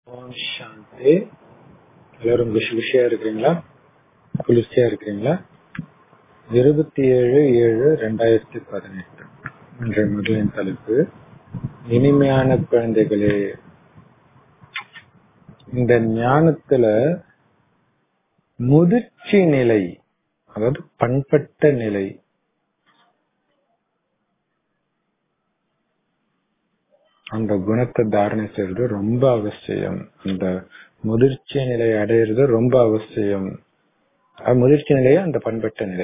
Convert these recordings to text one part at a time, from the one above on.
ஓம் சாந்தி எல்லாரும் குஷி குஷியா இருக்கிறீங்களா குளிர்ச்சியா இருக்கிறீங்களா இருபத்தி ஏழு ஏழு ரெண்டாயிரத்தி பதினெட்டு இன்றைய முதலின் தலைப்பு இனிமையான குழந்தைகளே இந்த ஞானத்துல முதிர்ச்சி நிலை அதாவது பண்பட்ட நிலை அந்த குணத்தை தாரணை செய்யறது ரொம்ப அவசியம் அந்த முதிர்ச்சி நிலை அடையிறது ரொம்ப அவசியம் அது முதிர்ச்சி நிலையே அந்த பண்பட்ட நிலை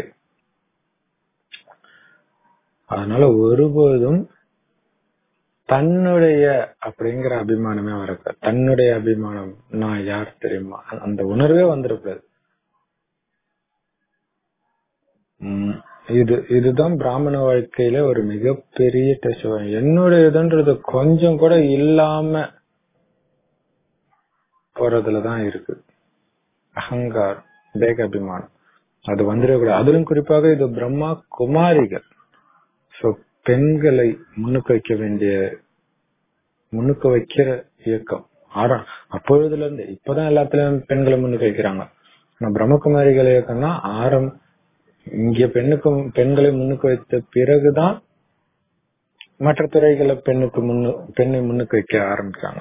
அதனால ஒருபோதும் தன்னுடைய அப்படிங்கிற அபிமானமே வரக்கூடாது தன்னுடைய அபிமானம் நான் யார் தெரியுமா அந்த உணர்வே வந்துடக்கூடாது உம் இது இதுதான் பிராமண வாழ்க்கையில ஒரு மிகப்பெரிய டெஸ்ட் என்னுடையதுன்றது கொஞ்சம் கூட இல்லாம போறதுலதான் இருக்கு அகங்கார் தேக அபிமானம் அது வந்துடக்கூடாது அதிலும் குறிப்பாக இது பிரம்மா குமாரிகள் சோ பெண்களை முன்னுக்கு வைக்க வேண்டிய முன்னுக்கு வைக்கிற இயக்கம் ஆரா அப்பொழுதுல இருந்து இப்பதான் எல்லாத்துலயும் பெண்களை முன்னுக்கு வைக்கிறாங்க ஆனா பிரம்மகுமாரிகள் இயக்கம்னா ஆரம் இங்க பெண்ணுக்கும் பெண்களை முன்னுக்கு வைத்த பிறகுதான் மற்ற துறைகளை பெண்ணுக்கு முன்னு பெண்ணை முன்னுக்கு வைக்க ஆரம்பிச்சாங்க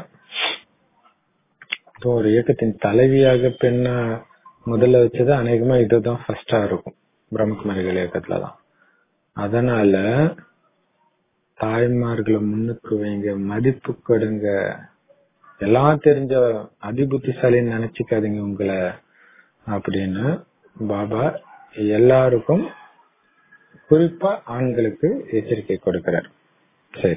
ஒரு இயக்கத்தின் தலைவியாக பெண்ண முதல்ல வச்சது அநேகமா இதுதான் ஃபர்ஸ்டா இருக்கும் பிரம்மகுமாரிகள் இயக்கத்துலதான் அதனால தாய்மார்களை முன்னுக்கு வைங்க மதிப்பு கொடுங்க எல்லாம் தெரிஞ்ச அதிபுத்திசாலின்னு நினைச்சுக்காதீங்க உங்களை அப்படின்னு பாபா எல்லாருக்கும் குறிப்பா ஆண்களுக்கு எச்சரிக்கை கொடுக்கிறார் சரி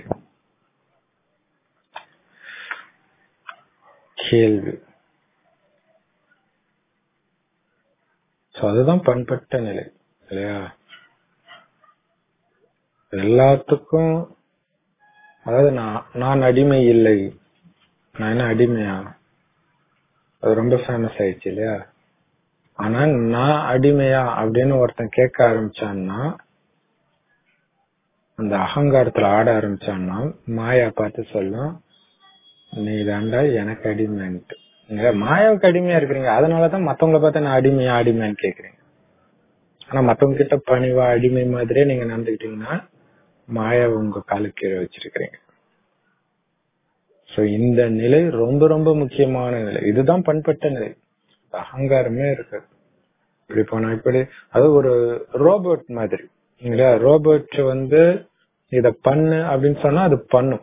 கேள்வி அதுதான் பண்பட்ட நிலை இல்லையா எல்லாத்துக்கும் அதாவது நான் நான் அடிமை இல்லை நான் என்ன அடிமையா அது ரொம்ப ஃபேமஸ் ஆயிடுச்சு இல்லையா ஆனா நான் அடிமையா அப்படின்னு ஒருத்தன் கேட்க ஆரம்பிச்சான்னா அந்த அகங்காரத்துல ஆட ஆரம்பிச்சான்னா மாயா பார்த்து சொல்லும் நீ தாண்டா எனக்கு அடிமைன்ட்டு நீங்க மாயாவுக்கு அடிமையா இருக்கிறீங்க அதனாலதான் மத்தவங்களை பார்த்து நான் அடிமையா அடிமைன்னு கேக்குறீங்க ஆனா மத்தவங்க கிட்ட பணிவா அடிமை மாதிரியே நீங்க நடந்துக்கிட்டீங்கன்னா மாயா உங்க காலு கீழே வச்சிருக்கிறீங்க சோ இந்த நிலை ரொம்ப ரொம்ப முக்கியமான நிலை இதுதான் பண்பட்ட நிலை அகங்காரமே இருக்கு இப்படி போனா இப்படி அது ஒரு ரோபோட் மாதிரி இல்லையா ரோபோட் வந்து இத பண்ணு அப்படின்னு சொன்னா அது பண்ணும்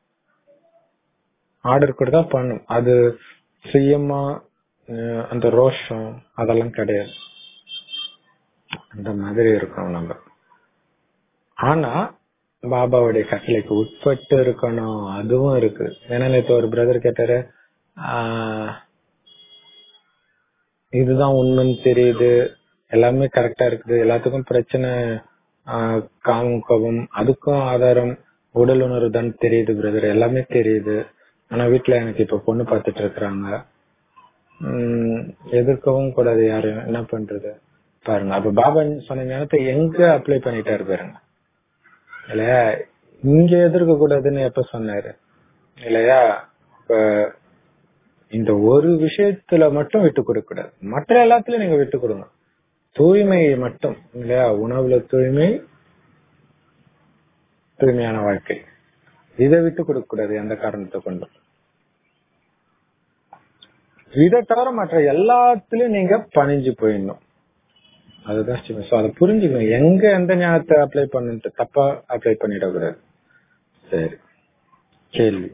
ஆர்டர் கொடுத்தா பண்ணும் அது சுயமா அந்த ரோஷம் அதெல்லாம் கிடையாது அந்த மாதிரி இருக்கணும் நம்ம ஆனா பாபாவுடைய கட்டளைக்கு உட்பட்டு இருக்கணும் அதுவும் இருக்கு ஏன்னா நேற்று ஒரு பிரதர் கேட்டாரு இதுதான் உண்மைன்னு தெரியுது எல்லாமே கரெக்டா இருக்குது எல்லாத்துக்கும் பிரச்சனை காமம் கோபம் அதுக்கும் ஆதாரம் உடல் உணர்வு தான் தெரியுது பிரதர் எல்லாமே தெரியுது ஆனா வீட்டுல எனக்கு இப்ப பொண்ணு பார்த்துட்டு இருக்கிறாங்க உம் எதிர்க்கவும் கூடாது யாரும் என்ன பண்றது பாருங்க அப்ப பாபா சொன்ன ஞானத்தை எங்க அப்ளை பண்ணிட்டாரு பாருங்க இல்லையா இங்க எதிர்க்க கூடாதுன்னு எப்ப சொன்னாரு இல்லையா இப்ப இந்த ஒரு விஷயத்துல மட்டும் விட்டு கொடுக்க கூடாது மற்ற எல்லாத்துலயும் நீங்க விட்டு கொடுங்க தூய்மை மட்டும் இல்லையா உணவுல தூய்மை தூய்மையான வாழ்க்கை இதை விட்டு கொடுக்க கூடாது எந்த காரணத்தை கொண்டும் இதை தவிர மற்ற எல்லாத்துலயும் நீங்க பணிஞ்சு போயிடணும் அதுதான் சோ அதை புரிஞ்சுக்கணும் எங்க எந்த ஞானத்தை அப்ளை பண்ணிட்டு தப்பா அப்ளை பண்ணிடக்கூடாது சரி கேள்வி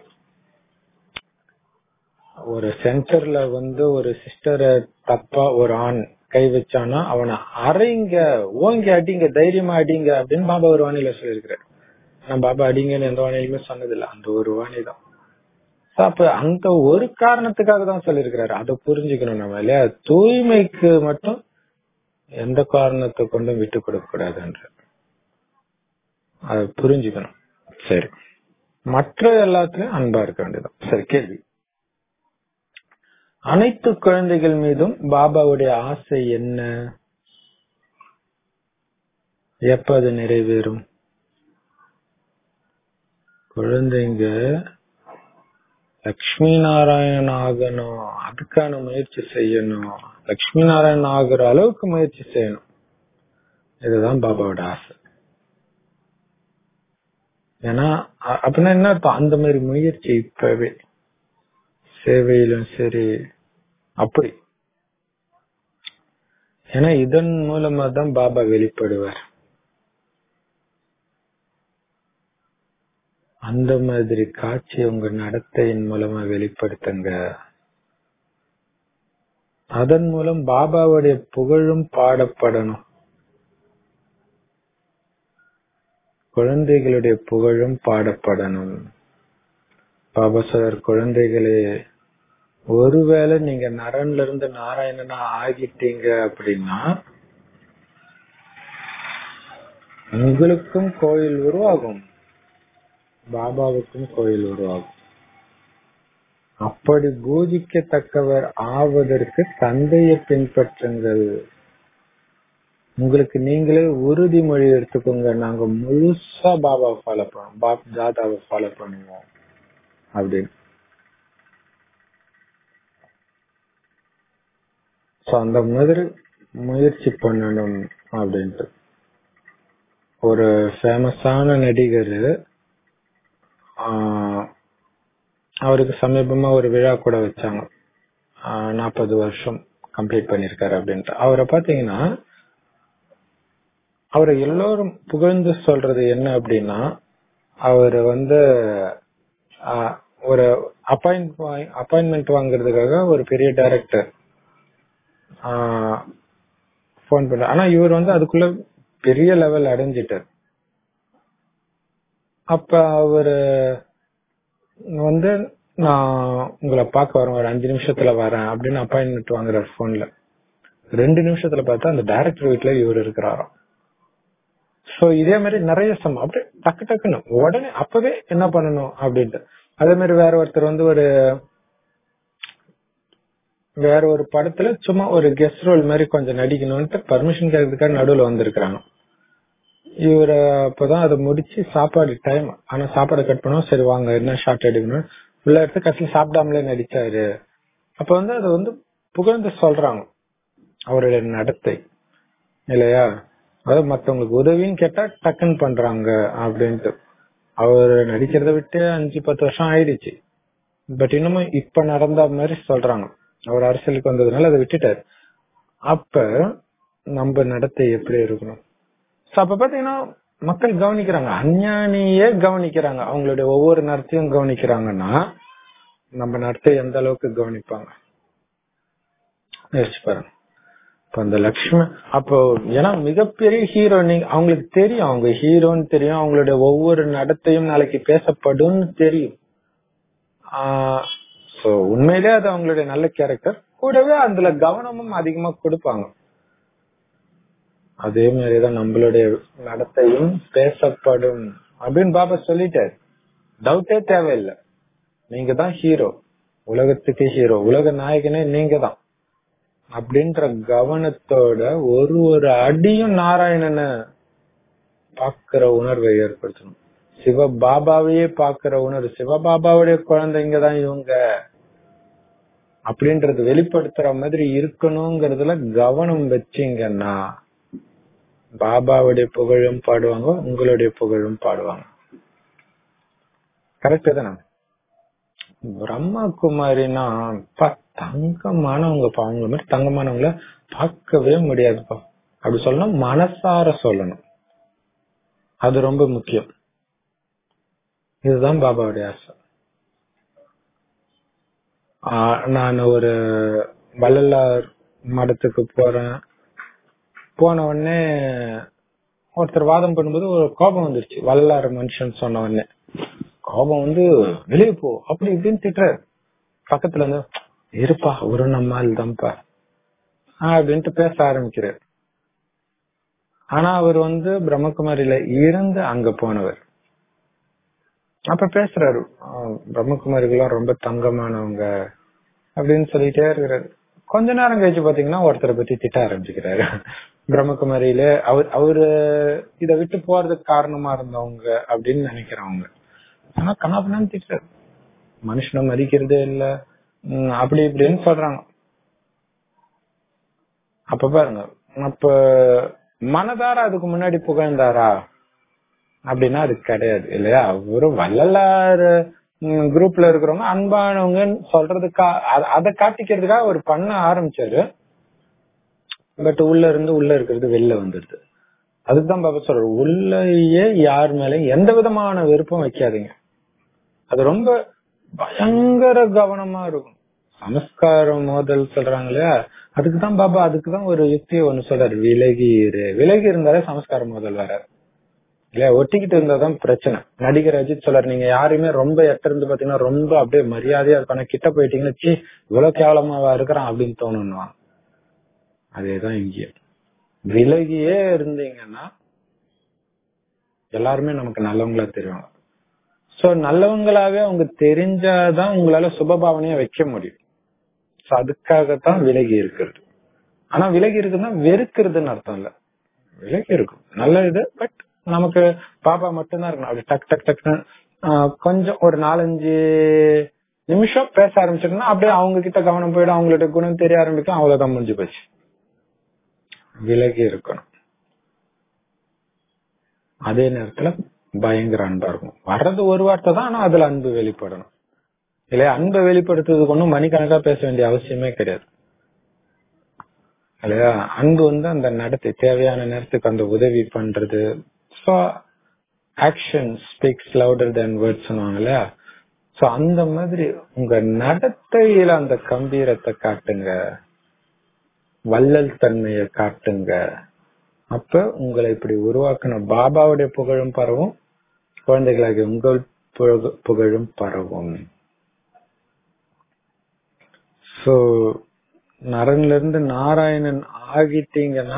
ஒரு சென்டர்ல வந்து ஒரு சிஸ்டரை தப்பா ஒரு ஆண் கை வச்சானா அவனை அரைங்க ஓங்கி அடிங்க தைரியமா அடிங்க அப்படின்னு பாபா ஒரு வானிலை சொல்லியிருக்கிறார் ஆனா பாபா அடிங்கன்னு எந்த வானிலையுமே சொன்னதில்லை அந்த ஒரு வாணி தான் அப்ப அந்த ஒரு காரணத்துக்காக தான் சொல்லியிருக்கிறாரு அதை புரிஞ்சுக்கணும் நம்ம இல்லையா தூய்மைக்கு மட்டும் எந்த காரணத்தை கொண்டும் விட்டு கொடுக்க கூடாதுன்ற அதை புரிஞ்சுக்கணும் சரி மற்ற எல்லாத்துலயும் அன்பா இருக்க வேண்டியதான் சரி கேள்வி அனைத்து குழந்தைகள் மீதும் பாபாவுடைய ஆசை என்ன எப்ப அது நிறைவேறும் குழந்தைங்க லக்ஷ்மி நாராயணன் ஆகணும் அதுக்கான முயற்சி செய்யணும் லக்ஷ்மி நாராயணன் ஆகுற அளவுக்கு முயற்சி செய்யணும் இதுதான் பாபாவோட ஆசை ஏன்னா அ- அப்படின்னா என்ன அர்த்தம் அந்த மாதிரி முயற்சி இப்பவே சேவையிலும் சரி அப்படி ஏன்னா இதன் மூலமா தான் பாபா வெளிப்படுவார் அந்த மாதிரி காட்சி உங்க நடத்தையின் மூலமா வெளிப்படுத்துங்க அதன் மூலம் பாபாவுடைய புகழும் பாடப்படணும் குழந்தைகளுடைய புகழும் பாடப்படணும் பாபா சார் குழந்தைகளே ஒருவேளை நீங்க நரன்ல இருந்து நாராயணனா ஆகிட்டீங்க அப்படின்னா உங்களுக்கும் கோயில் உருவாகும் பாபாவுக்கும் கோயில் உருவாகும் அப்படி பூஜிக்கத்தக்கவர் ஆவதற்கு தந்தையை பின்பற்றுங்கள் உங்களுக்கு நீங்களே உறுதிமொழி எடுத்துக்கோங்க நாங்க முழுசா பாபாவை ஃபாலோ பண்ணுவோம் பாப் தாதாவை ஃபாலோ பண்ணுவோம் அப்படின்னு சோ அந்த மாதிரி முயற்சி பண்ணணும் அப்படின்ட்டு ஒரு ஃபேமஸான நடிகர் அவருக்கு சமீபமா ஒரு விழா கூட வச்சாங்க நாற்பது வருஷம் கம்ப்ளீட் பண்ணிருக்காரு அப்படின்ட்டு அவரை பாத்தீங்கன்னா அவரை எல்லோரும் புகழ்ந்து சொல்றது என்ன அப்படின்னா அவர் வந்து ஆஹ், ஒரு அப்பாயிண்ட் அப்பாயின்மெண்ட் வாங்குறதுக்காக ஒரு பெரிய டைரக்டர் ஃபோன் பண்ற ஆனா இவர் வந்து அதுக்குள்ள பெரிய லெவல் அடைஞ்சிட்டார் அப்ப அவரு வந்து நான் உங்களை பார்க்க வரேன் ஒரு அஞ்சு நிமிஷத்துல வரேன் அப்படின்னு அப்பாயின்மெண்ட் வாங்குறாரு போன்ல ரெண்டு நிமிஷத்துல பார்த்தா அந்த டைரக்டர் வீட்ல இவர் இருக்கிறாராம் சோ இதே மாதிரி நிறைய சம் அப்படியே டக்கு டக்குன்னு உடனே அப்பவே என்ன பண்ணணும் அப்படின்ட்டு அதே மாதிரி வேற ஒருத்தர் வந்து ஒரு வேற ஒரு படத்துல சும்மா ஒரு கெஸ்ட் ரோல் மாதிரி கொஞ்சம் நடிக்கணும்ட்டு பர்மிஷன் கேட்கறதுக்காக நடுவுல வந்திருக்கிறாங்க இவர் அப்பதான் அதை முடிச்சு சாப்பாடு டைம் ஆனா சாப்பாடு கட் பண்ணுவோம் சரி வாங்க என்ன ஷார்ட் எடுக்கணும் ஃபுல்லா எடுத்து கடைசியில் சாப்பிடாமலே நடிச்சாரு அப்ப வந்து அது வந்து புகழ்ந்து சொல்றாங்க அவருடைய நடத்தை இல்லையா அதாவது மத்தவங்களுக்கு உதவின்னு கேட்டா டக்குன்னு பண்றாங்க அப்படின்ட்டு அவர் நடிக்கிறத விட்டு அஞ்சு பத்து வருஷம் ஆயிடுச்சு பட் இன்னமும் இப்ப நடந்த மாதிரி சொல்றாங்க அவர் அரசியலுக்கு வந்ததுனால அதை விட்டுட்டாரு அப்ப நம்ம நடத்தை எப்படி இருக்கணும் So, அப்ப பாத்தீங்கன்னா மக்கள் கவனிக்கிறாங்க அஞ்ஞானியே கவனிக்கிறாங்க அவங்களுடைய ஒவ்வொரு நடத்தையும் கவனிக்கிறாங்கன்னா நம்ம நடத்தை எந்த அளவுக்கு கவனிப்பாங்க யோசிச்சு பாருங்க இப்ப அந்த லக்ஷ்மி அப்போ ஏன்னா மிகப்பெரிய ஹீரோ நீங்க அவங்களுக்கு தெரியும் அவங்க ஹீரோன்னு தெரியும் அவங்களுடைய ஒவ்வொரு நடத்தையும் நாளைக்கு பேசப்படும் தெரியும் சோ உண்மையிலே அது அவங்களுடைய நல்ல கேரக்டர் கூடவே அதுல கவனமும் அதிகமா கொடுப்பாங்க அதே மாதிரிதான் நம்மளுடைய நடத்தையும் பேசப்படும் அப்படின்னு பாபா சொல்லிட்டாரு டவுட்டே தேவையில்லை நீங்க தான் ஹீரோ உலகத்துக்கு ஹீரோ உலக நாயகனே நீங்க தான் அப்படின்ற கவனத்தோட ஒரு ஒரு அடியும் நாராயணனை பாக்குற உணர்வை ஏற்படுத்தணும் சிவ பாபாவையே பாக்குற உணர்வு சிவபாபாவுடைய குழந்தைங்க தான் இவங்க அப்படின்றது வெளிப்படுத்துற மாதிரி இருக்கணுங்கிறதுல கவனம் வச்சீங்கன்னா பாபாவுடைய புகழும் பாடுவாங்க உங்களுடைய புகழும் பாடுவாங்க கரெக்ட் தானே பிரம்மா குமாரினா அப்பா, தங்கமானவங்க பா அவங்க மாதிரி தங்கமானவங்கள பார்க்கவே முடியாதுப்பா அப்படி சொல்லணும் மனசார சொல்லணும் அது ரொம்ப முக்கியம் இதுதான் பாபாவுடைய ஆசை ஆஹ் நான் ஒரு வள்ளலார் மடத்துக்கு போறேன் போன உடனே ஒருத்தர் வாதம் பண்ணும்போது ஒரு கோபம் வந்துருச்சு வள்ளலார் மனுஷன் சொன்ன உடனே கோபம் வந்து வெளியே போ அப்படி இப்படின்னு திட்டுறாரு பக்கத்துல இருந்து இருப்பா ஒரு நம்மால் தான்ப்பா அப்படின்ட்டு பேச ஆரம்பிக்கிறார் ஆனா அவர் வந்து பிரம்மகுமாரியில இருந்து அங்க போனவர் அப்ப பேசுறாரு ஆஹ் பிரம்மகுமாரிகள்லாம் ரொம்ப தங்கமானவங்க அப்படின்னு சொல்லிட்டே இருக்கிறாரு கொஞ்ச நேரம் கழிச்சு பாத்தீங்கன்னா ஒருத்தரை பத்தி திட்ட ஆரம்பிச்சுக்கிறாரு பிரம்மகுமாரியில அவர் அவரு இத விட்டு போறதுக்கு காரணமா இருந்தவங்க அப்படின்னு நினைக்கிறவங்க ஆனா கண்ணாபண்ணு திட்டுறாரு மனுஷனை மதிக்கிறதே இல்ல உம் அப்படி இப்படின்னு சொல்றாங்க அப்ப பாருங்க அப்ப மனதார அதுக்கு முன்னாடி புகழ்ந்தாரா அப்படின்னா அது கிடையாது இல்லையா ஒரு வள்ளலார் குரூப்ல இருக்கிறவங்க அன்பானவங்கன்னு சொல்றதுக்கா அத- அதை காட்டிக்கிறதுக்காக அவர் பண்ண ஆரம்பிச்சாரு பட் உள்ள இருந்து உள்ள இருக்கிறது வெளில வந்துடுது அதுதான் பாபா சொல்றாரு உள்ளேயே யார் மேலயும் எந்த விதமான வெறுப்பும் வைக்காதீங்க அது ரொம்ப பயங்கர கவனமா இருக்கும் சமஸ்காரம் மோதல் சொல்றாங்க இல்லையா அதுக்குதான் பாபா அதுக்குதான் ஒரு யுக்தியை ஒண்ணு சொல்றாரு விலகி இரு விலகி இருந்தாலே சமஸ்கார மோதல் வராது இல்லையா ஒட்டிக்கிட்டு இருந்தாதான் பிரச்சனை நடிகர் அஜித் சொல்றாரு நீங்க யாருமே ரொம்ப எட்ட இருந்து பாத்தீங்கன்னா ரொம்ப அப்படியே மரியாதையா இருப்பாங்க கிட்ட போயிட்டீங்கன்னா ச்சீ இவ்வளவு கேவலமாவா இருக்கிறான் அப்படின்னு தோணுன்னுவான் அதேதான் இங்கே விலகியே இருந்தீங்கன்னா எல்லாருமே நமக்கு நல்லவங்களா தெரிவாங்க சோ நல்லவங்களாவே அவங்க தெரிஞ்சாதான் உங்களால சுபபாவனையா வைக்க முடியும் சோ அதுக்காகத்தான் விலகி இருக்கிறது ஆனா விலகி இருக்குன்னா வெறுக்கிறதுன்னு அர்த்தம் இல்ல விலகி இருக்கும் நல்ல இது பட் நமக்கு பாப்பா மட்டும்தான் இருக்கணும் அப்படி டக் டக் டக்னு ஆஹ், கொஞ்சம் ஒரு நாலஞ்சு நிமிஷம் பேச ஆரம்பிச்சிட்டோம்னா அப்படியே அவங்க கிட்ட கவனம் போயிடும் அவங்களோட குணம் தெரிய ஆரம்பிக்கும் அவ்வளவுதான் முடிஞ்சு போச்சு விலகி இருக்கணும் அதே நேரத்துல பயங்கர அன்பா இருக்கும் வர்றது ஒரு வார்த்தை தான் ஆனா அதுல அன்பு வெளிப்படணும் இல்லையா அன்பை வெளிப்படுத்துறதுக்கு ஒன்றும் மணிக்கணக்கா பேச வேண்டிய அவசியமே கிடையாது இல்லையா அன்பு வந்து அந்த நடத்தை தேவையான நேரத்துக்கு அந்த உதவி பண்றது so action speaks louder then words இல்லையா சோ அந்த மாதிரி உங்க நடத்தையில அந்த கம்பீரத்தை காட்டுங்க வள்ளல் தன்மையை காட்டுங்க அப்ப உங்களை இப்படி உருவாக்கின பாபாவுடைய புகழும் பரவும் குழந்தைகளாகிய உங்கள் புகழ்- புகழும் பரவும் சோ நரன்ல இருந்து நாராயணன் ஆகிட்டீங்கன்னா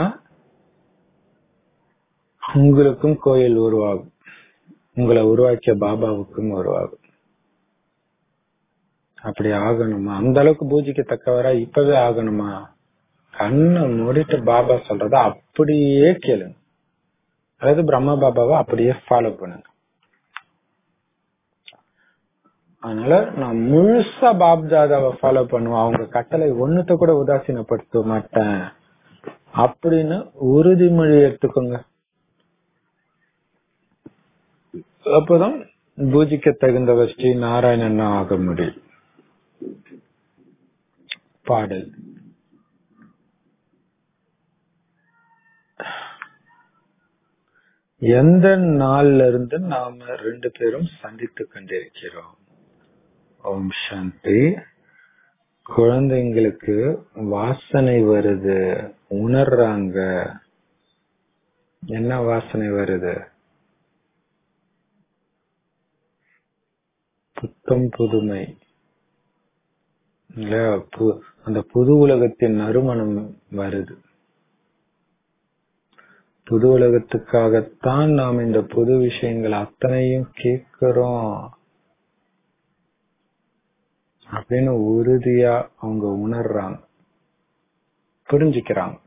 உங்களுக்கும் கோயில் உருவாகும் உங்களை உருவாக்கிய பாபாவுக்கும் உருவாகும் அப்படி ஆகணுமா அந்த அளவுக்கு பூஜிக்கத்தக்கவரா இப்பவே ஆகணுமா கண்ணை மூடிட்டு பாபா சொல்றத அப்படியே கேளுங்க அதாவது பிரம்மா பாபாவை அப்படியே ஃபாலோ பண்ணுங்க அதனால நான் முழுசா பாப் தாதாவை ஃபாலோ பண்ணுவேன் அவங்க கட்டளை ஒண்ணுத்த கூட உதாசீனப்படுத்த மாட்டேன் அப்படின்னு உறுதிமொழி எடுத்துக்கோங்க அப்பதான் பூஜிக்க தகுந்தவர் ஸ்ரீ நாராயணன் ஆக முடியும் பாடல் எந்த நாள்ல இருந்து நாம ரெண்டு பேரும் சந்தித்து கொண்டிருக்கிறோம் ஓம் சாந்தி குழந்தைங்களுக்கு வாசனை வருது உணர்றாங்க என்ன வாசனை வருது புத்தம் புதுமை இல்லையா? பு- அந்த புது உலகத்தின் நறுமணம் வருது புது உலகத்துக்காகத்தான் நாம் இந்த புது விஷயங்கள் அத்தனையும் கேட்கிறோம் அப்படின்னு உறுதியா அவங்க உணர்றாங்க புரிஞ்சுக்கிறாங்க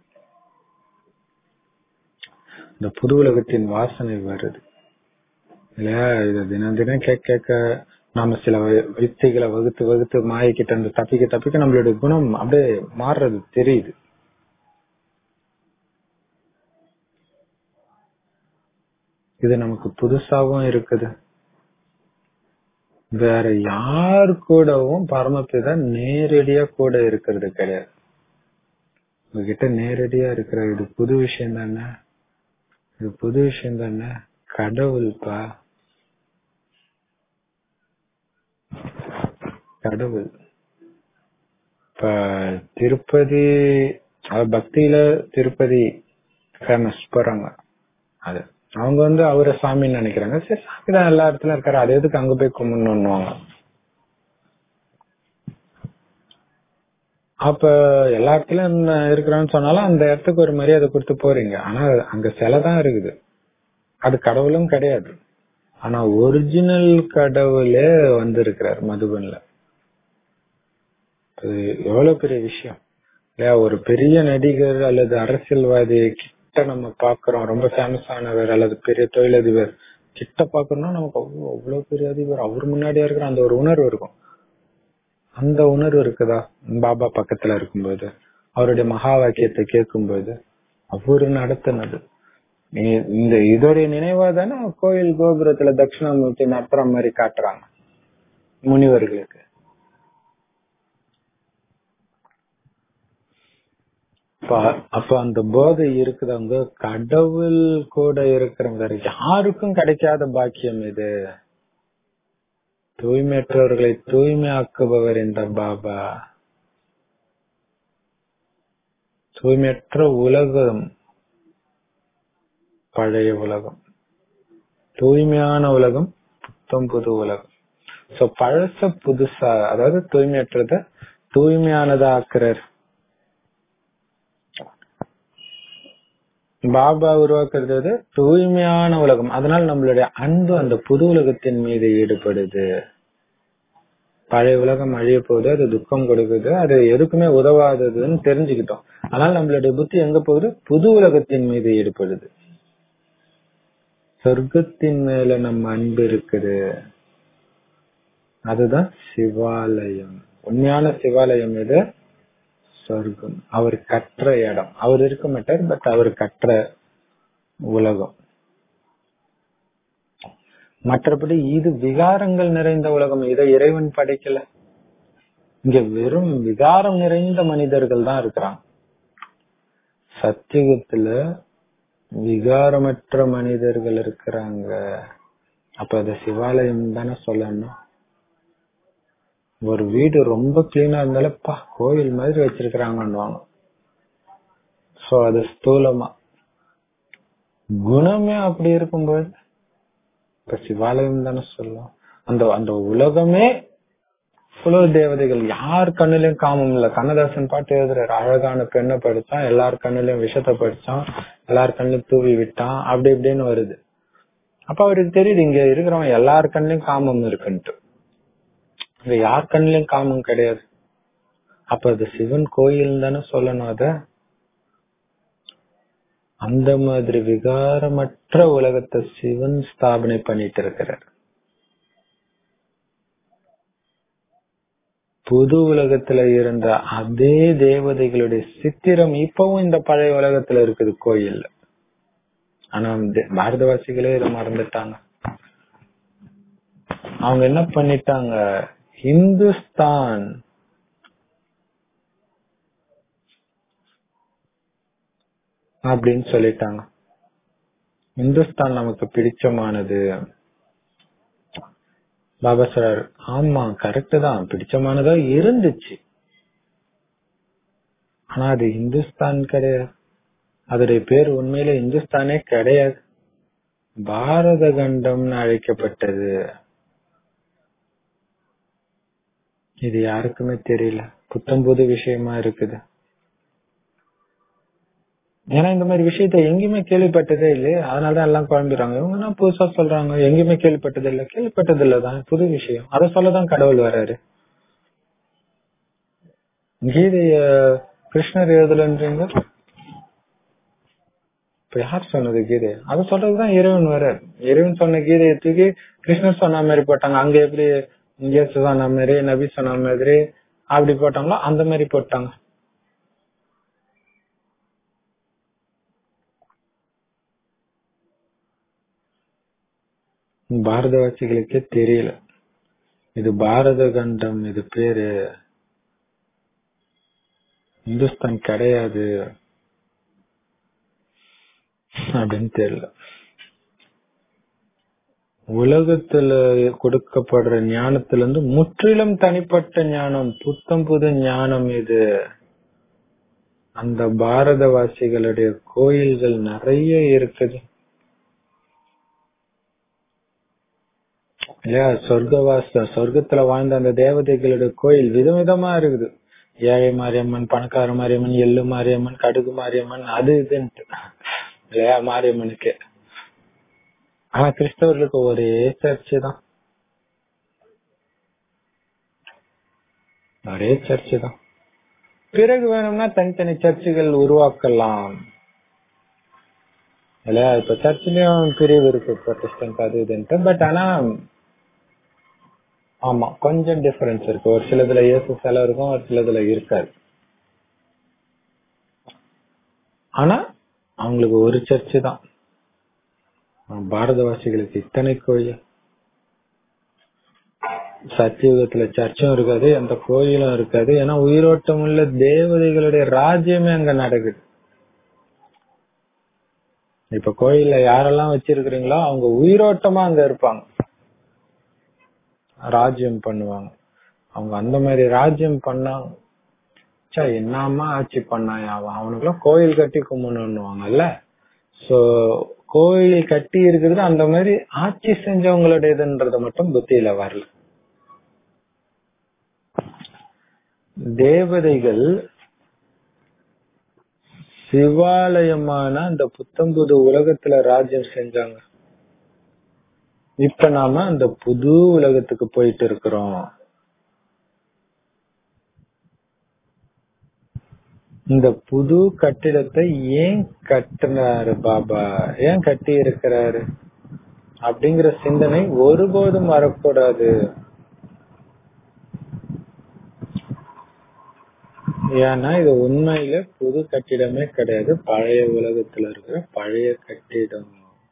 இந்த புது உலகத்தின் வாசனை வருது இல்லையா இத தினம் தினம் கேட்க கேட்க நாம சில வி- வித்தைகளை வகுத்து வகுத்து மாயக்கிட்ட இருந்து தப்பிக்க தப்பிக்க நம்மளுடைய குணம் அப்படியே மாறுறது தெரியுது இது நமக்கு புதுசாவும் இருக்குது வேற யார் கூடவும் பரமபிதா நேரடியா கூட இருக்கிறது கிடையாது உங்ககிட்ட நேரடியா இருக்கிற இது புது விஷயம் தானே இது புது விஷயம் தானே கடவுள்பா கடவுள் இப்ப திருப்பதி அஹ் பக்தியில திருப்பதி ஃபேமஸ் போறாங்க அது அவங்க வந்து அவரை சாமின்னு நினைக்கிறாங்க சரி சாமி தான் எல்லா இடத்துலயும் இருக்காரு அது எதுக்கு அங்க போய் கும்பிடணும்னுவாங்க அப்ப எல்லா இடத்துலயும் என்ன இருக்கிறான்னு சொன்னாலும் அந்த இடத்துக்கு ஒரு மரியாதை கொடுத்து போறீங்க ஆனா அங்க சிலை தான் இருக்குது அது கடவுளும் கிடையாது ஆனா ஒரிஜினல் கடவுளே வந்திருக்கிறார் மதுபன்ல அது எவ்வளவு பெரிய விஷயம் இல்லையா ஒரு பெரிய நடிகர் அல்லது அரசியல்வாதி கிட்ட நம்ம பாக்குறோம் ரொம்ப ஃபேமஸ் ஆனவர் அல்லது பெரிய தொழிலதிபர் கிட்ட பாக்குறோம்னா நமக்கு அவ்வளவு அவ்வளவு பெரிய அதிபர் அவர் முன்னாடியா இருக்கிற அந்த ஒரு உணர்வு இருக்கும் அந்த உணர்வு இருக்குதா பாபா பக்கத்துல இருக்கும்போது அவருடைய மகா வாக்கியத்தை கேட்கும்போது அவரு நடத்தினது இ- இந்த இதோடைய நினைவா தானே கோயில் கோபுரத்துல தட்சிணாமூர்த்தி நடத்துற மாதிரி காட்டுறாங்க முனிவர்களுக்கு அப்ப- அப்ப அந்த போதை இருக்குதவங்க கடவுள் கூட இருக்கிறவங்க யாருக்கும் கிடைக்காத பாக்கியம் இது தூய்மையற்றவர்களை தூய்மையாக்குபவர் இந்த பாபா தூய்மையற்ற உலகம் பழைய உலகம் தூய்மையான உலகம் புத்தம் புது உலகம் சோ பழச புதுசா அதாவது தூய்மையற்றத தூய்மையானதா ஆக்குறார் பாபா உருவாக்குறது வந்து தூய்மையான உலகம் அதனால நம்மளுடைய அன்பு அந்த புது உலகத்தின் மீது ஈடுபடுது பழைய உலகம் அழிய போகுது அது துக்கம் கொடுக்குது அது எதுக்குமே உதவாததுன்னு தெரிஞ்சுக்கிட்டோம் அதனால நம்மளுடைய புத்தி எங்க போகுது புது உலகத்தின் மீது ஈடுபடுது சொர்க்கத்தின் மேல நம்ம அன்பு இருக்குது அதுதான் சிவாலயம் உண்மையான சிவாலயம் எது சொர்க்கம் அவர் கற்ற இடம் அவர் இருக்க மாட்டார் பட் அவர் கற்ற உலகம் மற்றபடி இது விகாரங்கள் நிறைந்த உலகம் இதை இறைவன் படைக்கல இங்க வெறும் விகாரம் நிறைந்த மனிதர்கள் தான் இருக்கிறாங்க சத்தியுகத்துல விகாரமற்ற மனிதர்கள் இருக்கிறாங்க அப்ப அது சிவாலயம் தானே சொல்லணும் ஒரு வீடு ரொம்ப கிளீனா இருந்தாலும் பா கோயில் மாதிரி வச்சிருக்கிறாங்கன்னு சோ அது ஸ்தூலமா குணமே அப்படி இருக்கும்போது இப்ப சிவாலயம் தானே சொல்லும் அந்த அந்த உலகமே புலவு தேவதைகள் யார் கண்ணிலையும் காமம் இல்ல கண்ணதாசன் பாட்டு எழுதுறாரு அழகான பெண்ணை படிச்சான் எல்லார் கண்ணிலையும் விஷத்தை படிச்சான் எல்லார் கண்ணிலும் தூவி விட்டான் அப்படி இப்படின்னு வருது அப்ப அவருக்கு தெரியுது இங்க இருக்கிறவன் எல்லார் கண்ணிலையும் காமம் இருக்குன்ட்டு இங்க யார் கண்ணிலையும் காமம் கிடையாது அப்ப அது சிவன் கோயில் தானே சொல்லணும் அத அந்த மாதிரி விகாரமற்ற உலகத்தை சிவன் ஸ்தாபனை பண்ணிட்டு இருக்கிறார் புது உலகத்துல இருந்த அதே தேவதைகளுடைய சித்திரம் இப்பவும் இந்த பழைய உலகத்துல இருக்குது கோயில்ல ஆனா இந்த பாரதவாசிகளே இதை மறந்துட்டாங்க அவங்க என்ன பண்ணிட்டாங்க இந்துஸ்தான் அப்படின்னு சொல்லிட்டாங்க இந்துஸ்தான் நமக்கு பிடிச்சமானது பாபா சார் ஆமா கரெக்ட் தான் பிடிச்சமானதா இருந்துச்சு ஆனா அது இந்துஸ்தான் கிடையாது அதோடைய பேர் உண்மையில இந்துஸ்தானே கிடையாது பாரத கண்டம்னு அழைக்கப்பட்டது இது யாருக்குமே தெரியல புத்தம் புது விஷயமா இருக்குது ஏன்னா இந்த மாதிரி விஷயத்த எங்கேயுமே கேள்விப்பட்டதே இல்லையே அதனாலதான் எல்லாம் குழம்பிடுறாங்க இவங்க என்ன புதுசா சொல்றாங்க எங்கேயுமே கேள்விப்பட்டது இல்ல கேள்விப்பட்டது இல்லதான் புது விஷயம் அதை சொல்லதான் கடவுள் வராரு கீதைய கிருஷ்ணர் எழுதலன்றீங்க இப்ப யார் சொன்னது கீதை அதை சொல்றதுதான் இறைவன் வரார் இறைவன் சொன்ன கீதையை தூக்கி கிருஷ்ணர் சொன்ன மாதிரி போட்டாங்க அங்க எப்படி இயேசு சொன்ன மாதிரி நபி சொன்ன மாதிரி அப்படி போட்டாங்களோ அந்த மாதிரி போட்டாங்க பாரதவாசிகளுக்கே தெரியல இது பாரத கண்டம் இது பேரு இந்துஸ்தான் கிடையாது அப்படின்னு தெரியல உலகத்துல கொடுக்கப்படுற ஞானத்துல இருந்து முற்றிலும் தனிப்பட்ட ஞானம் புத்தம் புது ஞானம் இது அந்த பாரதவாசிகளுடைய கோயில்கள் நிறைய இருக்குது இல்லையா சொர்க்கவாச சொர்க்கத்துல வாழ்ந்த அந்த தேவதைகளுடைய கோயில் விதவிதமா இருக்குது ஏழை மாரியம்மன் பணக்கார மாரியம்மன் எள்ளு மாரியம்மன் கடுகு மாரியம்மன் அது இதுன்ட்டு இல்லையா மாரியம்மனுக்கு ஆனா கிறிஸ்தவர்களுக்கு ஒரே சர்ச்சு தான் ஒரே சர்ச்சு தான் பிறகு வேணும்னா தனித்தனி சர்ச்சுகள் உருவாக்கலாம் இல்லையா இப்ப சர்ச்சிலயும் பிரிவு இருக்கு ப்ரொட்டஸ்டன்ட் அது இதுன்ட்டு பட் ஆனா ஆமா கொஞ்சம் டிஃபரன்ஸ் இருக்கு ஒரு சிலதுல இயேசு சிலை இருக்கும் ஒரு சிலதுல இருக்காது ஆனா அவங்களுக்கு ஒரு சர்ச்சு தான் பாரதவாசிகளுக்கு இத்தனை கோயில் சத்தியுகத்துல சர்ச்சும் இருக்காது எந்த கோயிலும் இருக்காது ஏன்னா உயிரோட்டம் உள்ள தேவதைகளுடைய ராஜ்யமே அங்க நடக்குது இப்ப கோயில்ல யாரெல்லாம் வச்சிருக்கிறீங்களோ அவங்க உயிரோட்டமா அங்க இருப்பாங்க ராஜ்யம் பண்ணுவாங்க அவங்க அந்த மாதிரி ராஜ்யம் பண்ணாங்க ச்சே, என்னம்மா ஆட்சி பண்ணான் அவன் அவனுக்குலாம் கோயில் கட்டி கும்பிடணுவாங்கல்ல சோ கோயில் கட்டி இருக்கிறது அந்த மாதிரி ஆட்சி செஞ்சவங்களுடையதுன்றத மட்டும் புத்தியில வரல தேவதைகள் சிவாலயமான அந்த புத்தம்புது உலகத்துல ராஜ்யம் செஞ்சாங்க இப்ப நாம அந்த புது உலகத்துக்கு போயிட்டு இருக்கிறோம் இந்த புது கட்டிடத்தை ஏன் கட்டினாரு பாபா ஏன் கட்டி இருக்கிறாரு அப்படிங்கிற சிந்தனை ஒருபோதும் வரக்கூடாது ஏன்னா இது உண்மையில புது கட்டிடமே கிடையாது பழைய உலகத்துல இருக்கிற பழைய கட்டிடம்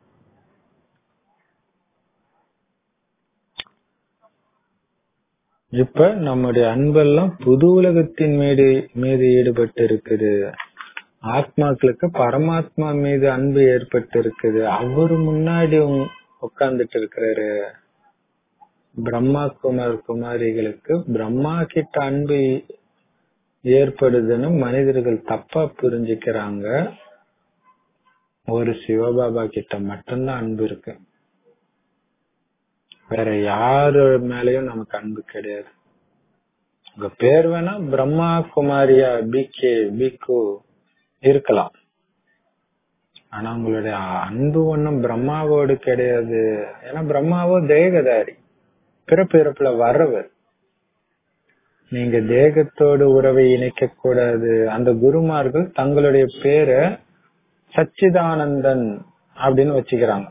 இப்ப நம்முடைய அன்பெல்லாம் புது உலகத்தின் மீது மீது ஈடுபட்டு இருக்குது ஆத்மாக்களுக்கு பரமாத்மா மீது அன்பு ஏற்பட்டு இருக்குது அவரு முன்னாடி உட்கார்ந்துட்டு இருக்கிறாரு பிரம்மா குமார் குமாரிகளுக்கு பிரம்மா கிட்ட அன்பு ஏற்படுதுன்னு மனிதர்கள் தப்பா புரிஞ்சுக்கிறாங்க ஒரு சிவபாபா கிட்ட மட்டும்தான் அன்பு இருக்கு வேற யாரு மேலயும் நமக்கு அன்பு கிடையாது உங்க பேர் வேணா பிரம்மா குமாரியா பிகே பிகு இருக்கலாம் ஆனா உங்களுடைய அன்பு ஒண்ணும் பிரம்மாவோடு கிடையாது ஏன்னா பிரம்மாவோ தேகதாரி பிறப்பு இறப்புல வர்றவர் நீங்க தேகத்தோடு உறவை இணைக்க கூடாது அந்த குருமார்கள் தங்களுடைய பேரை சச்சிதானந்தன் அப்படின்னு வச்சுக்கிறாங்க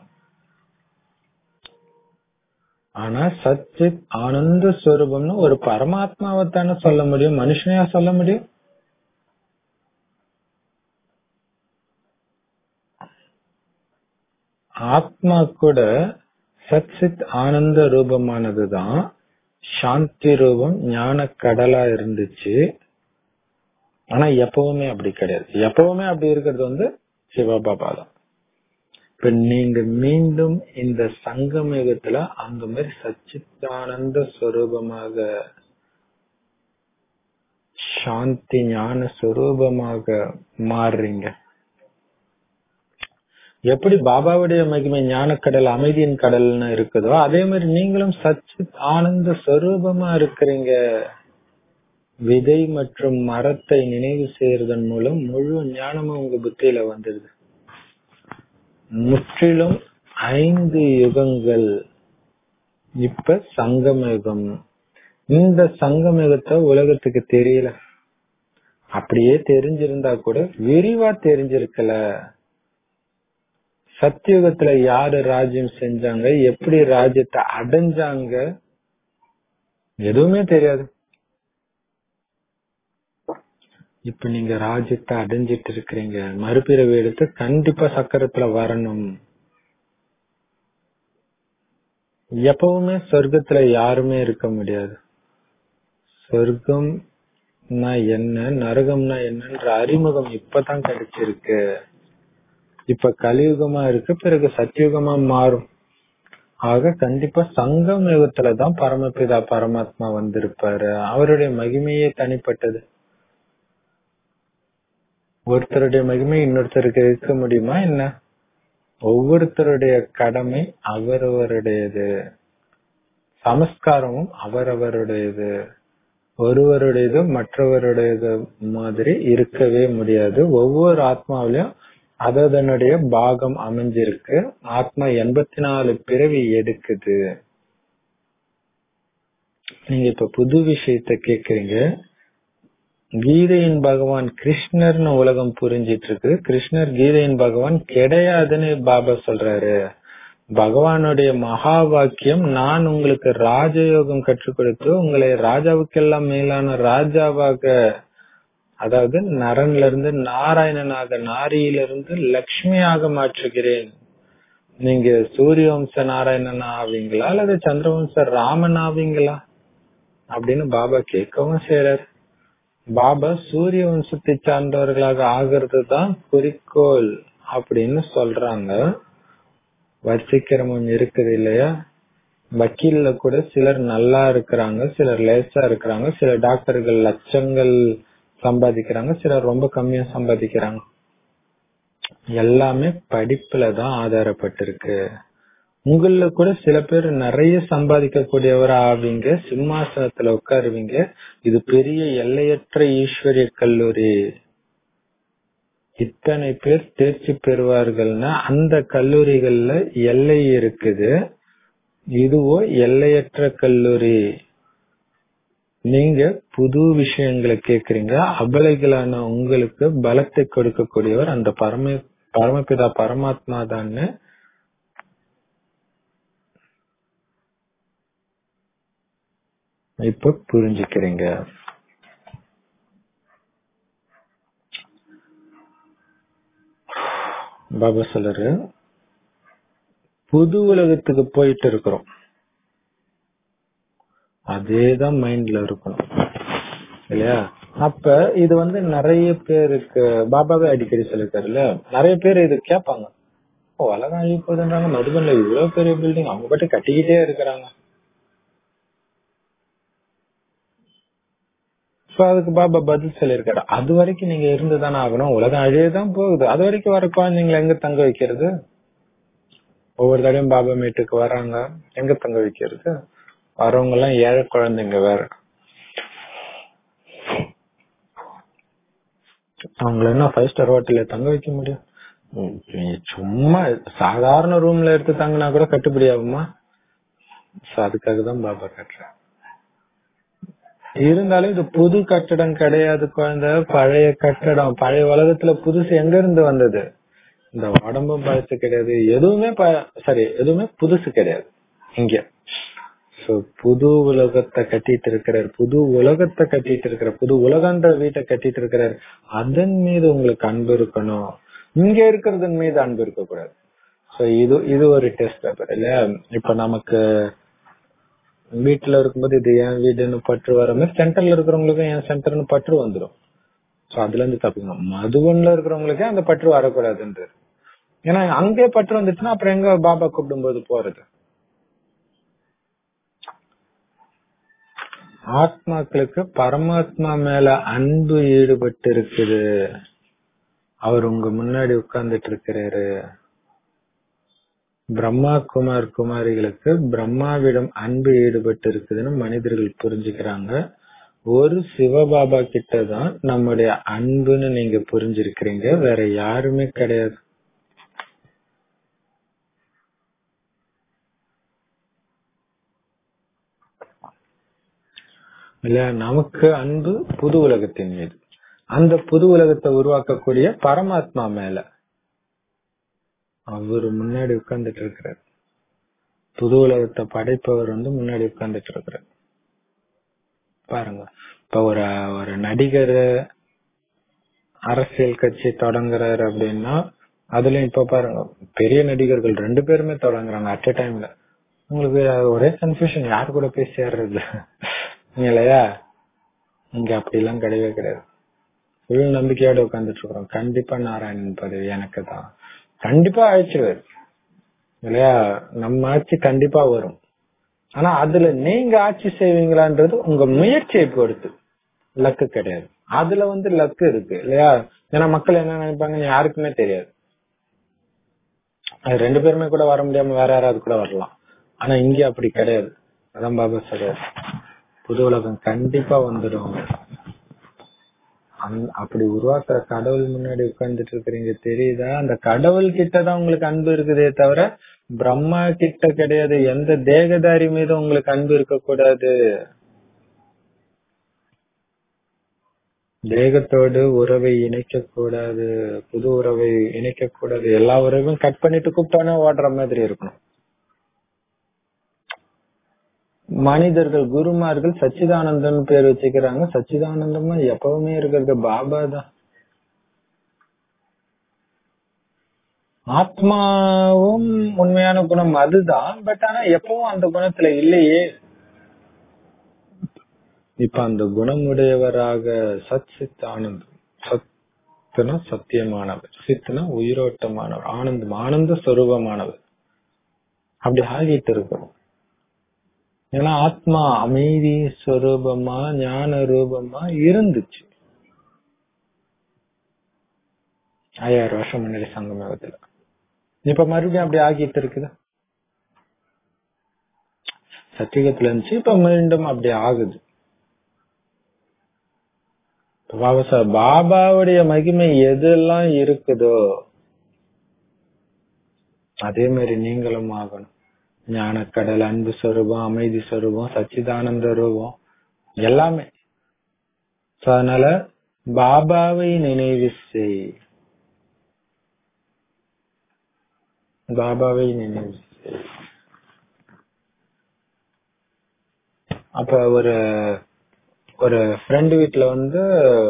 ஆனா சச்சித் ஆனந்த ஸ்வரூபம்னு ஒரு பரமாத்மாவை தானே சொல்ல முடியும் மனுஷனையா சொல்ல முடியும் ஆத்மா கூட சச்சித் ஆனந்த ரூபமானதுதான் சாந்தி ரூபம் ஞான கடலா இருந்துச்சு ஆனா எப்பவுமே அப்படி கிடையாது எப்பவுமே அப்படி இருக்கிறது வந்து சிவபாபா தான் இப்ப நீங்க மீண்டும் இந்த சங்கம் யுகத்துல அந்த மாதிரி சச்சித்தானந்த ஸ்வரூபமாக சாந்தி ஞான ஸ்வரூபமாக மாறுறீங்க எப்படி பாபாவுடைய மகிமை ஞானக்கடல் அமைதியின் கடல்னு இருக்குதோ அதே மாதிரி நீங்களும் சச்சித் ஆனந்த ஸ்வரூபமா இருக்கிறீங்க விதை மற்றும் மரத்தை நினைவு செய்யறதன் மூலம் முழு ஞானமும் உங்க புத்தியில வந்துடுது முற்றிலும் ஐந்து யுகங்கள் இப்ப சங்கம யுகம் இந்த சங்கம யுகத்தை உலகத்துக்கு தெரியல அப்படியே தெரிஞ்சிருந்தா கூட விரிவா தெரிஞ்சிருக்கல சத்தியுகத்துல யாரு ராஜ்யம் செஞ்சாங்க எப்படி ராஜ்யத்தை அடைஞ்சாங்க எதுவுமே தெரியாது இப்ப நீங்க ராஜ்யத்தை அடைஞ்சிட்டு இருக்கிறீங்க மறுபிறவி எடுத்து கண்டிப்பா சக்கரத்துல வரணும் எப்பவுமே சொர்க்கத்துல யாருமே இருக்க முடியாது சொர்க்கம்னா என்ன நரகம்னா என்னன்ற அறிமுகம் இப்பதான் கிடைச்சிருக்கு இப்ப கலியுகமா இருக்கு பிறகு சத்தியுகமா மாறும் ஆக கண்டிப்பா சங்கம் யுகத்துலதான் பரமபிதா பரமாத்மா வந்திருப்பாரு அவருடைய மகிமையே தனிப்பட்டது ஒருத்தருடைய மகிமை இன்னொருத்தருக்கு இருக்க முடியுமா என்ன ஒவ்வொருத்தருடைய கடமை அவரவருடையது சமஸ்காரமும் அவரவருடையது ஒருவருடையது மற்றவருடையது மாதிரி இருக்கவே முடியாது ஒவ்வொரு ஆத்மாவிலையும் அதனுடைய பாகம் அமைஞ்சிருக்கு ஆத்மா எண்பத்தி நாலு பிறவி எடுக்குது நீங்க இப்ப புது விஷயத்த கேக்குறீங்க கீதையின் பகவான் கிருஷ்ணர்னு உலகம் புரிஞ்சிட்டு இருக்கு கிருஷ்ணர் கீதையின் பகவான் கிடையாதுன்னு பாபா சொல்றாரு பகவானுடைய மகா வாக்கியம் நான் உங்களுக்கு ராஜயோகம் கற்றுக் கொடுத்து உங்களை ராஜாவுக்கெல்லாம் மேலான ராஜாவாக அதாவது நரன்ல இருந்து நாராயணனாக நாரியிலிருந்து லக்ஷ்மியாக மாற்றுகிறேன் நீங்க சூரிய வம்ச நாராயணன் ஆவீங்களா அல்லது சந்திரவம்ச ராமன் ஆவீங்களா அப்படின்னு பாபா கேட்கவும் செய்யறாரு பாபா சூரிய வம்சத்தை சார்ந்தவர்களாக ஆகிறது தான் குறிக்கோள் அப்படின்னு சொல்றாங்க வரிசைக்கிரமம் இருக்குது இல்லையா வக்கீல்ல கூட சிலர் நல்லா இருக்கிறாங்க சிலர் லேசா இருக்கிறாங்க சில டாக்டர்கள் லட்சங்கள் சம்பாதிக்கிறாங்க சிலர் ரொம்ப கம்மியா சம்பாதிக்கிறாங்க எல்லாமே படிப்புல தான் ஆதாரப்பட்டிருக்கு உங்கள கூட சில பேர் நிறைய சம்பாதிக்க கூடியவர் ஆவீங்க சிம்மாசனத்துல உட்காருவீங்க இது பெரிய எல்லையற்ற ஈஸ்வரிய கல்லூரி இத்தனை பேர் தேர்ச்சி பெறுவார்கள்னா அந்த கல்லூரிகள்ல எல்லை இருக்குது இதுவோ எல்லையற்ற கல்லூரி நீங்க புது விஷயங்களை கேக்குறீங்க அபலைகளான உங்களுக்கு பலத்தை கொடுக்கக்கூடியவர் அந்த பரம பரமபிதா பரமாத்மா தான் இப்ப புரிஞ்சுக்கிறீங்க பாபா சொல்றாரு புது உலகத்துக்கு போயிட்டு இருக்கிறோம் அதேதான் மைண்ட்ல இருக்கணும் இல்லையா அப்ப இது வந்து நிறைய பேருக்கு பாபாவே அடிக்கடி சொல்லிருக்காருல்ல நிறைய பேர் இது கேட்பாங்க ஓ அழகா அழிய போகுதுன்றாங்க மதுபன்ல இவ்வளவு பெரிய பில்டிங் அவங்க பாட்டு கட்டிக்கிட்டே இருக்கிறாங்க சோ அதுக்கு பாபா பதில் சொல்லியிருக்காரு அது வரைக்கும் நீங்க இருந்துதானே ஆகணும் உலகம் அழியதான் போகுது அது வரைக்கும் வர குழந்தைங்களை எங்க தங்க வைக்கிறது ஒவ்வொரு தடையும் பாபா மீட்டுக்கு வராங்க எங்க தங்க வைக்கிறது வரவங்க எல்லாம் ஏழை குழந்தைங்க வேற அவங்கள என்ன ஃபைவ் ஸ்டார் ஹோட்டல்ல தங்க வைக்க முடியும் உம் நீ சும்மா சாதாரண ரூம்ல எடுத்து தங்கினா கூட கட்டுப்படி ஆகுமா So அதுக்காக தான் பாபா கட்டுறேன் இருந்தாலும் இது புது கட்டடம் கிடையாது குழந்தை பழைய கட்டடம் பழைய உலகத்துல புதுசு எங்க இருந்து வந்தது இந்த உடம்பும் பழசு கிடையாது எதுவுமே சரி எதுவுமே புதுசு கிடையாது இங்க சோ புது உலகத்தை கட்டிட்டு இருக்கிறார் புது உலகத்தை கட்டிட்டு இருக்கிற புது உலகன்ற வீட்டை கட்டிட்டு இருக்கிறார் அதன் மீது உங்களுக்கு அன்பு இருக்கணும் இங்க இருக்கிறதன் மீது அன்பு இருக்க கூடாது சோ இது இது ஒரு டெஸ்ட் பேப்பர் இல்லையா இப்ப நமக்கு வீட்டுல இருக்கும்போது இது என் வீடுன்னு பற்று வர மாதிரி சென்டர்ல இருக்கிறவங்களுக்கும் என் சென்டர்னு பற்று வந்துடும் சோ அதுல இருந்து தப்பிக்கணும் மதுவன்ல இருக்கிறவங்களுக்கே அந்த பற்று வரக்கூடாதுன்றது ஏன்னா அங்கே பற்று வந்துச்சுன்னா அப்புறம் எங்க பாபா கூப்பிடும் போது போறது ஆத்மாக்களுக்கு பரமாத்மா மேல அன்பு ஈடுபட்டு இருக்குது அவர் உங்க முன்னாடி உட்கார்ந்துட்டு இருக்கிறாரு பிரம்மா குமார் குமாரிகளுக்கு பிரம்மாவிடம் அன்பு ஈடுபட்டு இருக்குதுன்னு மனிதர்கள் புரிஞ்சுக்கிறாங்க ஒரு சிவபாபா கிட்ட தான் நம்முடைய அன்புன்னு நீங்க புரிஞ்சிருக்கிறீங்க வேற யாருமே கிடையாது இல்ல நமக்கு அன்பு புது உலகத்தின் மீது அந்த புது உலகத்தை உருவாக்கக்கூடிய பரமாத்மா மேல அவர் முன்னாடி உட்கார்ந்துட்டு இருக்கிறார் புது உலகத்தை படைப்பவர் வந்து முன்னாடி உட்கார்ந்துட்டு இருக்கிறார் பாருங்க இப்ப ஒரு ஒரு நடிகர் அரசியல் கட்சி தொடங்குறாரு அப்படின்னா அதுலயும் இப்ப பாருங்க பெரிய நடிகர்கள் ரெண்டு பேருமே தொடங்குறாங்க அட் a டைம்ல உங்களுக்கு ஒரே கன்ஃபியூஷன் யார் கூட போய் சேர்றது இல்லையா இங்க அப்படி எல்லாம் கிடையவே கிடையாது ஃபுல் நம்பிக்கையோட உட்கார்ந்துட்டு இருக்கிறோம் கண்டிப்பா நாராயணன் பதவி எனக்கு தான் கண்டிப்பா அழைச்சிருவாரு இல்லையா நம்ம ஆட்சி கண்டிப்பா வரும் ஆனா அதுல நீங்க ஆட்சி செய்வீங்களான்றது உங்க முயற்சியை பொறுத்து லக்கு கிடையாது அதுல வந்து லக்கு இருக்கு இல்லையா ஏன்னா மக்கள் என்ன நினைப்பாங்கன்னு யாருக்குமே தெரியாது அது ரெண்டு பேருமே கூட வர முடியாம வேற யாராவது கூட வரலாம் ஆனா இங்க அப்படி கிடையாது அதான் பாபா சொல்றாரு புது உலகம் கண்டிப்பா வந்துடும் அந்த- அப்படி உருவாக்குற கடவுள் முன்னாடி உட்கார்ந்துட்டு இருக்கிறீங்க தெரியுதா அந்த கடவுள் கிட்டதான் உங்களுக்கு அன்பு இருக்குதே தவிர பிரம்மா கிட்ட கிடையாது எந்த தேகதாரி மீது உங்களுக்கு அன்பு இருக்கக்கூடாது தேகத்தோடு உறவை இணைக்க கூடாது புது உறவை இணைக்க கூடாது எல்லா உறவையும் கட் பண்ணிட்டு கூப்பிட்டானே ஓடுற மாதிரி இருக்கணும் மனிதர்கள் குருமார்கள் சச்சிதானந்தன் பேர் வச்சுக்கிறாங்க சச்சிதானந்தமா எப்பவுமே இருக்கிறது பாபா தான் ஆத்மாவும் உண்மையான குணம் அதுதான் பட் ஆனா எப்பவும் அந்த குணத்துல இல்லையே இப்ப அந்த குணமுடையவராக சத் சித் ஆனந்தம் சத்துனா சத்தியமானவர் சித்துனா உயிரோட்டமானவர் ஆனந்தம் ஆனந்த ஸ்வரூபமானவர் அப்படி ஆகிட்டு இருக்கிறோம் ஏன்னா ஆத்மா அமைதி ஸ்வரூபமா ஞான ரூபமா இருந்துச்சு ஐயாயிரம் வருஷம் முன்னாடி சங்கமேகத்துல இப்ப மறுபடியும் அப்படி ஆகிட்டு இருக்குது சத்தியகத்துல இருந்துச்சு இப்ப மீண்டும் அப்படி ஆகுது பாபா சார் பாபாவுடைய மகிமை எதெல்லாம் இருக்குதோ அதே மாதிரி நீங்களும் ஆகணும் ஞானக்கடல் அன்பு சொரூபம் அமைதி சொரூபம் சச்சிதானந்த ரூபம் எல்லாமே So, அதனால பாபாவை நினைவு செய் பாபாவை நினைவு செய் அப்ப ஒரு ஒரு ஃப்ரெண்டு வீட்ல வந்து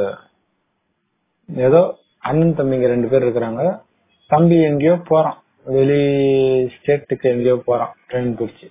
ஏதோ அண்ணன் தம்பிங்க ரெண்டு பேர் இருக்கிறாங்க தம்பி எங்கேயோ போறான் வெளி ஸ்டேட்டுக்கு எங்கேயோ போறான் ட்ரெயின் பிடிச்சு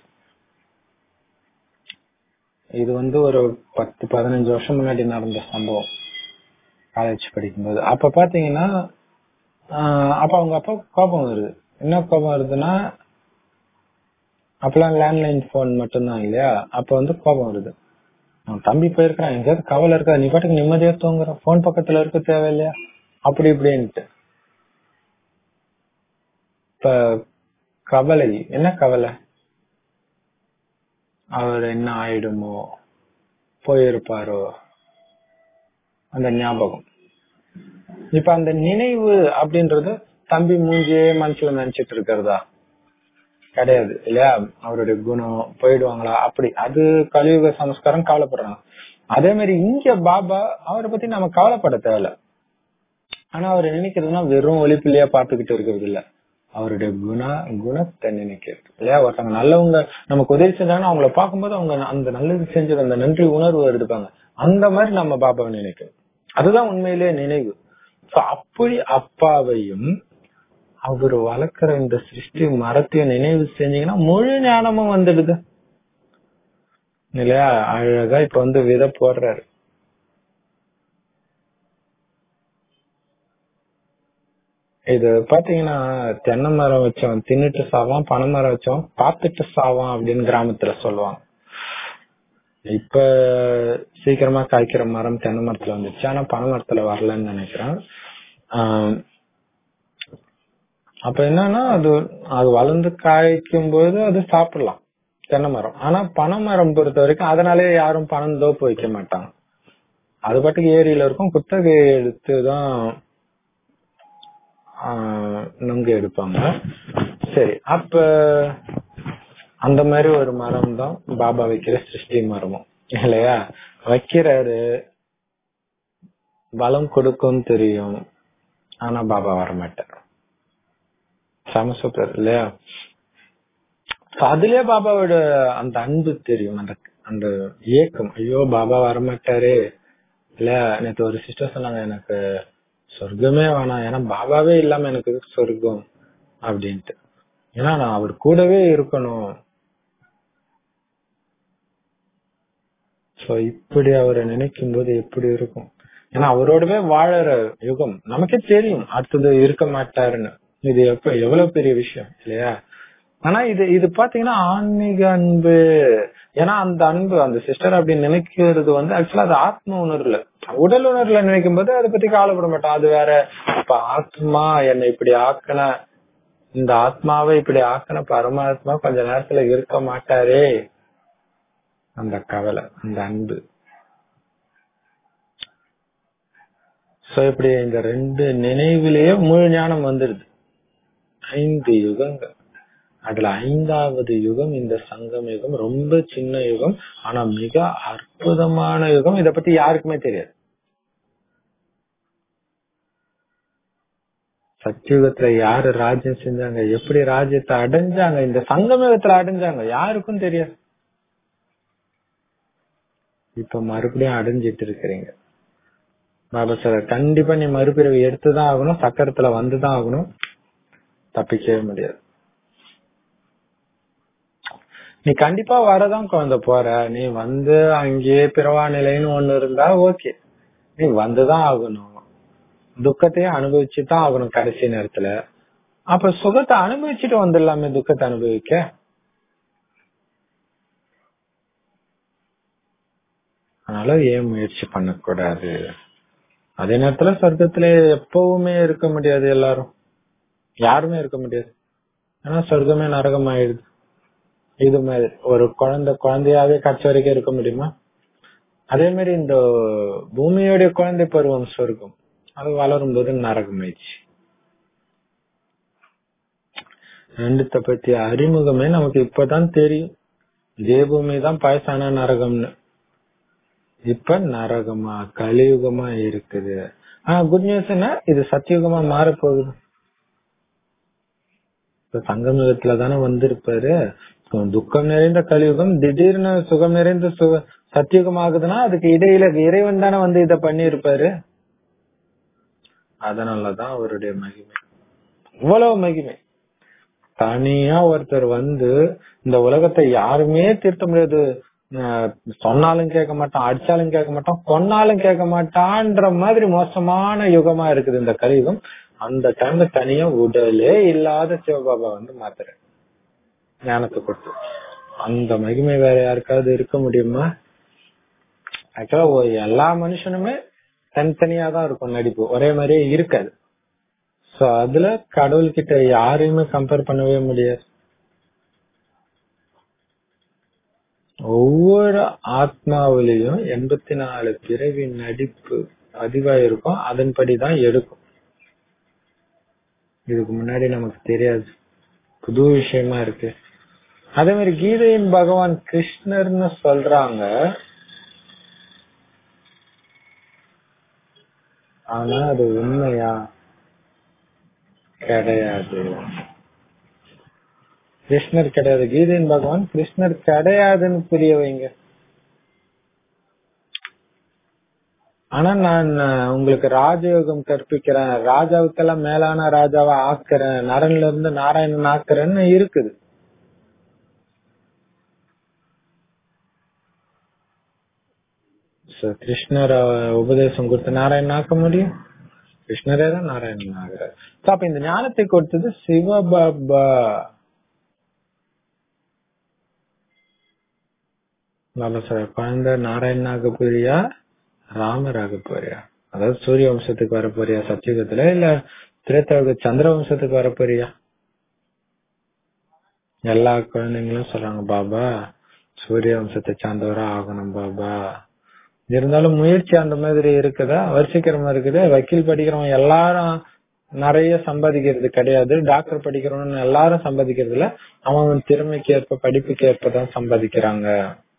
இது வந்து ஒரு பத்து பதினஞ்சு வருஷம் முன்னாடி நடந்த சம்பவம் காலேஜ் படிக்கும்போது அப்ப பாத்தீங்கன்னா ஆஹ் அப்ப அவங்க அப்பா கோபம் வருது என்ன கோபம் வருதுன்னா அப்பெல்லாம் லேண்ட்லைன் போன் மட்டும்தான் இல்லையா அப்ப வந்து கோபம் வருது அவன் தம்பி போயிருக்கான் எங்கேயாவது கவலை இருக்கா நீ பாட்டுக்கு நிம்மதியா தூங்குற போன் பக்கத்துல இருக்க தேவையில்லையா அப்படி இப்படின்ட்டு இப்ப கவலை என்ன கவலை அவர் என்ன ஆயிடுமோ போயிருப்பாரோ அந்த ஞாபகம் இப்ப அந்த நினைவு அப்படின்றது தம்பி மூஞ்சியே மனசுல நினைச்சிட்டு இருக்கிறதா கிடையாது இல்லையா அவருடைய குணம் போயிடுவாங்களா அப்படி அது கலியுக சமஸ்காரம் கவலைப்படுறாங்க அதே மாதிரி இங்க பாபா அவரை பத்தி நம்ம கவலைப்பட தேவையில்ல ஆனா அவர் நினைக்கிறதுனா வெறும் ஒளிப்பிள்ளையா பாத்துக்கிட்டு இருக்கிறது இல்ல அவருடைய குண குணத்தை நினைக்கிறது இல்லையா ஒருத்தவங்க நல்லவங்க நமக்கு உதவி செஞ்சாங்கன்னா அவங்கள பார்க்கும்போது அவங்க அந்த நல்லது செஞ்சது அந்த நன்றி உணர்வு எடுப்பாங்க அந்த மாதிரி நம்ம பாபாவை நினைக்கணும் அதுதான் உண்மையிலேயே நினைவு So, அப்படி அப்பாவையும் அவர் வளர்க்கிற இந்த சிருஷ்டி மரத்தையும் நினைவு செஞ்சீங்கன்னா முழு ஞானமும் வந்துடுது இல்லையா அழகா இப்ப வந்து விதை போடுறாரு இது பாத்தீங்கன்னா தென்னை மரம் வச்சவன் தின்னுட்டு சாவான் பனை மரம் வச்சவன் பார்த்துட்டு சாவான் அப்படின்னு கிராமத்துல சொல்லுவாங்க இப்ப சீக்கிரமா காய்க்கிற மரம் தென்னை மரத்துல வந்துச்சு ஆனா பனை மரத்துல வரலன்னு நினைக்கிறேன் ஆஹ் அப்ப என்னன்னா அது அது வளர்ந்து காய்க்கும் போது அது சாப்பிடலாம் தென்னை மரம் ஆனா பனை மரம் பொறுத்த வரைக்கும் அதனாலே யாரும் பணம் தோப்பு வைக்க மாட்டாங்க அது பாட்டுக்கு ஏரியில இருக்கும் குத்தகை எடுத்துதான் ஆஹ் நுங்கு எடுப்பாங்க சரி அப்ப அந்த மாதிரி ஒரு மரம் தான் பாபா வைக்கிற சிருஷ்டி மரமும் இல்லையா வைக்கிறாரு பலம் கொடுக்கும் தெரியும் ஆனா பாபா வரமாட்டார் செம சூப்பர் இல்லையா So, அதுலயே பாபாவோட அந்த அன்பு தெரியும் அந்த அந்த ஏக்கம் ஐயோ பாபா வரமாட்டாரே இல்ல நேத்து ஒரு சிஸ்டர் சொன்னாங்க எனக்கு சொர்க்கமே வேணாம் ஏன்னா பாபாவே இல்லாம எனக்கு எதுக்கு சொர்க்கம் அப்படின்ட்டு ஏன்னா நான் அவர் கூடவே இருக்கணும் சோ இப்படி அவரை நினைக்கும் போது எப்படி இருக்கும் ஏன்னா அவரோடவே வாழற யுகம் நமக்கே தெரியும் அடுத்தது இருக்க மாட்டாருன்னு இது எப்ப எவ்வளவு பெரிய விஷயம் இல்லையா ஆனா இது இது பாத்தீங்கன்னா ஆன்மீக அன்பு ஏன்னா அந்த அன்பு அந்த சிஸ்டர் அப்படி நினைக்கிறது வந்து ஆக்சுவலா அது ஆத்ம உணர்வுல உடல் உணர்வுல நினைக்கும் போது அதை பத்தி கவலைப்பட மாட்டோம் அது வேற இப்ப ஆத்மா என்னை இப்படி ஆக்கின இந்த ஆத்மாவை இப்படி ஆக்கின பரமாத்மா கொஞ்ச நேரத்துல இருக்க மாட்டாரே அந்த கவலை அந்த அன்பு சோ இப்படி இந்த ரெண்டு நினைவிலேயே முழு ஞானம் வந்துடுது ஐந்து யுகங்கள் அதுல ஐந்தாவது யுகம் இந்த சங்கம் யுகம் ரொம்ப சின்ன யுகம் ஆனா மிக அற்புதமான யுகம் இத பத்தி யாருக்குமே தெரியாது சத்தியுகத்துல யாரு ராஜ்யம் செஞ்சாங்க எப்படி ராஜ்யத்தை அடைஞ்சாங்க இந்த சங்கமயுகத்துல அடைஞ்சாங்க யாருக்கும் தெரியாது இப்ப மறுபடியும் அடைஞ்சிட்டு இருக்கிறீங்க பாபா சார் கண்டிப்பா நீ மறுபிறவி எடுத்துதான் ஆகணும் சக்கரத்துல வந்துதான் ஆகணும் தப்பிக்கவே முடியாது நீ கண்டிப்பா வரதான் குழந்தை போற நீ வந்து அங்கேயே பிறவா நிலைன்னு ஒண்ணு இருந்தா ஓகே நீ வந்துதான் ஆகணும் துக்கத்தையே அனுபவிச்சுதான் ஆகணும் கடைசி நேரத்துல அப்ப சுகத்தை அனுபவிச்சுட்டு வந்துடலாமே துக்கத்தை அனுபவிக்க அதனால ஏன் முயற்சி பண்ணக்கூடாது அதே நேரத்துல சொர்க்கத்துல எப்பவுமே இருக்க முடியாது எல்லாரும் யாருமே இருக்க முடியாது ஏன்னா சொர்க்கமே நரகம் ஆயிடுது இது மாதிரி ஒரு குழந்தை குழந்தையாவே கடைசி வரைக்கும் இருக்க முடியுமா அதே மாதிரி இந்த பூமியோடைய குழந்தை பருவம் சொர்க்கம் அது வளரும் போது நரகம் ஆயிடுச்சு ரெண்டுத்த பத்தி அறிமுகமே நமக்கு இப்பதான் தெரியும் இதே பூமி தான் பாயசான நரகம்னு இப்ப நரகமா கலியுகமா இருக்குது ஆஹ் குட் நியூஸ்னா இது சத்தியுகமா மாற போகுது இப்ப சங்கமிகத்துல தானே வந்திருப்பாரு துக்கம் நிறைந்த கலியுகம் திடீர்னு சுகம் நிறைந்த சுக சத்தியுகம் ஆகுதுன்னா அதுக்கு இடையில இறைவன் தானே வந்து இத பண்ணிருப்பாரு அதனாலதான் அவருடைய மகிமை இவ்வளவு மகிமை தனியா ஒருத்தர் வந்து இந்த உலகத்தை யாருமே திருத்த முடியாது அஹ் சொன்னாலும் கேட்க மாட்டான் அடிச்சாலும் கேட்க மாட்டான் கொன்னாலும் கேட்க மாட்டான்ற மாதிரி மோசமான யுகமா இருக்குது இந்த கலியுகம் அந்த டைம்ல தனியா உடலே இல்லாத சிவபாபா வந்து மாத்துற ஞானத்தை கொடுத்து அந்த மகிமை வேற யாருக்காவது இருக்க முடியுமா ஆக்சுவலா எல்லா மனுஷனுமே தனித்தனியா தான் இருக்கும் நடிப்பு ஒரே மாதிரியே இருக்காது சோ அதுல கடவுள் கிட்ட யாரையுமே கம்பேர் பண்ணவே முடியாது ஒவ்வொரு ஆத்மாவிலையும் எண்பத்தி நாலு பிறவி நடிப்பு பதிவா இருக்கும் அதன்படிதான் எடுக்கும் இதுக்கு முன்னாடி நமக்கு தெரியாது புது விஷயமா இருக்கு அதே மாதிரி கீதையின் பகவான் கிருஷ்ணர்னு சொல்றாங்க ஆனா அது உண்மையா கிடையாது கிருஷ்ணர் கிடையாது கீதையின் பகவான் கிருஷ்ணர் கிடையாதுன்னு புரிய வைங்க ஆனா நான் உங்களுக்கு ராஜயோகம் கற்பிக்கிறேன் ராஜாவுக்கெல்லாம் மேலான ராஜாவா ஆக்குறேன் நரன்ல இருந்து நாராயணன் ஆக்குறேன்னு இருக்குது கிருஷ்ணர் உபதேசம் கொடுத்து நாராயணன் ஆக்க முடியும் கிருஷ்ணரே தான் நாராயணன் ஆகிறார் அப்ப இந்த ஞானத்தை கொடுத்தது சிவபாபா பாபா சார் குழந்தை நாராயணனாக போறியா ராமராக போறியா அதாவது சூரிய வம்சத்துக்கு வர போறியா சத்தியுகத்துல இல்ல திரேத்தாவுக்கு சந்திர வம்சத்துக்கு வர போறியா எல்லா குழந்தைங்களும் சொல்றாங்க பாபா சூரிய வம்சத்தை சார்ந்தவரா ஆகணும் பாபா இருந்தாலும் முயற்சி அந்த மாதிரி இருக்குதா வரிசைக்கிரமா இருக்குது வக்கீல் படிக்கிறவங்க எல்லாரும் நிறைய சம்பாதிக்கிறது கிடையாது டாக்டர் படிக்கிறவங்க எல்லாரும் சம்பாதிக்கிறது இல்ல அவன் திறமைக்கு ஏற்ப படிப்புக்கு ஏற்பதான் சம்பாதிக்கிறாங்க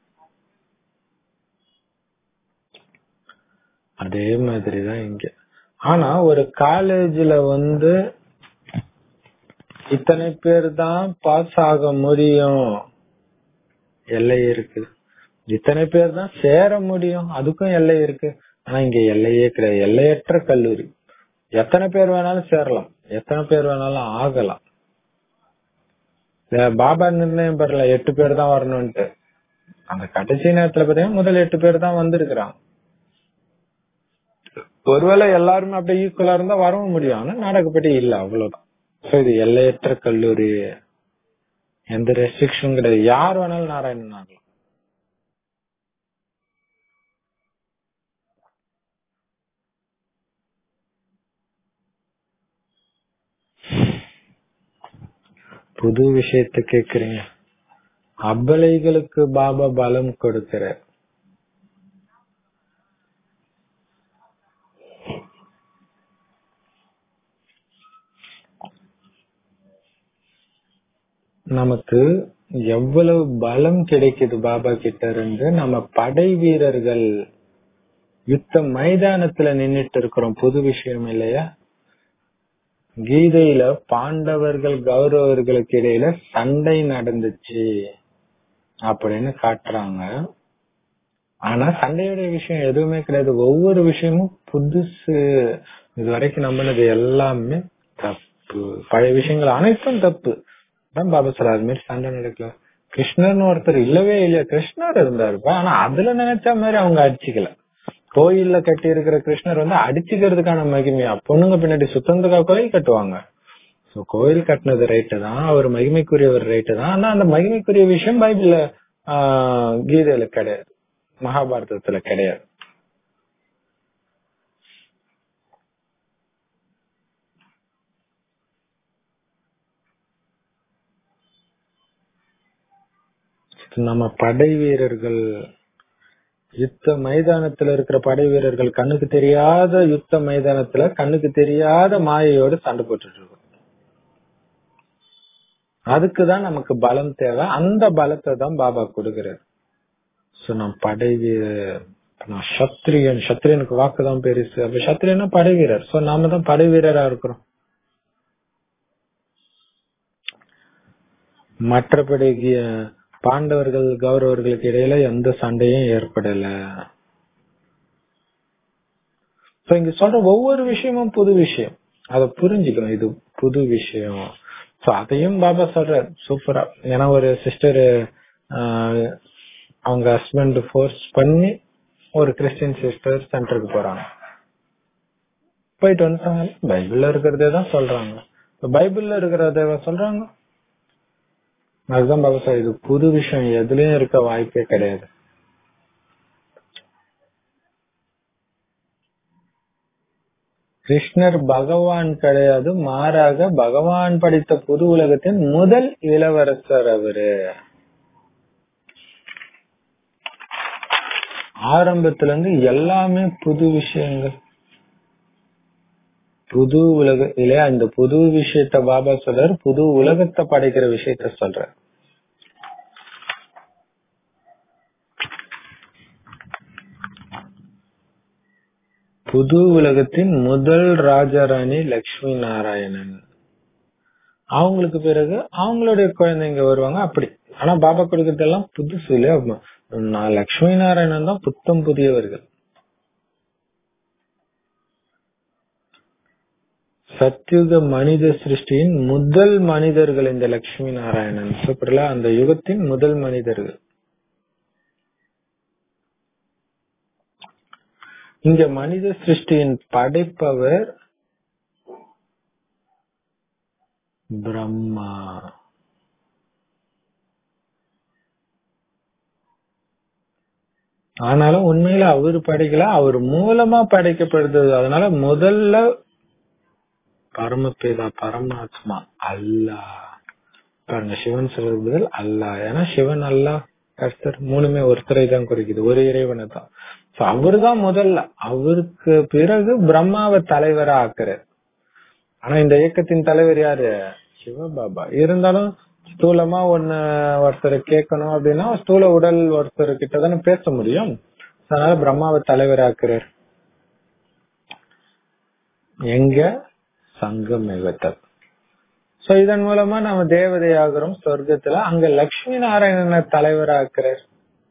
அதே மாதிரிதான் இங்க ஆனா ஒரு காலேஜ்ல வந்து இத்தனை பேர் தான் பாஸ் ஆக முடியும் எல்லை இருக்கு இத்தனை பேர் தான் சேர முடியும் அதுக்கும் எல்லை இருக்கு ஆனா இங்க எல்லையே கிடையாது எல்லையற்ற கல்லூரி எத்தனை பேர் வேணாலும் சேரலாம் எத்தனை பேர் வேணாலும் ஆகலாம் பாபா நிர்ணயம் பெறல எட்டு பேர் தான் வரணும்ட்டு அந்த கடைசி நேரத்துல பாத்தீங்கன்னா முதல் எட்டு பேர் தான் வந்திருக்கிறாங்க ஒருவேளை எல்லாருமே அப்படியே ஈக்குவலா இருந்தா வரவும் முடியும் ஆனா நாடகப்படி இல்ல அவ்வளவுதான் இது எல்லையற்ற கல்லூரி எந்த ரெஸ்ட்ரிக்ஷனும் கிடையாது யார் வேணாலும் நாராயணன் ஆகலாம் புது விஷயத்த கேக்குறீங்க அபலைகளுக்கு பாபா பலம் கொடுக்கிற நமக்கு எவ்வளவு பலம் கிடைக்குது பாபா கிட்ட இருந்து நம்ம படை வீரர்கள் யுத்த மைதானத்துல நின்னுட்டு இருக்கிறோம் புது விஷயம் இல்லையா கீதையில பாண்டவர்கள் கௌரவர்களுக்கு இடையில சண்டை நடந்துச்சு அப்படின்னு காட்டுறாங்க ஆனா சண்டையுடைய விஷயம் எதுவுமே கிடையாது ஒவ்வொரு விஷயமும் புதுசு இது வரைக்கும் நம்பினது எல்லாமே தப்பு பழைய விஷயங்கள் அனைத்தும் தப்பு தான் பாபா சார் அது மாதிரி சண்டை நடக்கல கிருஷ்ணர்னு ஒருத்தர் இல்லவே இல்லையா கிருஷ்ணர் இருந்தாருப்பா ஆனா அதுல நினைச்ச மாதிரி அவங்க அடிச்சுக்கல கோயில்ல கட்டி இருக்கிற கிருஷ்ணர் வந்து அடிச்சுக்கிறதுக்கான மகிமையா பொண்ணுங்க பின்னாடி சுத்தந்துக்கா கோயில் கட்டுவாங்க சோ கோயில் கட்டினது ரைட்டு தான் அவர் மகிமைக்குரியவர் ரைட்டு தான் ஆனா அந்த மகிமைக்குரிய விஷயம் பைபிள்ல ஆஹ், கீதையில கிடையாது மகாபாரதத்துல கிடையாது நம்ம படை வீரர்கள் யுத்த மைதானத்துல இருக்கிற படை வீரர்கள் கண்ணுக்கு தெரியாத யுத்த மைதானத்துல கண்ணுக்கு தெரியாத மாயையோடு சண்டை போட்டுட்டு இருக்கோம் அதுக்குதான் நமக்கு பலம் தேவை அந்த பலத்தை தான் பாபா கொடுக்கிறார் சோ நான் படை வீரர் நான் சத்திரியன் சத்திரியனுக்கு வாக்கு தான் பெருசு அப்ப சத்திரியனா படை வீரர் சோ நாம தான் படை வீரரா இருக்கிறோம் மற்றபடி கி- பாண்டவர்கள் கௌரவர்களுக்கு இடையில எந்த சண்டையும் ஏற்படல So, இங்க சொல்ற ஒவ்வொரு விஷயமும் புது விஷயம் அத புரிஞ்சுக்கணும் இது புது விஷயம் சோ அதையும் பாபா சொல்றார் சூப்பரா ஏன்னா ஒரு சிஸ்டர் அவங்க ஹஸ்பண்ட் ஃபோர்ஸ் பண்ணி ஒரு கிறிஸ்டியன் சிஸ்டர் சென்டருக்கு போறாங்க போயிட்டு வந்துட்டாங்க பைபிள்ல இருக்கிறதே தான் சொல்றாங்க இப்ப பைபிள்ல இருக்கிறத சொல்றாங்க அதுதான் பாபா சார் இது புது விஷயம் எதுலயும் இருக்க வாய்ப்பே கிடையாது கிருஷ்ணர் பகவான் கிடையாது மாறாக பகவான் படித்த புது உலகத்தின் முதல் இளவரசர் அவரு ஆரம்பத்துல இருந்து எல்லாமே புது விஷயங்கள் புது உலக இல்லையா இந்த புது விஷயத்த பாபா சொல்றாரு புது உலகத்தை படைக்கிற விஷயத்த சொல்றாரு புது உலகத்தின் முதல் ராஜாராணி லக்ஷ்மி நாராயணன் அவங்களுக்கு பிறகு அவங்களுடைய குழந்தைங்க வருவாங்க அப்படி ஆனா பாபா கொடுக்கறதெல்லாம் புதுசு இல்லையா நான் லக்ஷ்மி நாராயணன் தான் புத்தம் புதியவர்கள் சத்யுக மனித சிருஷ்டியின் முதல் மனிதர்கள் இந்த லக்ஷ்மி நாராயணன் சூப்பர்ல அந்த யுகத்தின் முதல் மனிதர்கள் இங்க மனித சிருஷ்டியின் படைப்பவர் பிரம்மா ஆனாலும் உண்மையில அவர் படைக்கல அவர் மூலமா படைக்கப்படுது அதனால முதல்ல பரமபேதா பரமாத்மா அல்லாஹ் பாருங்க சிவன் சொல்றது பதில் அல்லாஹ் ஏன்னா சிவன் அல்லாஹ் கர்த்தர் மூணுமே ஒருத்தரை தான் குறிக்குது ஒரு இறைவனை தான் அவரு தான் முதல்ல அவருக்கு பிறகு பிரம்மாவை தலைவரா ஆக்குறாரு ஆனா இந்த இயக்கத்தின் தலைவர் யாரு சிவபாபா இருந்தாலும் ஸ்தூலமா ஒண்ணு ஒருத்தர் கேட்கணும் அப்படின்னா ஸ்தூல உடல் ஒருத்தர் கிட்ட தானே பேச முடியும் அதனால பிரம்மாவை தலைவராக்குறார் எங்க சங்கம் யுகத்தில் சோ இதன் மூலமா நம்ம தேவதை ஆகிறோம் சொர்க்கத்துல அங்க லட்சுமி நாராயணனை தலைவராக்குறார்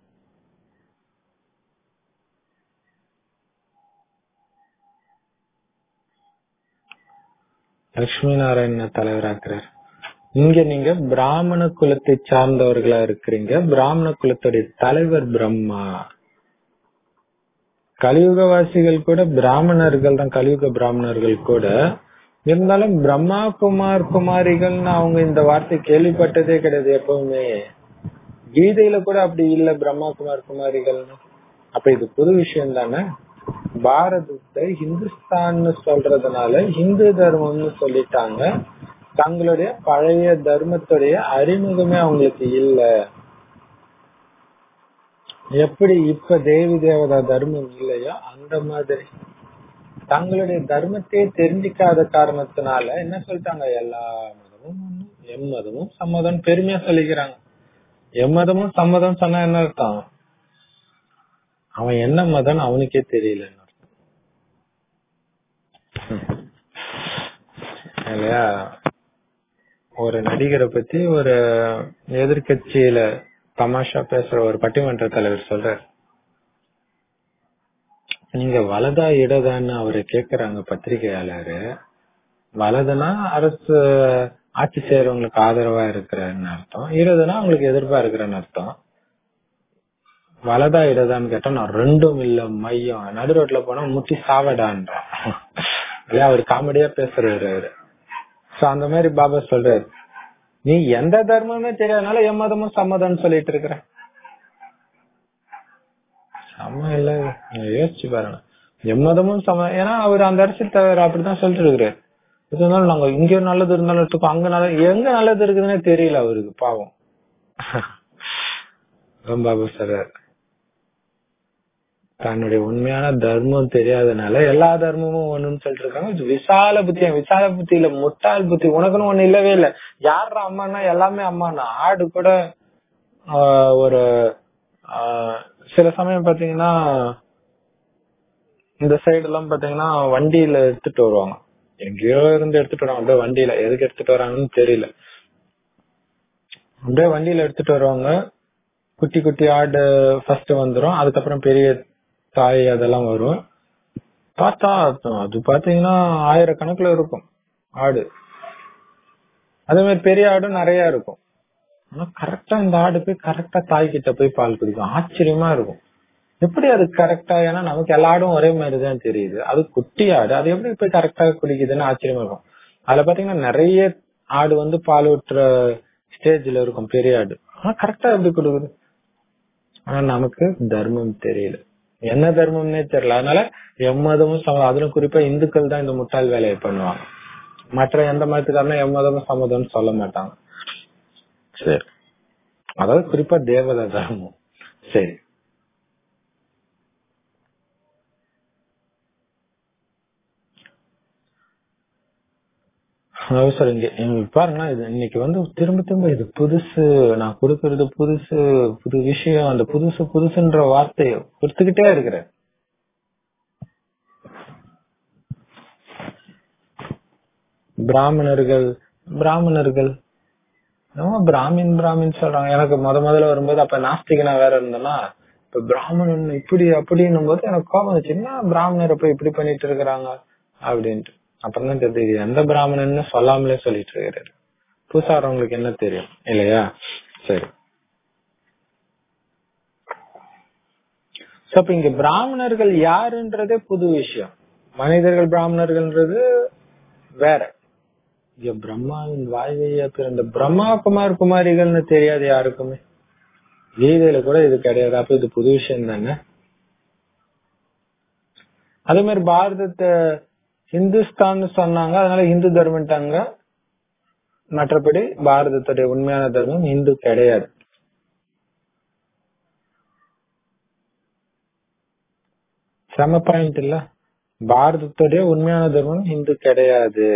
லட்சுமி நாராயண தலைவராக்குறார் இங்க நீங்க பிராமண குலத்தை சார்ந்தவர்களா இருக்கிறீங்க பிராமண குலத்துடைய தலைவர் பிரம்மா கலியுகவாசிகள் கூட பிராமணர்கள் தான் கலியுக பிராமணர்கள் கூட இருந்தாலும் பிரம்மா குமார் குமாரிகள்னு அவங்க இந்த வார்த்தை கேள்விப்பட்டதே கிடையாது எப்பவுமே கீதையில கூட அப்படி இல்ல பிரம்மா குமார் குமாரிகள்னு அப்ப இது புது விஷயம் தானே பாரதத்தை ஹிந்துஸ்தான்னு சொல்றதுனால இந்து தர்மம்னு சொல்லிட்டாங்க தங்களுடைய பழைய தர்மத்துடைய அறிமுகமே அவங்களுக்கு இல்ல எப்படி இப்ப தேவி தேவதா தர்மம் இல்லையோ அந்த மாதிரி தங்களுடைய தர்மத்தையே தெரிஞ்சிக்காத காரணத்தினால என்ன சொல்லிட்டாங்க எல்லா மதமும் ஒண்ணு, எம் மதமும் சம்மதம் பெருமையா சொல்லிக்கிறாங்க எம்மதமும் சம்மதம் சொன்னா என்ன அர்த்தம் அவன் என்ன மதம் அவனுக்கே தெரியல இல்லையா ஒரு நடிகரை பத்தி ஒரு எதிர்கட்சியில தமாஷா பேசுற ஒரு பட்டிமன்ற தலைவர் சொல்றார் நீங்க வலதா இடதான்னு அவரை கேக்குறாங்க பத்திரிகையாளரு வலதுனா அரசு ஆட்சி செய்யறவங்களுக்கு ஆதரவா இருக்கிறன்னு அர்த்தம் இடதுனா அவங்களுக்கு எதிர்ப்பா இருக்கிறன்னு அர்த்தம் வலதா இடதான்னு கேட்டா நான் ரெண்டும் இல்ல மையம் நடு ரோட்ல போனா முட்டி சாவடான்றான் இல்ல அவர் காமெடியா பேசுறாரு அவரு சோ அந்த மாதிரி பாபா சொல்றாரு நீ எந்த தர்மமே தெரியாதனால எம்மதமும் சம்மதம்னு சொல்லிட்டு இருக்கிற சம இல்ல நீங்க யோசிச்சு பாருங்க எம்மதமும் சம ஏன்னா அவர் அந்த அரசியல் தலைவர் அப்படிதான் சொல்லிட்டு இருக்கிறாரு இருந்தாலும் நாங்க இங்க நல்லது இருந்தாலும் எடுத்துக்கோ அங்க நல்லது எங்க நல்லது இருக்குதுன்னே தெரியல அவருக்கு பாவம் பாபு சொல்றாரு தன்னுடைய உண்மையான தர்மம் தெரியாதனால எல்லா தர்மமும் ஒண்ணுன்னு சொல்லிட்டு இருக்காங்க இது விசால புத்தி விசால புத்தி இல்ல முட்டாள் புத்தி உனக்குன்னு ஒண்ணு இல்லவே இல்ல யாரா அம்மானா எல்லாமே அம்மானா ஆடு கூட ஆஹ், ஒரு ஆஹ், சில சமயம் பாத்தீங்கன்னா இந்த சைடு எல்லாம் பாத்தீங்கன்னா வண்டியில எடுத்துட்டு வருவாங்க எங்கேயோ இருந்து எடுத்துட்டு வருவாங்க அப்படியே வண்டியில எதுக்கு எடுத்துட்டு வராங்கன்னு தெரியல அப்படியே வண்டியில எடுத்துட்டு வருவாங்க குட்டி குட்டி ஆடு ஃபர்ஸ்ட் வந்துரும் அதுக்கப்புறம் பெரிய தாய் அதெல்லாம் வரும் பார்த்தா அது பாத்தீங்கன்னா ஆயிரக்கணக்குல இருக்கும் ஆடு அதே மாதிரி பெரிய ஆடும் நிறைய இருக்கும் ஆனா கரெக்டா இந்த ஆடு போய் கரெக்டா தாய் கிட்ட போய் பால் குடிக்கும் ஆச்சரியமா இருக்கும் எப்படி அது கரெக்டா ஏன்னா நமக்கு எல்லா ஆடும் ஒரே மாதிரி தான் தெரியுது அது குட்டி ஆடு அது எப்படி போய் கரெக்டா குடிக்குதுன்னு ஆச்சரியமா இருக்கும் அதுல பாத்தீங்கன்னா நிறைய ஆடு வந்து பால் ஊட்டுற ஸ்டேஜ்ல இருக்கும் பெரிய ஆடு ஆனா கரெக்டா எப்படி கொடுக்குது ஆனா நமக்கு தர்மம் தெரியல என்ன தர்மம்னே தெரியல அதனால எம்மதமும் சம அதுல குறிப்பா இந்துக்கள் தான் இந்த முட்டாள் வேலையை பண்ணுவாங்க மற்ற எந்த மதத்துக்காரனும் எம்மதமும் சம்மதம்னு சொல்ல மாட்டாங்க சரி அதாவது குறிப்பா தேவத தர்மம் சரி அதாவது சார் இங்க இங்க பாருங்களேன் இது இன்னைக்கு வந்து திரும்ப திரும்ப இது புதுசு நான் கொடுக்கறது புதுசு புது விஷயம் அந்த புதுசு புதுசுன்ற வார்த்தையை கொடுத்துக்கிட்டே இருக்கிறேன் பிராமணர்கள் பிராமணர்கள் என்னமோ பிராமின் பிராமின் சொல்றாங்க எனக்கு முத முதல்ல வரும்போது அப்ப நாஸ்திகனா வேற இருந்தேன்னா இப்ப பிராமணன் இப்படி அப்படின்னும் போது எனக்கு கோபம் வந்துச்சு என்ன பிராமணர் இப்ப இப்படி பண்ணிட்டு இருக்கிறாங்க அப்படின்ட்டு அப்புறம் தான் தெரியுது இது எந்த பிராமணன்னு சொல்லாமலே சொல்லிட்டு இருக்கிறாரு புதுசா வரவங்களுக்கு என்ன தெரியும் இல்லையா சரி சோ இப்ப இங்க பிராமணர்கள் யாருன்றதே புது விஷயம் மனிதர்கள் பிராமணர்கள்ன்றது வேற இங்க பிரம்மாவின் வாய்வையா பிறந்த பிரம்மா குமார் குமாரிகள்னு தெரியாது யாருக்குமே கீதையில கூட இது கிடையாது அப்ப இது புது விஷயம் தானே அதே மாதிரி பாரதத்தை ஹிந்துஸ்தான் சொன்னாங்க அதனால இந்து தர்மம்ட்டாங்க மற்றபடி பாரதத்துடைய உண்மையான தர்மம் இந்து கிடையாது செம பாயிண்ட் இல்ல பாரதத்துடைய உண்மையான தர்மம் இந்து கிடையாது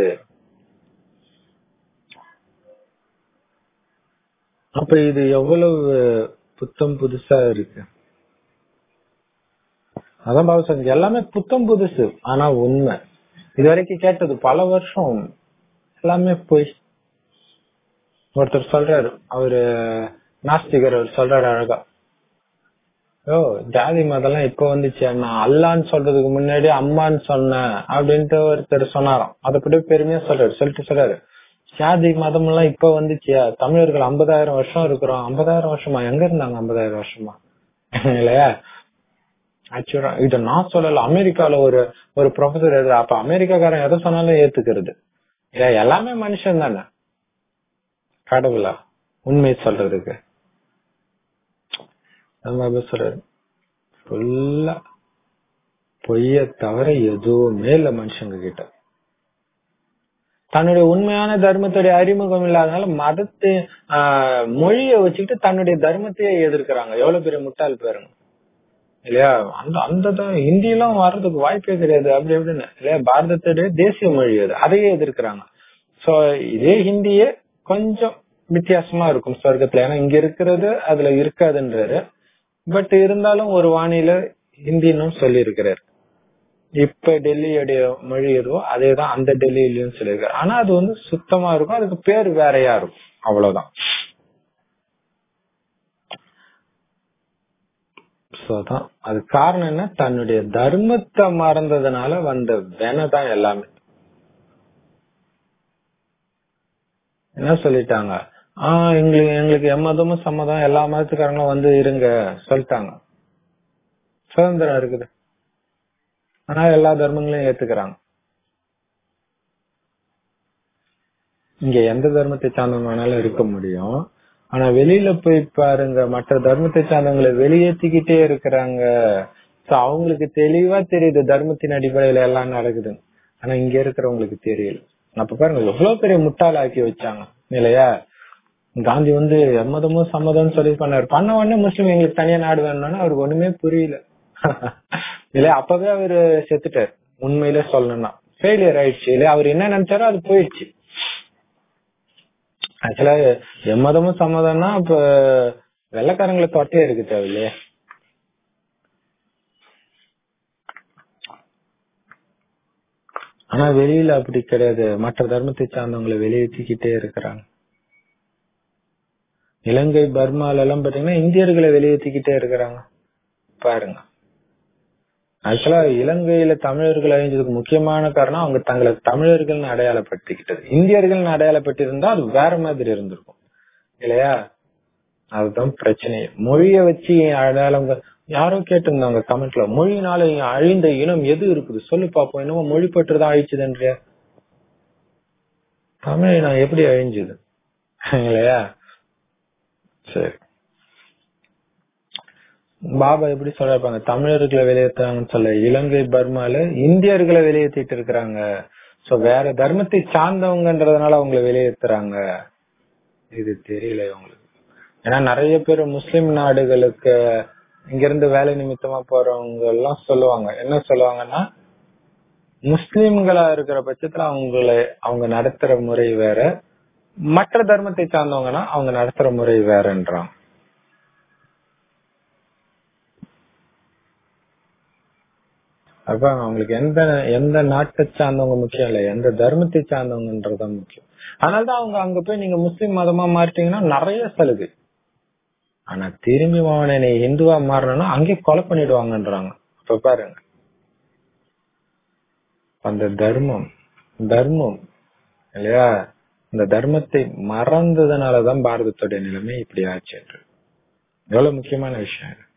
அப்ப இது எவ்வளவு புத்தம் புதுசா இருக்கு அதான் பாபு சொன்னது எல்லாமே புத்தம் புதுசு ஆனா உண்மை இது வரைக்கும் கேட்டது பல வருஷம் எல்லாமே போய் ஒருத்தர் சொல்றாரு அவரு நாஸ்திகர் அவர் சொல்றாரு அழகா ஓ ஜாதி மதம்லாம் இப்ப வந்துச்சு நான் அல்லான்னு சொல்றதுக்கு முன்னாடி அம்மான்னு சொன்னேன் அப்படின்ட்டு ஒருத்தர் சொன்னாராம் அதை பத்தி பெருமையா சொல்றாரு சொல்லிட்டு சொல்றாரு ஜாதி மதம் எல்லாம் இப்ப வந்துச்சியா தமிழர்கள் ஐம்பதாயிரம் வருஷம் இருக்கிறோம் ஐம்பதாயிரம் வருஷமா எங்க இருந்தாங்க ஐம்பதாயிரம் வருஷமா இல்லையா ஆக்சுவலா இத நான் சொல்லல அமெரிக்கால ஒரு ஒரு ப்ரொஃபசர் எழுதுற அப்ப அமெரிக்காக்காரன் எதை சொன்னாலும் ஏத்துக்கிறது இல்ல எல்லாமே மனுஷன் தானே கடவுளா உண்மை சொல்றதுக்கு நம்ம சொல்றாரு ஃபுல்லா பொய்ய தவிர எதுவுமே இல்ல மனுஷங்க கிட்ட தன்னுடைய உண்மையான தர்மத்துடைய அறிமுகம் இல்லாதனால மதத்தை ஆஹ் மொழிய வச்சுக்கிட்டு தன்னுடைய தர்மத்தையே எதிர்க்கிறாங்க எவ்வளவு பெரிய முட்டாள் பேருங்க இல்லையா அந்த அந்த த- ஹிந்திலாம் வர்றதுக்கு வாய்ப்பே கிடையாது அப்படி எப்படின்னு இல்லையா பாரதத்துடைய தேசிய மொழி அது அதையே எதிர்க்கிறாங்க சோ இதே ஹிந்தியே கொஞ்சம் வித்தியாசமா இருக்கும் சொர்க்கத்துல ஏன்னா இங்க இருக்கிறது அதுல இருக்காதுன்றாரு பட் இருந்தாலும் ஒரு வானிலை ஹிந்தின்னு சொல்லி இருக்கிறாரு இப்ப டெல்லியோடைய மொழி எதுவோ அதே தான் அந்த டெல்லியிலயும் சொல்லியிருக்காரு ஆனா அது வந்து சுத்தமா இருக்கும் அதுக்கு பேர் வேறையா இருக்கும் அவ்வளவுதான் சோ சோ அதான் அது காரணம் என்ன தன்னுடைய தர்மத்தை மறந்ததுனால வந்த வென தான் எல்லாமே என்ன சொல்லிட்டாங்க ஆஹ் எங்களுக்கு எங்களுக்கு எம்மதமும் சம்மதம் எல்லா மதத்துக்காரங்களும் வந்து இருங்க சொல்லிட்டாங்க சுதந்திரம் இருக்குது ஆனா எல்லா தர்மங்களையும் ஏத்துக்கிறாங்க இங்க எந்த தர்மத்தை சார்ந்தவங்க வேணாலும் இருக்க முடியும் ஆனா வெளியில போய் பாருங்க மற்ற தர்மத்தை சார்ந்தவங்களை வெளியேற்றிக்கிட்டே இருக்கிறாங்க சோ அவங்களுக்கு தெளிவா தெரியுது தர்மத்தின் அடிப்படையில எல்லாம் நடக்குது ஆனா இங்க இருக்கிறவங்களுக்கு தெரியல அப்ப பாருங்க எவ்வளவு பெரிய முட்டாளாக்கி வச்சாங்க இல்லையா காந்தி வந்து எம்மதமும் சம்மதம்னு சொல்லி பண்ணாரு பண்ண உடனே முஸ்லீம் எங்களுக்கு தனியா நாடு வேணும்னா அவருக்கு ஒண்ணுமே புரியல இல்லையா அப்பவே அவரு செத்துட்டாரு உண்மையில சொல்லணும்னா ஃபெயிலியர் ஆயிடுச்சு இல்லையா அவர் என்ன நினைச்சாரோ அது போயிடுச்சு ஆக்சுவலா எம்மதமும் சம்மதம்னா இப்ப வெள்ளக்காரங்களை தொட்டே இருக்கு தேவையில்லையே ஆனா வெளியில அப்படி கிடையாது மற்ற தர்மத்தை சார்ந்தவங்களை வெளியேற்றிக்கிட்டே இருக்கிறாங்க இலங்கை பர்மால எல்லாம் பாத்தீங்கன்னா இந்தியர்களை வெளியேற்றிக்கிட்டே இருக்கிறாங்க பாருங்க ஆக்சுவலா இலங்கையில தமிழர்கள் அழிஞ்சதுக்கு முக்கியமான காரணம் அவங்க தங்களை தமிழர்கள்னு அடையாளப்படுத்திக்கிட்டது இந்தியர்கள்னு அடையாளப்பட்டிருந்தா அது வேற மாதிரி இருந்திருக்கும் இல்லையா அதுதான் பிரச்சனை மொழிய வச்சு அடையாளம் யாரோ கேட்டிருந்தாங்க கமெண்ட்ல மொழினால அழிந்த இனம் எது இருக்குது சொல்லு பாப்போம் என்னமோ மொழி பற்றுதான் அழிச்சுதுன்றியா தமிழ் இனம் எப்படி அழிஞ்சுது இல்லையா சரி பாபா எப்படி சொல்றாங்க தமிழர்களை வெளியேற்றாங்கன்னு சொல்ல இலங்கை பர்மால இந்தியர்களை வெளியேற்றிட்டு இருக்கிறாங்க சோ வேற தர்மத்தை சார்ந்தவங்கன்றதுனால அவங்களை வெளியேற்றுறாங்க இது தெரியல இவங்களுக்கு ஏன்னா நிறைய பேர் முஸ்லிம் நாடுகளுக்கு இங்க இருந்து வேலை நிமித்தமா போறவங்க எல்லாம் சொல்லுவாங்க என்ன சொல்லுவாங்கன்னா முஸ்லிம்களா இருக்கிற பட்சத்துல அவங்களை அவங்க நடத்துற முறை வேற மற்ற தர்மத்தை சார்ந்தவங்கன்னா அவங்க நடத்துற முறை வேறன்றாங்க அப்ப அவங்களுக்கு எந்த எந்த நாட்டை சார்ந்தவங்க முக்கியம் இல்ல எந்த தர்மத்தை சார்ந்தவங்கன்றதுதான் முக்கியம் அதனாலதான் அவங்க அங்க போய் நீங்க முஸ்லிம் மதமா மாறிட்டீங்கன்னா நிறைய சலுகை ஆனா திரும்பி அவனை நீ இந்துவா மாறணும்னா அங்கே கொலை பண்ணிடுவாங்கன்றாங்க அப்ப பாருங்க அந்த தர்மம் தர்மம் இல்லையா இந்த தர்மத்தை மறந்ததுனாலதான் பாரதத்துடைய நிலைமை இப்படி ஆச்சு என்று எவ்வளவு முக்கியமான விஷயம் இது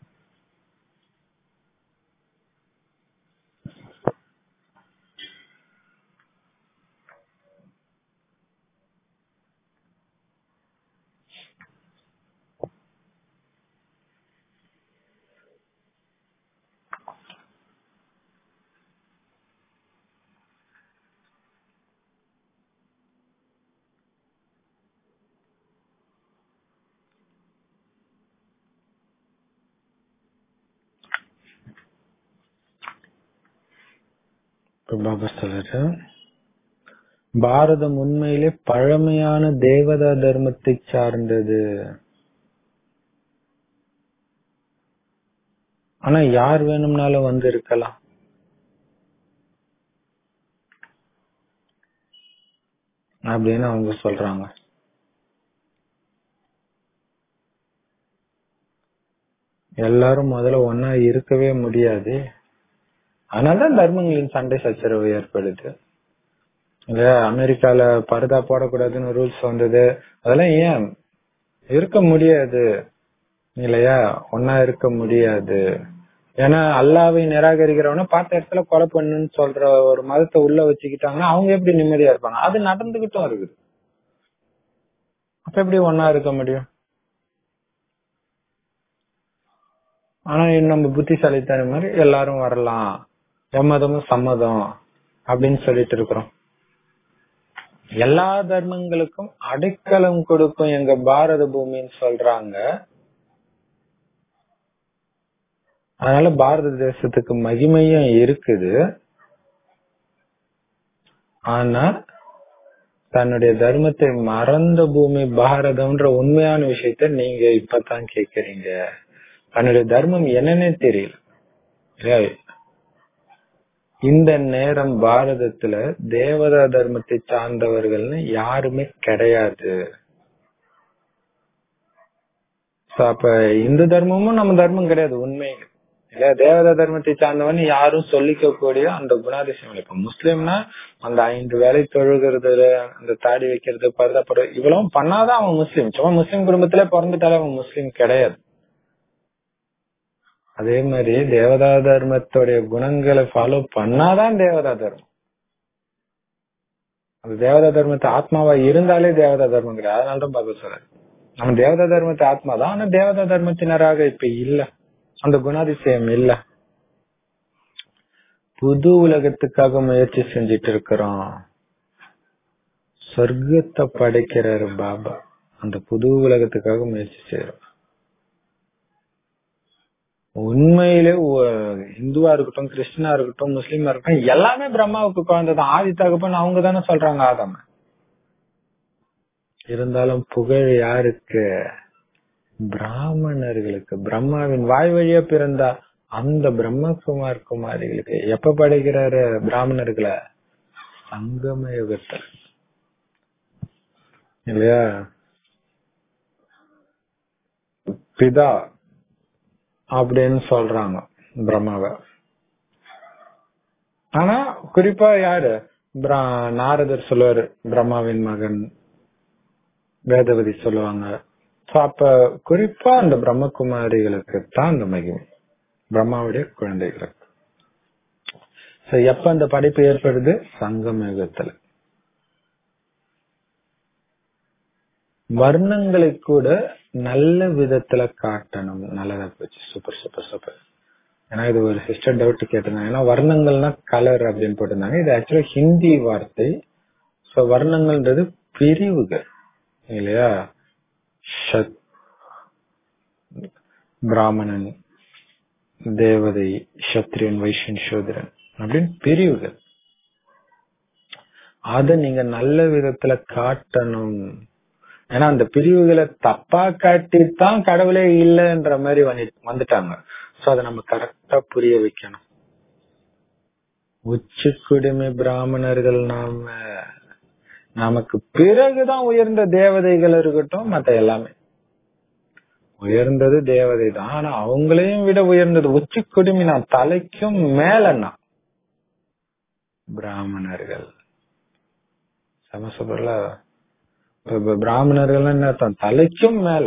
பாபா சொல்றாரு பாரதம் உண்மையிலே பழமையான தேவதா தர்மத்தை சார்ந்தது ஆனா யார் வேணும்னாலும் வந்து இருக்கலாம் அப்படின்னு அவங்க சொல்றாங்க எல்லாரும் முதல்ல ஒன்னா இருக்கவே முடியாது அதனாலதான் தர்மங்களின் சண்டை சச்சரவு ஏற்படுது இல்லையா அமெரிக்கால பரதா போடக்கூடாதுன்னு ரூல்ஸ் வந்தது அதெல்லாம் ஏன் இருக்க முடியாது இல்லையா ஒன்னா இருக்க முடியாது ஏன்னா அல்லாவை நிராகரிக்கிறவன பார்த்த இடத்துல கொலை பண்ணுன்னு சொல்ற ஒரு மதத்தை உள்ள வச்சுக்கிட்டாங்கன்னா அவங்க எப்படி நிம்மதியா இருப்பாங்க அது நடந்துகிட்டும் இருக்குது அப்ப எப்படி ஒன்னா இருக்க முடியும் ஆனா நம்ம புத்திசாலித்தனம் மாதிரி எல்லாரும் வரலாம் எம்மதமும் சம்மதம் அப்படின்னு சொல்லிட்டு இருக்கிறோம் எல்லா தர்மங்களுக்கும் அடைக்கலம் கொடுக்கும் எங்க பாரத பூமின்னு சொல்றாங்க அதனால பாரத தேசத்துக்கு மகிமையும் இருக்குது ஆனா தன்னுடைய தர்மத்தை மறந்த பூமி பாரதம்ன்ற உண்மையான விஷயத்த நீங்க இப்பதான் கேக்குறீங்க தன்னுடைய தர்மம் என்னன்னே தெரியல இல்லையா? இந்த நேரம் பாரதத்துல தேவதா தர்மத்தை சார்ந்தவர்கள்னு யாருமே கிடையாது So, அப்ப இந்து தர்மமும் நம்ம தர்மம் கிடையாது உண்மை இல்ல தேவதா தர்மத்தை சார்ந்தவன் யாரும் சொல்லிக்க கூடிய அந்த குணாதிசயம் இப்ப முஸ்லீம்னா அந்த ஐந்து வேலை தொழுகிறது அந்த தாடி வைக்கிறது பரதப்படுற இவ்வளவும் பண்ணாதான் அவன் முஸ்லீம் சும்மா முஸ்லீம் குடும்பத்திலே பிறந்துட்டாலே அவன் முஸ்லீம் கிடையாது அதே மாதிரி தேவதா தர்மத்துடைய குணங்களை ஃபாலோ பண்ணாதான் தேவதா தர்மம் அந்த தேவதா தர்மத்தை ஆத்மாவா இருந்தாலே தேவதா தர்மம் கிடையாது அதனாலதான் பகவத் சொல்றாரு நம்ம தேவதா தர்மத்தை ஆத்மா தான் ஆனா தேவதா தர்மத்தினராக இப்ப இல்ல அந்த குணாதிசயம் இல்ல புது உலகத்துக்காக முயற்சி செஞ்சிட்டு இருக்கிறோம் சொர்க்கத்தை படைக்கிறாரு பாபா அந்த புது உலகத்துக்காக முயற்சி செய்யறோம் உண்மையிலே ஒ- இந்துவா இருக்கட்டும் கிறிஸ்டினா இருக்கட்டும் முஸ்லீமா இருக்கட்டும் எல்லாமே பிரம்மாவுக்கு குழந்தை தான் ஆதி தகப்பன் அவங்க தானே சொல்றாங்க ஆதாம இருந்தாலும் புகழ் யாருக்கு பிராமணர்களுக்கு பிரம்மாவின் வாய் வழியா பிறந்த அந்த பிரம்மகுமார் குமாரிகளுக்கு எப்ப படைக்கிறாரு பிராமணர்களை சங்கம யுகத்தில் இல்லையா பிதா அப்படின்னு சொல்றாங்க பிரம்மாவை ஆனா குறிப்பா யாரு பிரா- நாரதர் சொல்லுவாரு பிரம்மாவின் மகன் வேதவதி சொல்லுவாங்க So, அப்ப குறிப்பா அந்த பிரம்மகுமாரிகளுக்கு தான் அந்த மகிமை பிரம்மாவுடைய குழந்தைகளுக்கு So, எப்ப அந்த படைப்பு ஏற்படுது சங்கம யுகத்துல வர்ணங்களை கூட நல்ல விதத்துல காட்டணும் நல்லதா போச்சு சூப்பர் சூப்பர் சூப்பர் ஏன்னா இது ஒரு சிஸ்டர் டவுட் கேட்டிருந்தாங்க ஏன்னா வர்ணங்கள்னா கலர் அப்படின்னு போட்டிருந்தாங்க இது ஆக்சுவலா ஹிந்தி வார்த்தை சோ வர்ணங்கள்ன்றது பிரிவுகள் இல்லையா ஷத் பிராமணன் தேவதை சத்ரியன் வைஷ்யன் சூத்ரன் அப்படின்னு பிரிவுகள் அத நீங்க நல்ல விதத்துல காட்டணும் ஏன்னா அந்த பிரிவுகளை தப்பா காட்டித்தான் கடவுளே இல்லைன்ற மாதிரி வந்து- வந்துட்டாங்க சோ அதை நம்ம கரெக்டா புரிய வைக்கணும் உச்சி குடிமை பிராமணர்கள் நாம நமக்கு பிறகுதான் உயர்ந்த தேவதைகள் இருக்கட்டும் மத்த எல்லாமே உயர்ந்தது தேவதை தான் ஆனா அவங்களையும் விட உயர்ந்தது உச்சி குடுமி நான் தலைக்கும் மேலன்னா பிராமணர்கள் சமசபர்ல பிராமணர்கள் என்ன அர்த்தம் தலைக்கும் மேல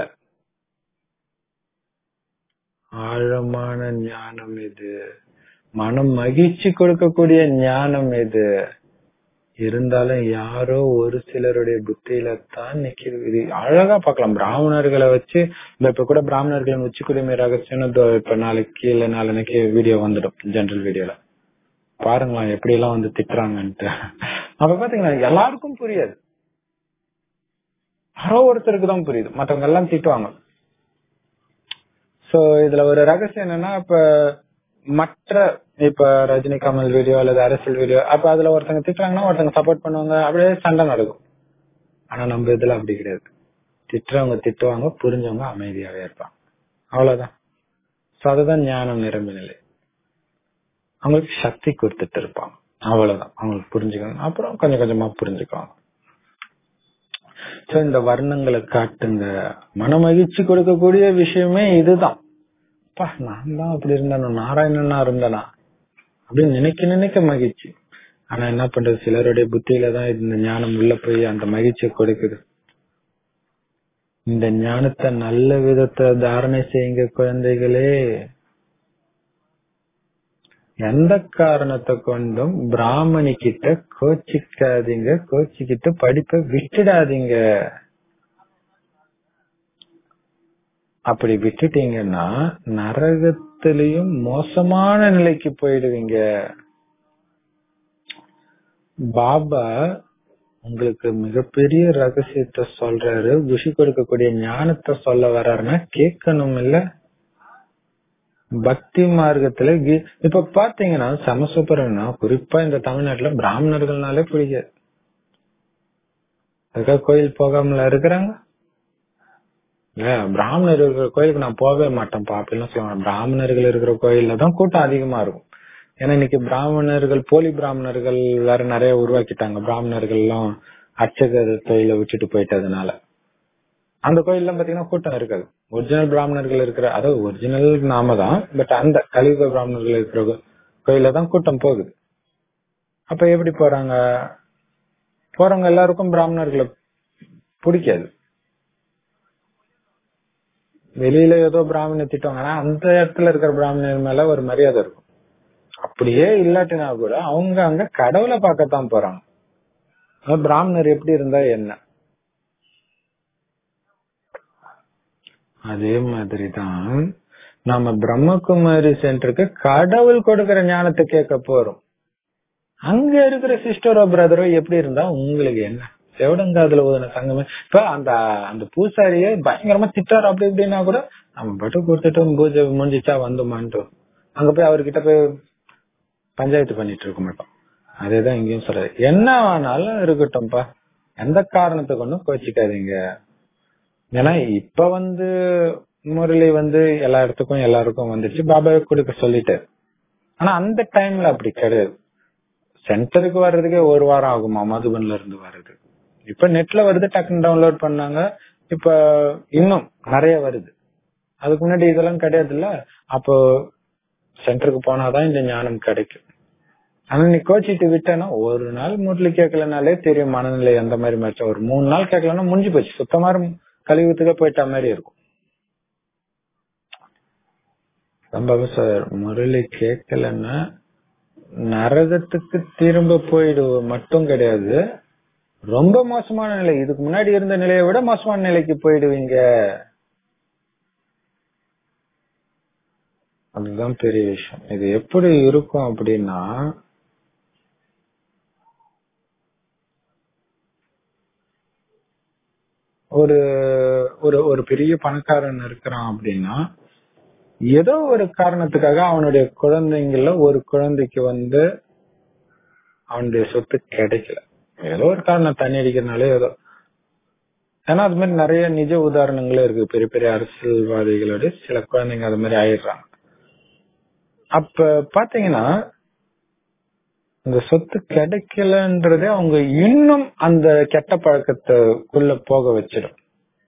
ஆழமான ஞானம் இது மனம் மகிழ்ச்சி கொடுக்கக்கூடிய ஞானம் இது இருந்தாலும் யாரோ ஒரு சிலருடைய புத்தியில தான் நிக்கிறது இது அழகா பார்க்கலாம் பிராமணர்களை வச்சு இந்த இப்ப கூட பிராமணர்களின் உச்சி குடிமை ரகசியம் இதோ இப்ப நாளைக்கு இல்ல நாளைக்கு வீடியோ வந்துடும் ஜெனரல் வீடியோல பாருங்களேன் எப்படி எல்லாம் வந்து திட்டுறாங்கன்ட்டு அப்ப பாத்தீங்கன்னா எல்லாருக்கும் புரியாது யாரோ ஒருத்தருக்கு தான் புரியுது மத்தவங்க எல்லாம் திட்டுவாங்க சோ இதுல ஒரு ரகசியம் என்னன்னா இப்ப மற்ற இப்ப ரஜினி கமல் வீடியோ அல்லது அரசியல் வீடியோ அப்ப அதுல ஒருத்தங்க திட்டுறாங்கன்னா ஒருத்தங்க சப்போர்ட் பண்ணுவாங்க அப்படியே சண்டை நடக்கும் ஆனா நம்ம இதுல அப்படி கிடையாது திட்டுறவங்க திட்டுவாங்க புரிஞ்சவங்க அமைதியாவே இருப்பாங்க அவ்வளவுதான் சோ அதுதான் ஞானம் நிரம்பி நிலை அவங்களுக்கு சக்தி கொடுத்துட்டு இருப்பாங்க அவ்வளவுதான் அவங்களுக்கு புரிஞ்சுக்கணும் அப்புறம் கொஞ்சம் கொஞ்சமா புரிஞ்சுக்குவாங்க சோ இந்த வர்ணங்களை காட்டுங்க மன மகிழ்ச்சி கொடுக்கக்கூடிய விஷயமே இதுதான் அப்பா நான் தான் அப்படி இருந்தேனா நாராயணனா இருந்தனா அப்படின்னு நினைக்க நினைக்க மகிழ்ச்சி ஆனா என்ன பண்றது சிலருடைய புத்தியில தான் இந்த ஞானம் உள்ள போய் அந்த மகிழ்ச்சியை கொடுக்குது இந்த ஞானத்தை நல்ல விதத்தை தாரணை செய்யுங்க குழந்தைகளே எந்த காரணத்தை கொண்டும் பிராமணி கிட்ட கோச்சிக்காதீங்க கோச்சிக்கிட்டு படிப்பை விட்டுடாதீங்க அப்படி விட்டுட்டீங்கன்னா நரகத்திலையும் மோசமான நிலைக்கு போயிடுவீங்க பாபா உங்களுக்கு மிகப்பெரிய ரகசியத்தை சொல்றாரு குஷி கொடுக்கக்கூடிய ஞானத்தை சொல்ல வர்றாருன்னா கேட்கணும் இல்ல பக்தி மார்க்கத்துல கீ- இப்ப பாத்தீங்கன்னா சமசூப்பரம்னா குறிப்பா இந்த தமிழ்நாட்டுல பிராமணர்கள்னாலே பிடிக்காது அதுக்காக கோயில் போகாமல இருக்கிறாங்க இல்ல பிராமணர் இருக்கிற கோயிலுக்கு நான் போகவே மாட்டேன்ப்பா அப்படிலாம் சொல்லுவாங்க பிராமணர்கள் இருக்கிற கோயில்ல தான் கூட்டம் அதிகமா இருக்கும் ஏன்னா இன்னைக்கு பிராமணர்கள் போலி பிராமணர்கள் வேற நிறைய உருவாக்கிட்டாங்க பிராமணர்கள் எல்லாம் அர்ச்சகர் தொழில விட்டுட்டு போயிட்டதுனால அந்த கோயில்லாம் பாத்தீங்கன்னா கூட்டம் இருக்காது ஒரிஜினல் பிராமணர்கள் இருக்கிற அதாவது ஒரிஜினல் நாம தான் பட் அந்த கலியுக பிராமணர்கள் இருக்கிற கோயில தான் கூட்டம் போகுது அப்ப எப்படி போறாங்க போறவங்க எல்லாருக்கும் பிராமணர்களை பிடிக்காது வெளியில ஏதோ பிராமண திட்டுவாங்க ஆனா அந்த இடத்துல இருக்கிற பிராமணர் மேல ஒரு மரியாதை இருக்கும் அப்படியே இல்லாட்டினா கூட அவங்க அங்க கடவுளை பார்க்கத்தான் போறாங்க அதாவது பிராமணர் எப்படி இருந்தா என்ன அதே மாதிரிதான் நாம பிரம்மகுமாரி சென்டருக்கு கடவுள் கொடுக்கிற ஞானத்தை கேட்க போறோம் அங்க இருக்கிற சிஸ்டரோ பிரதரோ எப்படி இருந்தா உங்களுக்கு என்ன செவடங்காதுல ஓதுன சங்கமே இப்ப அந்த அந்த பூசாரியே பயங்கரமா திட்டாரு அப்படி இப்படின்னா கூட நம்ம பட்டு கொடுத்துட்டு பூஜை முடிஞ்சிச்சா வந்தோமான்ட்டு அங்க போய் அவர்கிட்ட போய் பஞ்சாயத்து பண்ணிட்டு இருக்க மாட்டோம் அதேதான் இங்கேயும் சொல்றாரு என்ன வேணாலும் இருக்கட்டும்ப்பா எந்த காரணத்தை கொண்டும் கோச்சிக்காதீங்க ஏன்னா இப்ப வந்து முரளி வந்து எல்லா இடத்துக்கும் எல்லாருக்கும் வந்துச்சு பாபாவை கொடுக்க சொல்லிட்டாரு ஆனா அந்த டைம்ல அப்படி கிடையாது சென்டருக்கு வர்றதுக்கே ஒரு வாரம் ஆகுமா மதுபன்ல இருந்து வர்றது இப்ப நெட்ல வருது டக்குன்னு டவுன்லோட் பண்ணாங்க இப்ப இன்னும் நிறைய வருது அதுக்கு முன்னாடி இதெல்லாம் கிடையாது இல்ல அப்போ சென்டருக்கு போனாதான் இந்த ஞானம் கிடைக்கும் ஆனா நீ கோச்சிட்டு விட்டேன்னா ஒரு நாள் முரளி கேட்கலனாலே தெரியும் மனநிலை எந்த மாதிரி மாறிச்சா ஒரு மூணு நாள் கேட்கலன்னா முடிஞ்சு போச்சு சுத்தமா கழிவுத்துக்க போயிட்ட மாதிரி இருக்கும் சம்பவம் சார் முரளி கேட்கலன்னா நரகத்துக்கு திரும்ப போயிடுவோம் மட்டும் கிடையாது ரொம்ப மோசமான நிலை இதுக்கு முன்னாடி இருந்த நிலையை விட மோசமான நிலைக்கு போயிடுவீங்க அதுதான் பெரிய விஷயம் இது எப்படி இருக்கும் அப்படின்னா ஒரு ஒரு ஒரு பெரிய பணக்காரன் இருக்கிறான் அப்படின்னா ஏதோ ஒரு காரணத்துக்காக அவனுடைய குழந்தைங்கள ஒரு குழந்தைக்கு வந்து அவனுடைய சொத்து கிடைக்கல ஏதோ ஒரு காரணம் தண்ணி அடிக்கிறதுனால ஏதோ ஏன்னா அது மாதிரி நிறைய நிஜ உதாரணங்களே இருக்கு பெரிய பெரிய அரசியல்வாதிகளோட சில குழந்தைங்க அது மாதிரி ஆயிடுறாங்க அப்ப பாத்தீங்கன்னா இந்த சொத்து கிடைக்கலன்றதே அவங்க இன்னும் அந்த கெட்ட பழக்கத்துக்குள்ள போக வச்சிடும்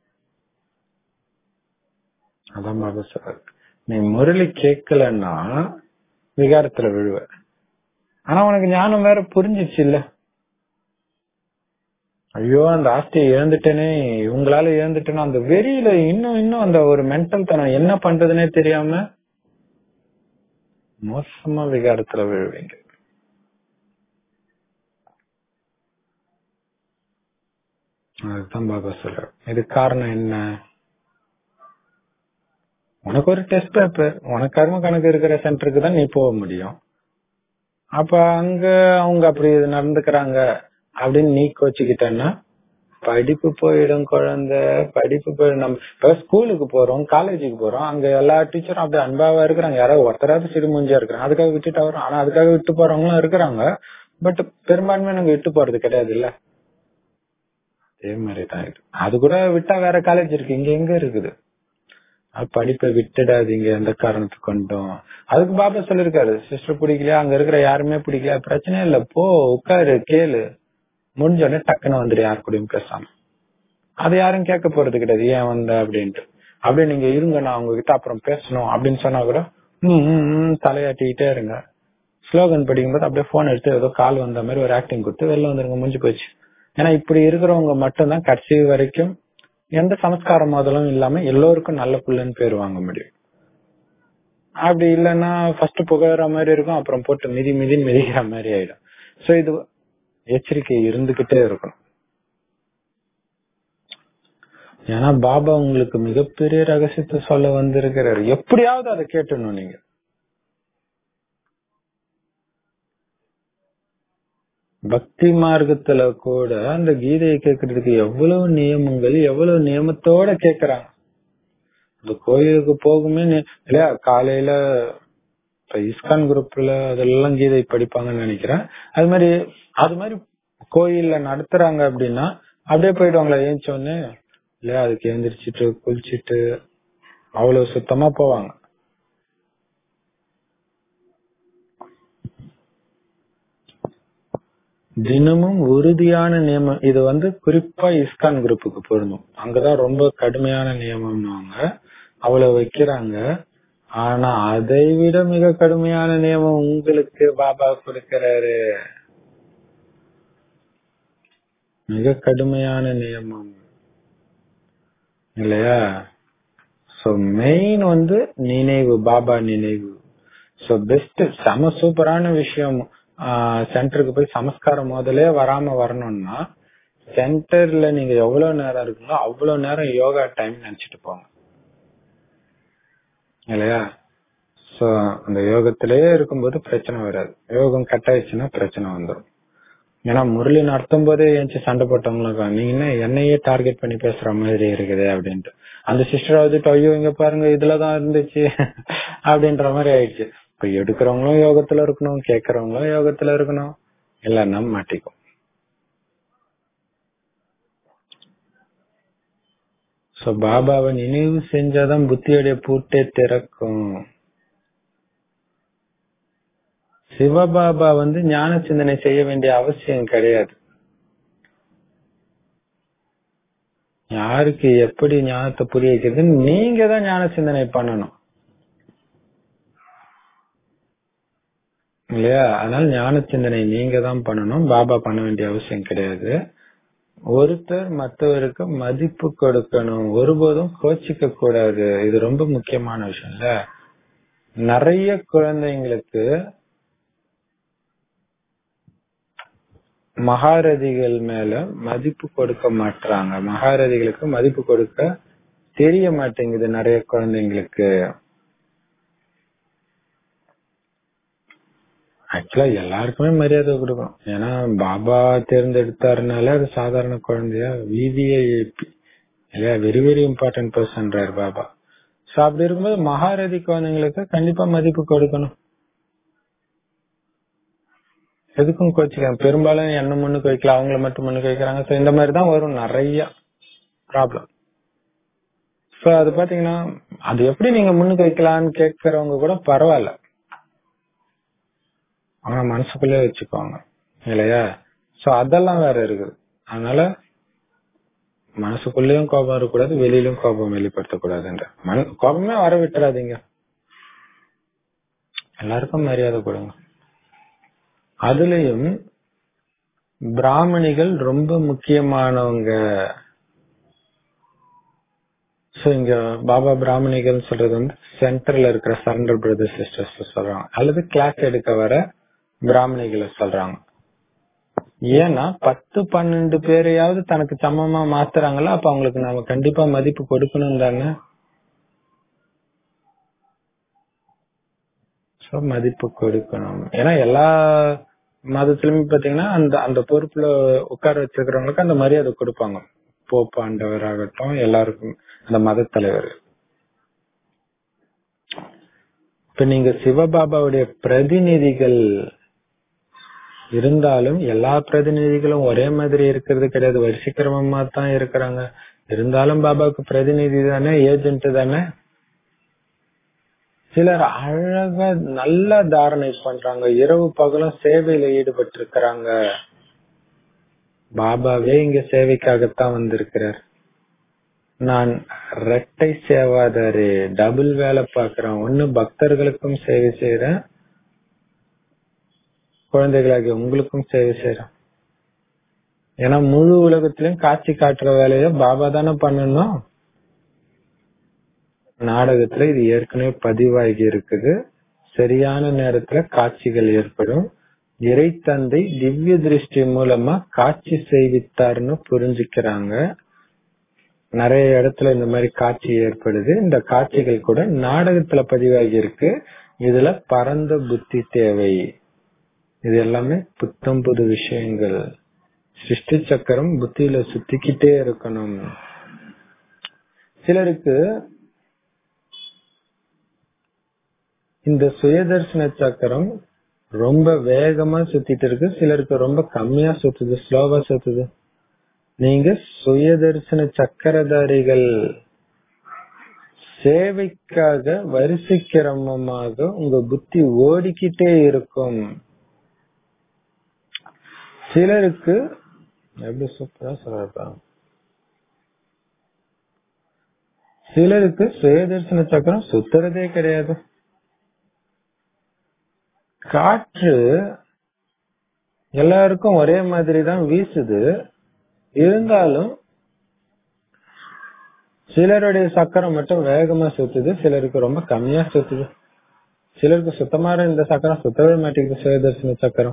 அதான் பாபா சொல்றாரு நீ முரளி கேட்கலன்னா விகாரத்துல விழுவ ஆனா உனக்கு ஞானம் வேற புரிஞ்சிச்சு இல்ல ஐயோ அந்த ஆஸ்தியை இழந்துட்டேனே இவங்களால இழந்துட்டேன்னா அந்த வெறியில இன்னும் இன்னும் அந்த ஒரு மென்டல் தனம் என்ன பண்றதுன்னே தெரியாம மோசமா விகாரத்துல விழுவீங்க அதுதான் பாபா சொல்ற இது காரணம் என்ன உனக்கு ஒரு டெஸ்ட் பேப்பர் உனக்கு கர்ம கணக்கு இருக்கிற சென்டருக்கு தான் நீ போக முடியும் அப்ப அங்க அவங்க அப்படி நடந்துக்கிறாங்க அப்படின்னு நீ கோச்சுக்கிட்டேன்னா படிப்பு போயிடும் குழந்தை படிப்பு போயிடும் நம்ம இப்ப ஸ்கூலுக்கு போறோம் காலேஜுக்கு போறோம் அங்க எல்லா டீச்சரும் அப்படியே அன்பாவா இருக்கிறாங்க யாராவது ஒருத்தராவது சிறுமூஞ்சியா இருக்கிறாங்க அதுக்காக விட்டுட்டு வரோம் ஆனா அதுக்காக விட்டு போறவங்களும் இருக்கிறாங்க பட் பெரும்பான்மை நாங்க விட்டு போறது கிடையாது இல்ல அதே மாதிரிதான் இது அது கூட விட்டா வேற காலேஜ் இருக்கு இங்க எங்க இருக்குது படிப்பை விட்டுடாதீங்க எந்த காரணத்துக்கு கொண்டும் அதுக்கு பாபா சொல்லிருக்காரு சிஸ்டர் பிடிக்கலையா அங்க இருக்கிற யாருமே பிடிக்கல பிரச்சனை இல்ல போ உட்காரு கேளு முடிஞ்ச உடனே டக்குன்னு வந்துடு யாரு கூடயும் பேசாம அது யாரும் கேட்க போறது கிடையாது ஏன் வந்த அப்படின்ட்டு அப்படியே நீங்க இருங்க நான் உங்ககிட்ட அப்புறம் பேசணும் அப்படின்னு சொன்னா கூட ம் தலையாட்டிக்கிட்டே இருங்க ஸ்லோகன் படிக்கும்போது அப்படியே போன் எடுத்து ஏதோ கால் வந்த மாதிரி ஒரு ஆக்டிங் கொடுத்து வெளில வந்துருங்க முடிஞ்சு போச்சு ஏன்னா இப்படி இருக்கிறவங்க மட்டும்தான் கடைசி வரைக்கும் எந்த சமஸ்கார மோதலும் இல்லாம எல்லோருக்கும் நல்ல புள்ளன்னு பேர் வாங்க முடியும் அப்படி இல்லைன்னா ஃபர்ஸ்ட் புகழற மாதிரி இருக்கும் அப்புறம் போட்டு மிதி மிதி மிதிக்கிற மாதிரி ஆயிடும் சோ இது எச்சரிக்கை இருந்துகிட்டே இருக்கணும் ஏன்னா பாபா உங்களுக்கு மிகப்பெரிய ரகசியத்தை சொல்ல வந்திருக்கிறாரு எப்படியாவது அதை கேட்டணும் நீங்க பக்தி மார்க்கத்துல கூட அந்த கீதையை கேட்கறதுக்கு எவ்வளவு நியமங்கள் எவ்வளவு நியமத்தோட கேக்குறாங்க இந்த கோயிலுக்கு போகுமே இல்லையா காலையில இப்ப இஸ்கான் குரூப்ல அதெல்லாம் கீதை படிப்பாங்கன்னு நினைக்கிறேன் அது மாதிரி அது மாதிரி கோயில்ல நடத்துறாங்க அப்படின்னா அப்படியே போயிடுவாங்களா ஏஞ்சோன்னு இல்லையா அதுக்கு எழுந்திரிச்சிட்டு குளிச்சிட்டு அவ்வளவு சுத்தமா போவாங்க தினமும் உறுதியான நியமம் இது வந்து குறிப்பா இஸ்கான் குரூப்புக்கு பொருந்தும் அங்கதான் ரொம்ப கடுமையான நியமம்னுவாங்க அவ்வளவு வைக்கிறாங்க ஆனா அதை விட மிக கடுமையான நியமம் உங்களுக்கு பாபா கொடுக்கிறாரு மிக கடுமையான நியமம் இல்லையா சோ மெயின் வந்து நினைவு பாபா நினைவு சோ பெஸ்ட் செம சூப்பரான விஷயம் சென்டருக்கு போய் சமஸ்காரம் முதலே வராம வரணும்னா சென்டர்ல நீங்க எவ்வளவு நேரம் இருக்கீங்களோ அவ்வளவு நேரம் யோகா டைம் நினைச்சிட்டு போங்க இல்லையா சோ அந்த யோகத்திலேயே இருக்கும்போது பிரச்சனை வராது யோகம் கட் ஆயிடுச்சுன்னா பிரச்சனை வந்துடும் ஏன்னா முரளி நடத்தும் போதே ஏஞ்சி சண்டை போட்டவங்களும் நீங்க என்ன என்னையே டார்கெட் பண்ணி பேசுற மாதிரி இருக்குது அப்படின்ட்டு அந்த சிஸ்டர் வந்துட்டு ஐயோ இங்க பாருங்க இதுலதான் இருந்துச்சு அப்படின்ற மாதிரி ஆயிடுச்சு இப்ப எடுக்கிறவங்களும் யோகத்துல இருக்கணும் கேக்குறவங்களும் யோகத்துல இருக்கணும் இல்லைன்னா மாட்டிக்கும் சோ பாபாவை நினைவு செஞ்சாதான் புத்தியுடைய பூட்டே திறக்கும் சிவபாபா வந்து ஞான சிந்தனை செய்ய வேண்டிய அவசியம் கிடையாது யாருக்கு எப்படி ஞானத்தை புரிய வைக்கிறதுன்னு நீங்க தான் ஞான சிந்தனை பண்ணணும் இல்லையா அதனால ஞான சிந்தனை நீங்க தான் பண்ணணும் பாபா பண்ண வேண்டிய அவசியம் கிடையாது ஒருத்தர் மற்றவருக்கு மதிப்பு கொடுக்கணும் ஒருபோதும் கோச்சிக்க கூடாது இது ரொம்ப முக்கியமான விஷயம் இல்ல நிறைய குழந்தைங்களுக்கு மகாரதிகள் மேல மதிப்பு கொடுக்க மாட்டாங்க மகாரதிகளுக்கு மதிப்பு கொடுக்க தெரிய மாட்டேங்குது நிறைய குழந்தைங்களுக்கு ஆக்சுவலா எல்லாருக்குமே மரியாதை கொடுக்கணும் ஏன்னா பாபா தேர்ந்தெடுத்தாருனால அது சாதாரண குழந்தையா விவிஐபி இல்லையா வெரி வெரி இம்பார்ட்டன்ட் பர்சன்றாரு பாபா சோ அப்படி இருக்கும்போது மகாரதி குழந்தைங்களுக்கு கண்டிப்பா மதிப்பு கொடுக்கணும் எதுக்கும் கோச்சிக்கலாம் பெரும்பாலும் என்ன முன்னுக்கு வைக்கல அவங்கள மட்டும் முன்னுக்கு வைக்கிறாங்க சோ இந்த மாதிரி தான் வரும் நிறைய ப்ராப்ளம் சோ அது பாத்தீங்கன்னா அது எப்படி நீங்க முன்னுக்கு வைக்கலாம்னு கேட்கறவங்க கூட பரவாயில்ல ஆனா மனசுக்குள்ளே வச்சுக்குவாங்க இல்லையா சோ அதெல்லாம் வேற இருக்குது அதனால மனசுக்குள்ளேயும் கோபம் இருக்கக்கூடாது வெளியிலும் கோபம் வெளிப்படுத்தக்கூடாதுன்ற மன கோபமே வர விட்டுறாதீங்க எல்லாருக்கும் மரியாதை கொடுங்க அதுலயும் பிராமணிகள் ரொம்ப முக்கியமானவங்க சோ இங்க பாபா பிராமணிகள் சொல்றது வந்து சென்டர்ல இருக்கிற சரண்டர் பிரதர் சிஸ்டர்ஸ் சொல்றாங்க அல்லது கிளாஸ் எடுக்க வர பிராமணிகளை சொல்றாங்க ஏன்னா பத்து பன்னெண்டு பேரையாவது தனக்கு சமமா மாத்துறாங்களா அப்ப அவங்களுக்கு நாம கண்டிப்பா மதிப்பு கொடுக்கணும் தானே சோ மதிப்பு கொடுக்கணும் ஏன்னா எல்லா மதத்திலுமே பாத்தீங்கன்னா அந்த அந்த பொறுப்புல உட்கார வச்சிருக்கிறவங்களுக்கு அந்த மரியாதை கொடுப்பாங்க போப் ஆண்டவர் ஆகட்டும் எல்லாருக்கும் அந்த மத தலைவர் இப்ப நீங்க சிவபாபாவுடைய பிரதிநிதிகள் இருந்தாலும் எல்லா பிரதிநிதிகளும் ஒரே மாதிரி இருக்கிறது கிடையாது வரிசைக்கிரமமா தான் இருக்கிறாங்க இருந்தாலும் பாபாவுக்கு பிரதிநிதி தானே ஏஜென்ட் தானே சிலர் அழகா நல்ல தாரணை பண்றாங்க இரவு பகலும் சேவையில ஈடுபட்டு இருக்கிறாங்க பாபாவே இங்க சேவைக்காகத்தான் வந்திருக்கிறார் நான் ரெட்டை சேவாதாரு டபுள் வேலை பாக்குறேன் ஒண்ணு பக்தர்களுக்கும் சேவை செய்யறேன் குழந்தைகளாகிய உங்களுக்கும் சேவை செய்யறேன் ஏன்னா முழு உலகத்திலயும் காட்சி காட்டுற வேலைய பாபா தானே பண்ணணும் நாடகத்துல இது ஏற்கனவே பதிவாகி இருக்குது சரியான நேரத்துல காட்சிகள் ஏற்படும் இறை தந்தை திவ்ய திருஷ்டி மூலமா காட்சி செய்வித்தார்னு புரிஞ்சுக்கிறாங்க நிறைய இடத்துல இந்த மாதிரி காட்சி ஏற்படுது இந்த காட்சிகள் கூட நாடகத்துல பதிவாகி இருக்கு இதுல பரந்த புத்தி தேவை இது எல்லாமே புத்தம் புது விஷயங்கள் சிருஷ்டி சக்கரம் புத்தியில சுத்திக்கிட்டே இருக்கணும் சிலருக்கு இந்த சுயதர்சன சக்கரம் ரொம்ப வேகமா சுத்திட்டு இருக்கு சிலருக்கு ரொம்ப கம்மியா சுத்துது ஸ்லோவா சுத்துது நீங்க சுயதர்சன சக்கரதாரிகள் சேவைக்காக வரிசை கிரமமாக உங்க புத்தி ஓடிக்கிட்டே இருக்கும் சிலருக்கு எப்படி சூப்பரா சொல்றாரு சிலருக்கு சுயதர்சன சக்கரம் சுத்துறதே கிடையாது காற்று எல்லாருக்கும் ஒரே மாதிரி தான் வீசுது இருந்தாலும் சிலருடைய சக்கரம் மட்டும் வேகமா சுத்துது சிலருக்கு ரொம்ப கம்மியா சுத்துது சிலருக்கு சுத்தமா இந்த சக்கரம் சுத்தவே மாட்டேங்குது சுயதர்சன சக்கரம்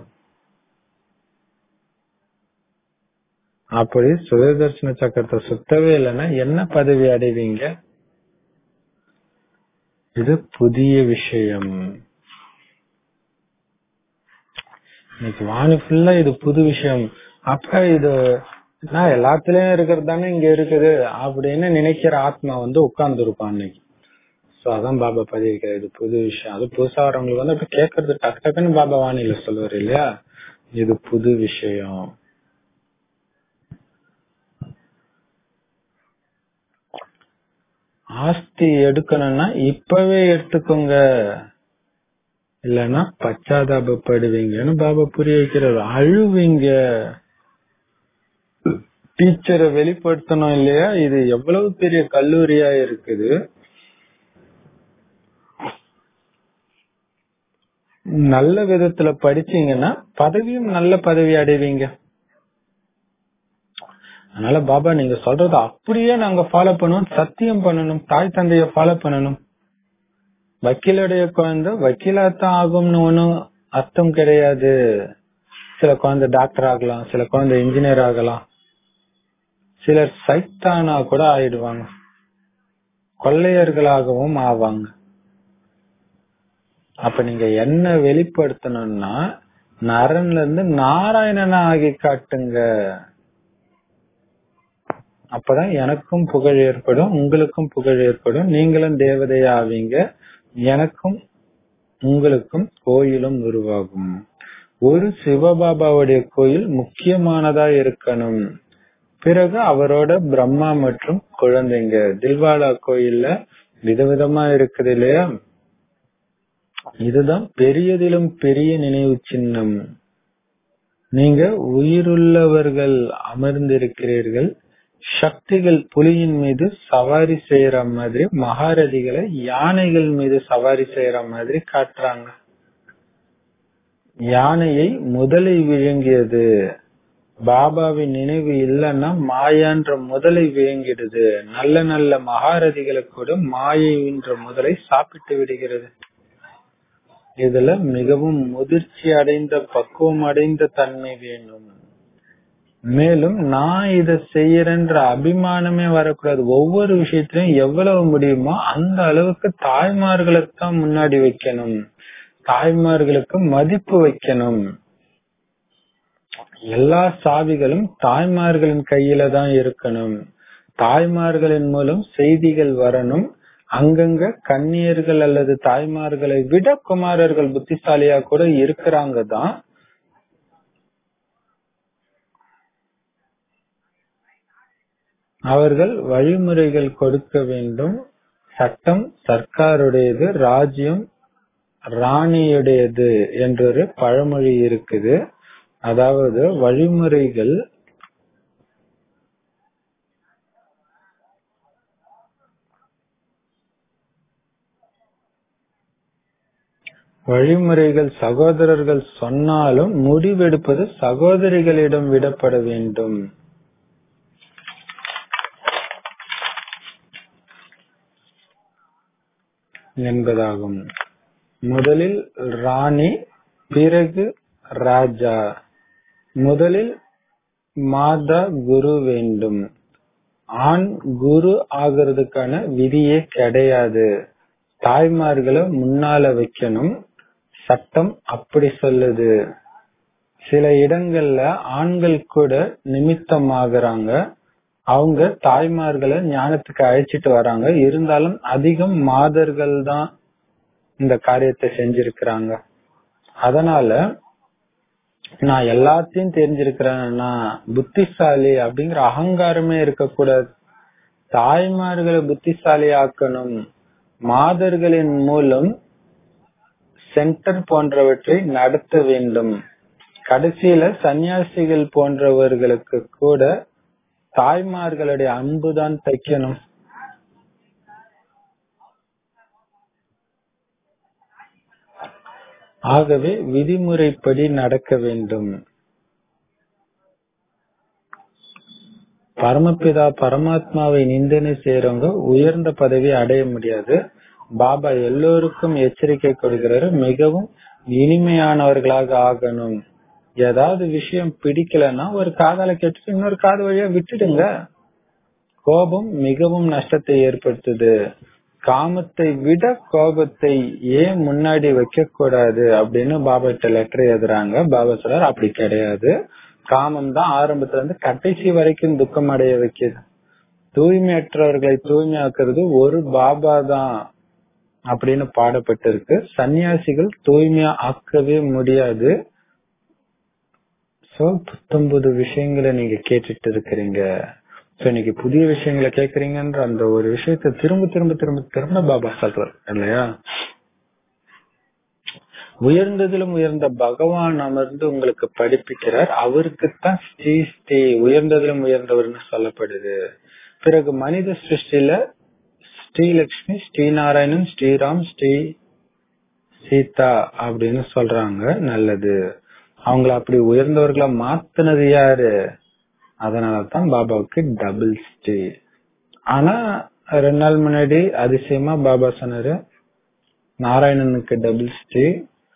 அப்படி சுயதர்சன சக்கரத்தை சுத்தவே இல்லைன்னா என்ன பதவி அடைவீங்க இது புதிய விஷயம் இன்னைக்கு வாணி ஃபுல்லா இது புது விஷயம் அப்ப இது நான் எல்லாத்துலயும் இருக்கிறது தானே இங்க இருக்குது அப்படின்னு நினைக்கிற ஆத்மா வந்து உட்கார்ந்து இருப்பான் அன்னைக்கு சோ அதான் பாபா பதிவிக்கிறார் இது புது விஷயம் அது புதுசா வரவங்களுக்கு வந்து அப்ப கேட்கறது டக்கு டக்குன்னு பாபா வாணியில சொல்லுவார் இல்லையா இது புது விஷயம் ஆஸ்தி எடுக்கணும்னா இப்பவே எடுத்துக்கோங்க இல்லைன்னா பச்சாதாபப்படுவீங்கன்னு பாபா புரிய வைக்கிறார் அழுவீங்க டீச்சரை வெளிப்படுத்தணும் இல்லையா இது எவ்வளவு பெரிய கல்லூரியா இருக்குது நல்ல விதத்துல படிச்சீங்கன்னா பதவியும் நல்ல பதவி அடைவீங்க அதனால பாபா நீங்க சொல்றத அப்படியே நாங்க ஃபாலோ பண்ணுவோம் சத்தியம் பண்ணணும் தாய் தந்தைய ஃபாலோ பண்ணணும் வக்கீலுடைய குழந்தை வக்கீலாத்தான் ஆகும்னு ஒண்ணும் அர்த்தம் கிடையாது சில குழந்தை டாக்டர் ஆகலாம் சில குழந்தை இன்ஜினியர் ஆகலாம் சிலர் சைத்தானா கூட ஆயிடுவாங்க கொள்ளையர்களாகவும் ஆவாங்க அப்ப நீங்க என்ன வெளிப்படுத்தணும்னா நரன்ல இருந்து நாராயணனா ஆகி காட்டுங்க அப்பதான் எனக்கும் புகழ் ஏற்படும் உங்களுக்கும் புகழ் ஏற்படும் நீங்களும் தேவதையா ஆவீங்க எனக்கும் உங்களுக்கும் கோயிலும் உருவாகும் ஒரு சிவபாபாவுடைய கோயில் முக்கியமானதா இருக்கணும் பிறகு அவரோட பிரம்மா மற்றும் குழந்தைங்க தில்வாலா கோயில்ல விதவிதமா இருக்குது இல்லையா இதுதான் பெரியதிலும் பெரிய நினைவு சின்னம் நீங்க உயிருள்ளவர்கள் அமர்ந்திருக்கிறீர்கள் சக்திகள் புலியின் மீது சவாரி செய்யற மாதிரி மகாரதிகளை யானைகள் மீது சவாரி செய்யற மாதிரி காட்டுறாங்க யானையை முதலை விழுங்கியது பாபாவின் நினைவு இல்லைன்னா மாயான்ற முதலை விழுங்கிடுது நல்ல நல்ல மகாரதிகளை கூட மாயைன்ற முதலை சாப்பிட்டு விடுகிறது இதுல மிகவும் முதிர்ச்சி அடைந்த பக்குவம் அடைந்த தன்மை வேணும் மேலும் நான் இத செய்யறேன்ற அபிமானமே வரக்கூடாது ஒவ்வொரு விஷயத்திலும் எவ்வளவு முடியுமோ அந்த அளவுக்கு தாய்மார்களை தான் முன்னாடி வைக்கணும் தாய்மார்களுக்கு மதிப்பு வைக்கணும் எல்லா சாவிகளும் தாய்மார்களின் கையில தான் இருக்கணும் தாய்மார்களின் மூலம் செய்திகள் வரணும் அங்கங்க கன்னியர்கள் அல்லது தாய்மார்களை விட குமாரர்கள் புத்திசாலியா கூட இருக்கிறாங்க தான் அவர்கள் வழிமுறைகள் கொடுக்க வேண்டும் சட்டம் சர்க்காருடையது ராஜ்யம் ராணியுடையது என்றொரு பழமொழி இருக்குது அதாவது வழிமுறைகள் வழிமுறைகள் சகோதரர்கள் சொன்னாலும் முடிவெடுப்பது சகோதரிகளிடம் விடப்பட வேண்டும் என்பதாகும் முதலில் ராணி பிறகு ராஜா முதலில் மாதா குரு வேண்டும் ஆண் குரு ஆகிறதுக்கான விதியே கிடையாது தாய்மார்களை முன்னால வைக்கணும் சட்டம் அப்படி சொல்லுது சில இடங்கள்ல ஆண்கள் கூட நிமித்தம் ஆகுறாங்க அவங்க தாய்மார்களை ஞானத்துக்கு அழைச்சிட்டு வராங்க இருந்தாலும் அதிகம் மாதர்கள் தான் இந்த காரியத்தை செஞ்சிருக்கிறாங்க அதனால நான் எல்லாத்தையும் தெரிஞ்சிருக்கிறேன் நான் புத்திசாலி அப்படிங்கிற அகங்காரமே இருக்கக்கூடாது தாய்மார்களை புத்திசாலி ஆக்கணும் மாதர்களின் மூலம் சென்டர் போன்றவற்றை நடத்த வேண்டும் கடைசியில சன்னியாசிகள் போன்றவர்களுக்கு கூட தாய்மார்களுடைய அன்புதான் தைக்கணும் ஆகவே விதிமுறைப்படி நடக்க வேண்டும் பரமபிதா பரமாத்மாவை நிந்தனை செய்யறவங்க உயர்ந்த பதவி அடைய முடியாது பாபா எல்லோருக்கும் எச்சரிக்கை கொடுக்கிறாரு மிகவும் இனிமையானவர்களாக ஆகணும் ஏதாவது விஷயம் பிடிக்கலன்னா ஒரு காதால கேட்டுட்டு இன்னொரு காது வழியா விட்டுடுங்க கோபம் மிகவும் நஷ்டத்தை ஏற்படுத்துது காமத்தை விட கோபத்தை ஏன் முன்னாடி வைக்க கூடாது அப்படின்னு பாபா கிட்ட லெட்டர் எழுதுறாங்க பாபா சொல்றாரு அப்படி கிடையாது காமம் தான் ஆரம்பத்துல இருந்து கடைசி வரைக்கும் துக்கம் அடைய வைக்குது தூய்மையற்றவர்களை தூய்மையாக்குறது ஒரு பாபா தான் அப்படின்னு பாடப்பட்டிருக்கு சன்னியாசிகள் தூய்மையா ஆக்கவே முடியாது சோ புத்தம்புது விஷயங்களை நீங்க கேட்டுட்டு இருக்கிறீங்க சோ இன்னைக்கு புதிய விஷயங்களை கேக்குறீங்கன்ற அந்த ஒரு விஷயத்த திரும்ப திரும்ப திரும்ப திரும்ப பாபா சொல்றாரு இல்லையா உயர்ந்ததிலும் உயர்ந்த பகவான் அமர்ந்து உங்களுக்கு படிப்பிக்கிறார் அவருக்கு தான் ஸ்ரீ ஸ்ரீ உயர்ந்ததிலும் உயர்ந்தவர்னு சொல்லப்படுது பிறகு மனித சிருஷ்டில ஸ்ரீலக்ஷ்மி ஸ்ரீநாராயணன் ஸ்ரீராம் ஸ்ரீ சீதா அப்படின்னு சொல்றாங்க நல்லது அவங்கள அப்படி உயர்ந்தவர்களா மாத்துனது யாரு அதனாலதான் பாபாவுக்கு டபுள் ஸ்டே ஆனா ரெண்டு நாள் முன்னாடி அதிசயமா பாபா சொன்னாரு நாராயணனுக்கு டபுள் ஸ்டே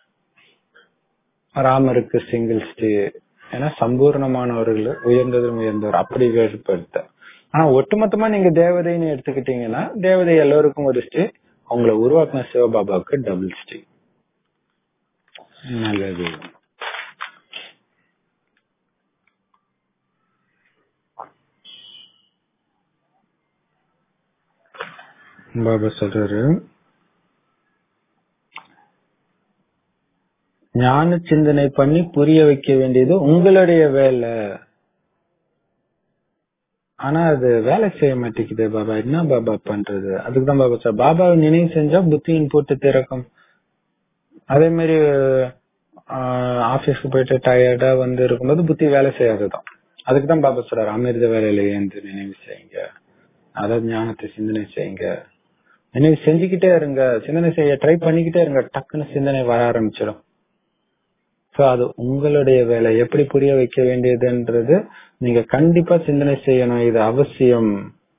ராமருக்கு சிங்கிள் ஸ்டே ஏன்னா சம்பூர்ணமானவர்கள் உயர்ந்ததும் உயர்ந்தவர் அப்படி வேறுபடுத்த ஆனா ஒட்டுமொத்தமா நீங்க தேவதைன்னு எடுத்துக்கிட்டீங்கன்னா தேவதை எல்லோருக்கும் ஒரு ஸ்டே அவங்கள உருவாக்குன சிவபாபாவுக்கு டபுள் ஸ்டே நல்லது பாபா சொல்றாரு ஞான சிந்தனை பண்ணி புரிய வைக்க வேண்டியது உங்களுடைய வேலை ஆனா அது வேலை செய்ய மாட்டேங்குது பாபா என்ன பாபா பண்றது அதுக்குதான் பாபா சார் பாபாவை நினைவு செஞ்சா புத்தியின் போட்டு திறக்கும் அதே மாதிரி ஆபீஸ்க்கு போயிட்டு டயர்டா வந்து இருக்கும்போது புத்தி வேலை செய்யாதுதான் அதுக்குதான் பாபா சொல்றாரு அமிர்த வேலையில ஏந்து நினைவு செய்யுங்க அதாவது ஞானத்தை சிந்தனை செய்யுங்க நினைவு செஞ்சுக்கிட்டே இருங்க சிந்தனை செய்ய ட்ரை பண்ணிக்கிட்டே இருங்க டக்குன்னு சிந்தனை வர ஆரம்பிச்சிடும் சோ அது உங்களுடைய வேலை எப்படி புரிய வைக்க வேண்டியதுன்றது நீங்க கண்டிப்பா சிந்தனை செய்யணும் இது அவசியம்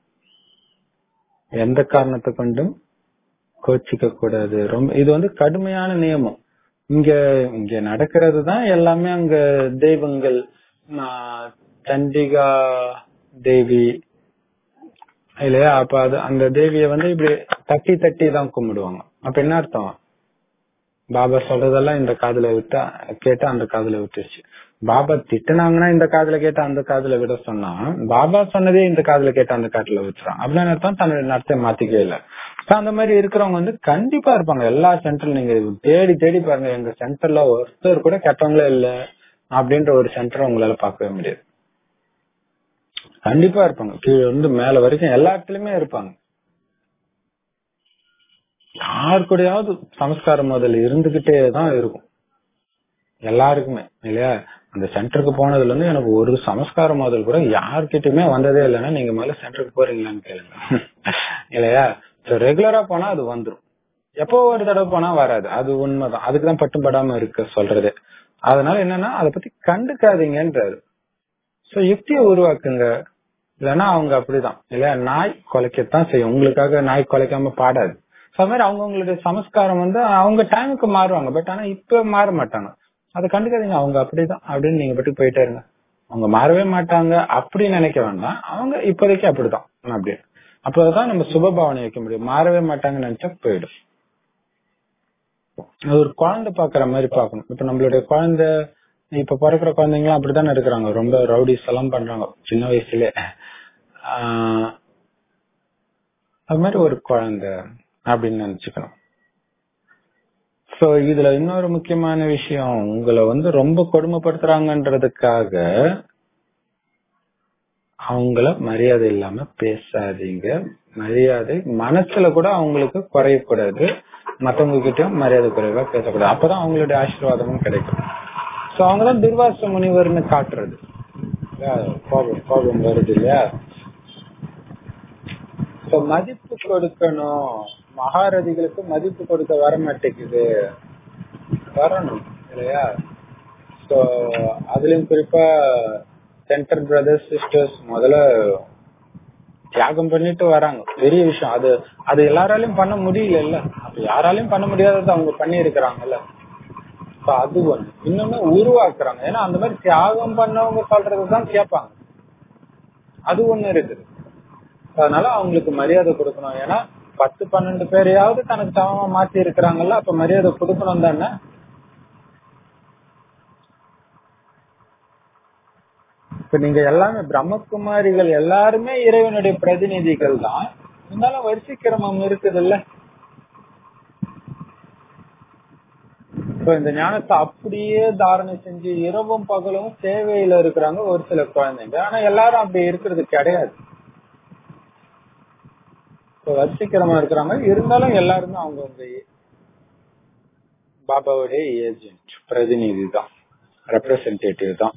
எந்த காரணத்தை கொண்டும் கோச்சிக்க கூடாது ரொம்ப இது வந்து கடுமையான நியமம் இங்க இங்க நடக்கிறது தான் எல்லாமே அங்க தெய்வங்கள் சண்டிகா தேவி இல்லையா அப்ப அது அந்த தேவிய வந்து இப்படி தட்டி தட்டி தான் கும்பிடுவாங்க அப்ப என்ன அர்த்தம் பாபா சொல்றதெல்லாம் இந்த காதுல விட்டா கேட்டா அந்த காதுல விட்டுருச்சு பாபா திட்டுனாங்கன்னா இந்த காதுல கேட்டா அந்த காதுல விட சொன்னா பாபா சொன்னதே இந்த காதுல கேட்டா அந்த காட்டுல விட்டுறான் அப்படின்னு அர்த்தம் தன்னுடைய நடத்தை மாத்திக்கவே இல்லை அந்த மாதிரி இருக்கிறவங்க வந்து கண்டிப்பா இருப்பாங்க எல்லா சென்டர்ல நீங்க தேடி தேடி பாருங்க எங்க சென்டர்ல ஒருத்தர் கூட கெட்டவங்களே இல்ல அப்படின்ற ஒரு சென்டர் உங்களால பார்க்கவே முடியாது கண்டிப்பா இருப்பாங்க கீழே இருந்து மேல வரைக்கும் எல்லா இடத்துலயுமே இருப்பாங்க யார் கூடயாவது சமஸ்காரம் முதல்ல இருந்துகிட்டே தான் இருக்கும் எல்லாருக்குமே இல்லையா அந்த சென்டருக்கு போனதுல இருந்து எனக்கு ஒரு சமஸ்கார முதல் கூட யார்கிட்டயுமே வந்ததே இல்லைன்னா நீங்க முதல்ல சென்டருக்கு போறீங்களான்னு கேளுங்க இல்லையா ரெகுலரா போனா அது வந்துரும் எப்போ ஒரு தடவை போனா வராது அது உண்மைதான் அதுக்குதான் பட்டும் படாம இருக்க சொல்றது அதனால என்னன்னா அதை பத்தி கண்டுக்காதீங்கன்றாரு சோ யுக்தியை உருவாக்குங்க இல்லைன்னா அவங்க அப்படிதான் இல்லையா நாய் குலைக்கத்தான் செய்யும் உங்களுக்காக நாய் குலைக்காம பாடாது அது மாதிரி அவங்கவுங்களுடைய சமஸ்காரம் வந்து அவங்க டைமுக்கு மாறுவாங்க பட் ஆனா இப்ப மாற மாட்டாங்க அதை கண்டுக்காதீங்க அவங்க அப்படிதான் அப்படின்னு நீங்க பட்டு போயிட்டே இருங்க அவங்க மாறவே மாட்டாங்க அப்படி நினைக்க வேண்டாம் அவங்க இப்போதைக்கு அப்படிதான் அப்படி அப்பதான் நம்ம சுபபாவனை வைக்க முடியும் மாறவே மாட்டாங்கன்னு நினைச்சா போயிடும் அது ஒரு குழந்தை பாக்குற மாதிரி பாக்கணும் இப்ப நம்மளுடைய குழந்தை இப்ப பிறக்கிற குழந்தைங்களாம் அப்படித்தானே இருக்கிறாங்க ரொம்ப ரவுடிஸ் எல்லாம் பண்றாங்க சின்ன வயசுல ஆஹ் அது மாதிரி ஒரு குழந்தை அப்படின்னு நினைச்சுக்கணும் சோ இதுல இன்னொரு முக்கியமான விஷயம் உங்களை வந்து ரொம்ப கொடுமைப்படுத்துறாங்கன்றதுக்காக அவங்கள மரியாதை இல்லாம பேசாதீங்க மரியாதை மனசுல கூட அவங்களுக்கு குறையக்கூடாது மத்தவங்க கிட்டயும் மரியாதை குறைவா பேசக்கூடாது அப்பதான் அவங்களுடைய ஆசீர்வாதமும் கிடைக்கும் சோ அவங்கதான் துர்வாச முனிவர்னு காட்டுறது இல்லையா? கோபம் கோபம் வருது இல்லையா சோ மதிப்பு கொடுக்கணும் மகாரதிகளுக்கு மதிப்பு கொடுக்க வர மாட்டேங்குது வரணும் இல்லையா சோ அதுலயும் குறிப்பா சென்டர் பிரதர்ஸ் சிஸ்டர்ஸ் முதல்ல தியாகம் பண்ணிட்டு வராங்க பெரிய விஷயம் அது அது எல்லாராலையும் பண்ண முடியல இல்ல அப்ப யாராலையும் பண்ண முடியாதது அவங்க பண்ணி இருக்கிறாங்கல்ல அது ஒண்ணு இன்னொன்னு உருவாக்குறாங்க ஏன்னா அந்த மாதிரி தியாகம் பண்ணவங்க சொல்றதுதான் கேட்பாங்க அது ஒண்ணு இருக்குது அதனால அவங்களுக்கு மரியாதை கொடுக்கணும் ஏன்னா பத்து பன்னெண்டு பேரையாவது தனக்கு சமமா மாத்தி இருக்கிறாங்கல்ல அப்ப மரியாதை கொடுக்கணும் தானே இப்ப நீங்க எல்லாமே பிரம்மகுமாரிகள் எல்லாருமே இறைவனுடைய பிரதிநிதிகள் தான் இருந்தாலும் வரிசை கிரமம் இருக்குது இல்ல இப்ப இந்த ஞானத்தை அப்படியே தாரணை செஞ்சு இரவும் பகலும் சேவையில இருக்கிறாங்க ஒரு சில குழந்தைங்க ஆனா எல்லாரும் அப்படி இருக்கிறது கிடையாது இப்ப வரிசைக்கிரமா இருக்கிறாங்க இருந்தாலும் எல்லாருமே அவங்கவுங்க பாபாவுடைய ஏஜென்ட் பிரதிநிதி தான் ரெப்ரசன்டேட்டிவ் தான்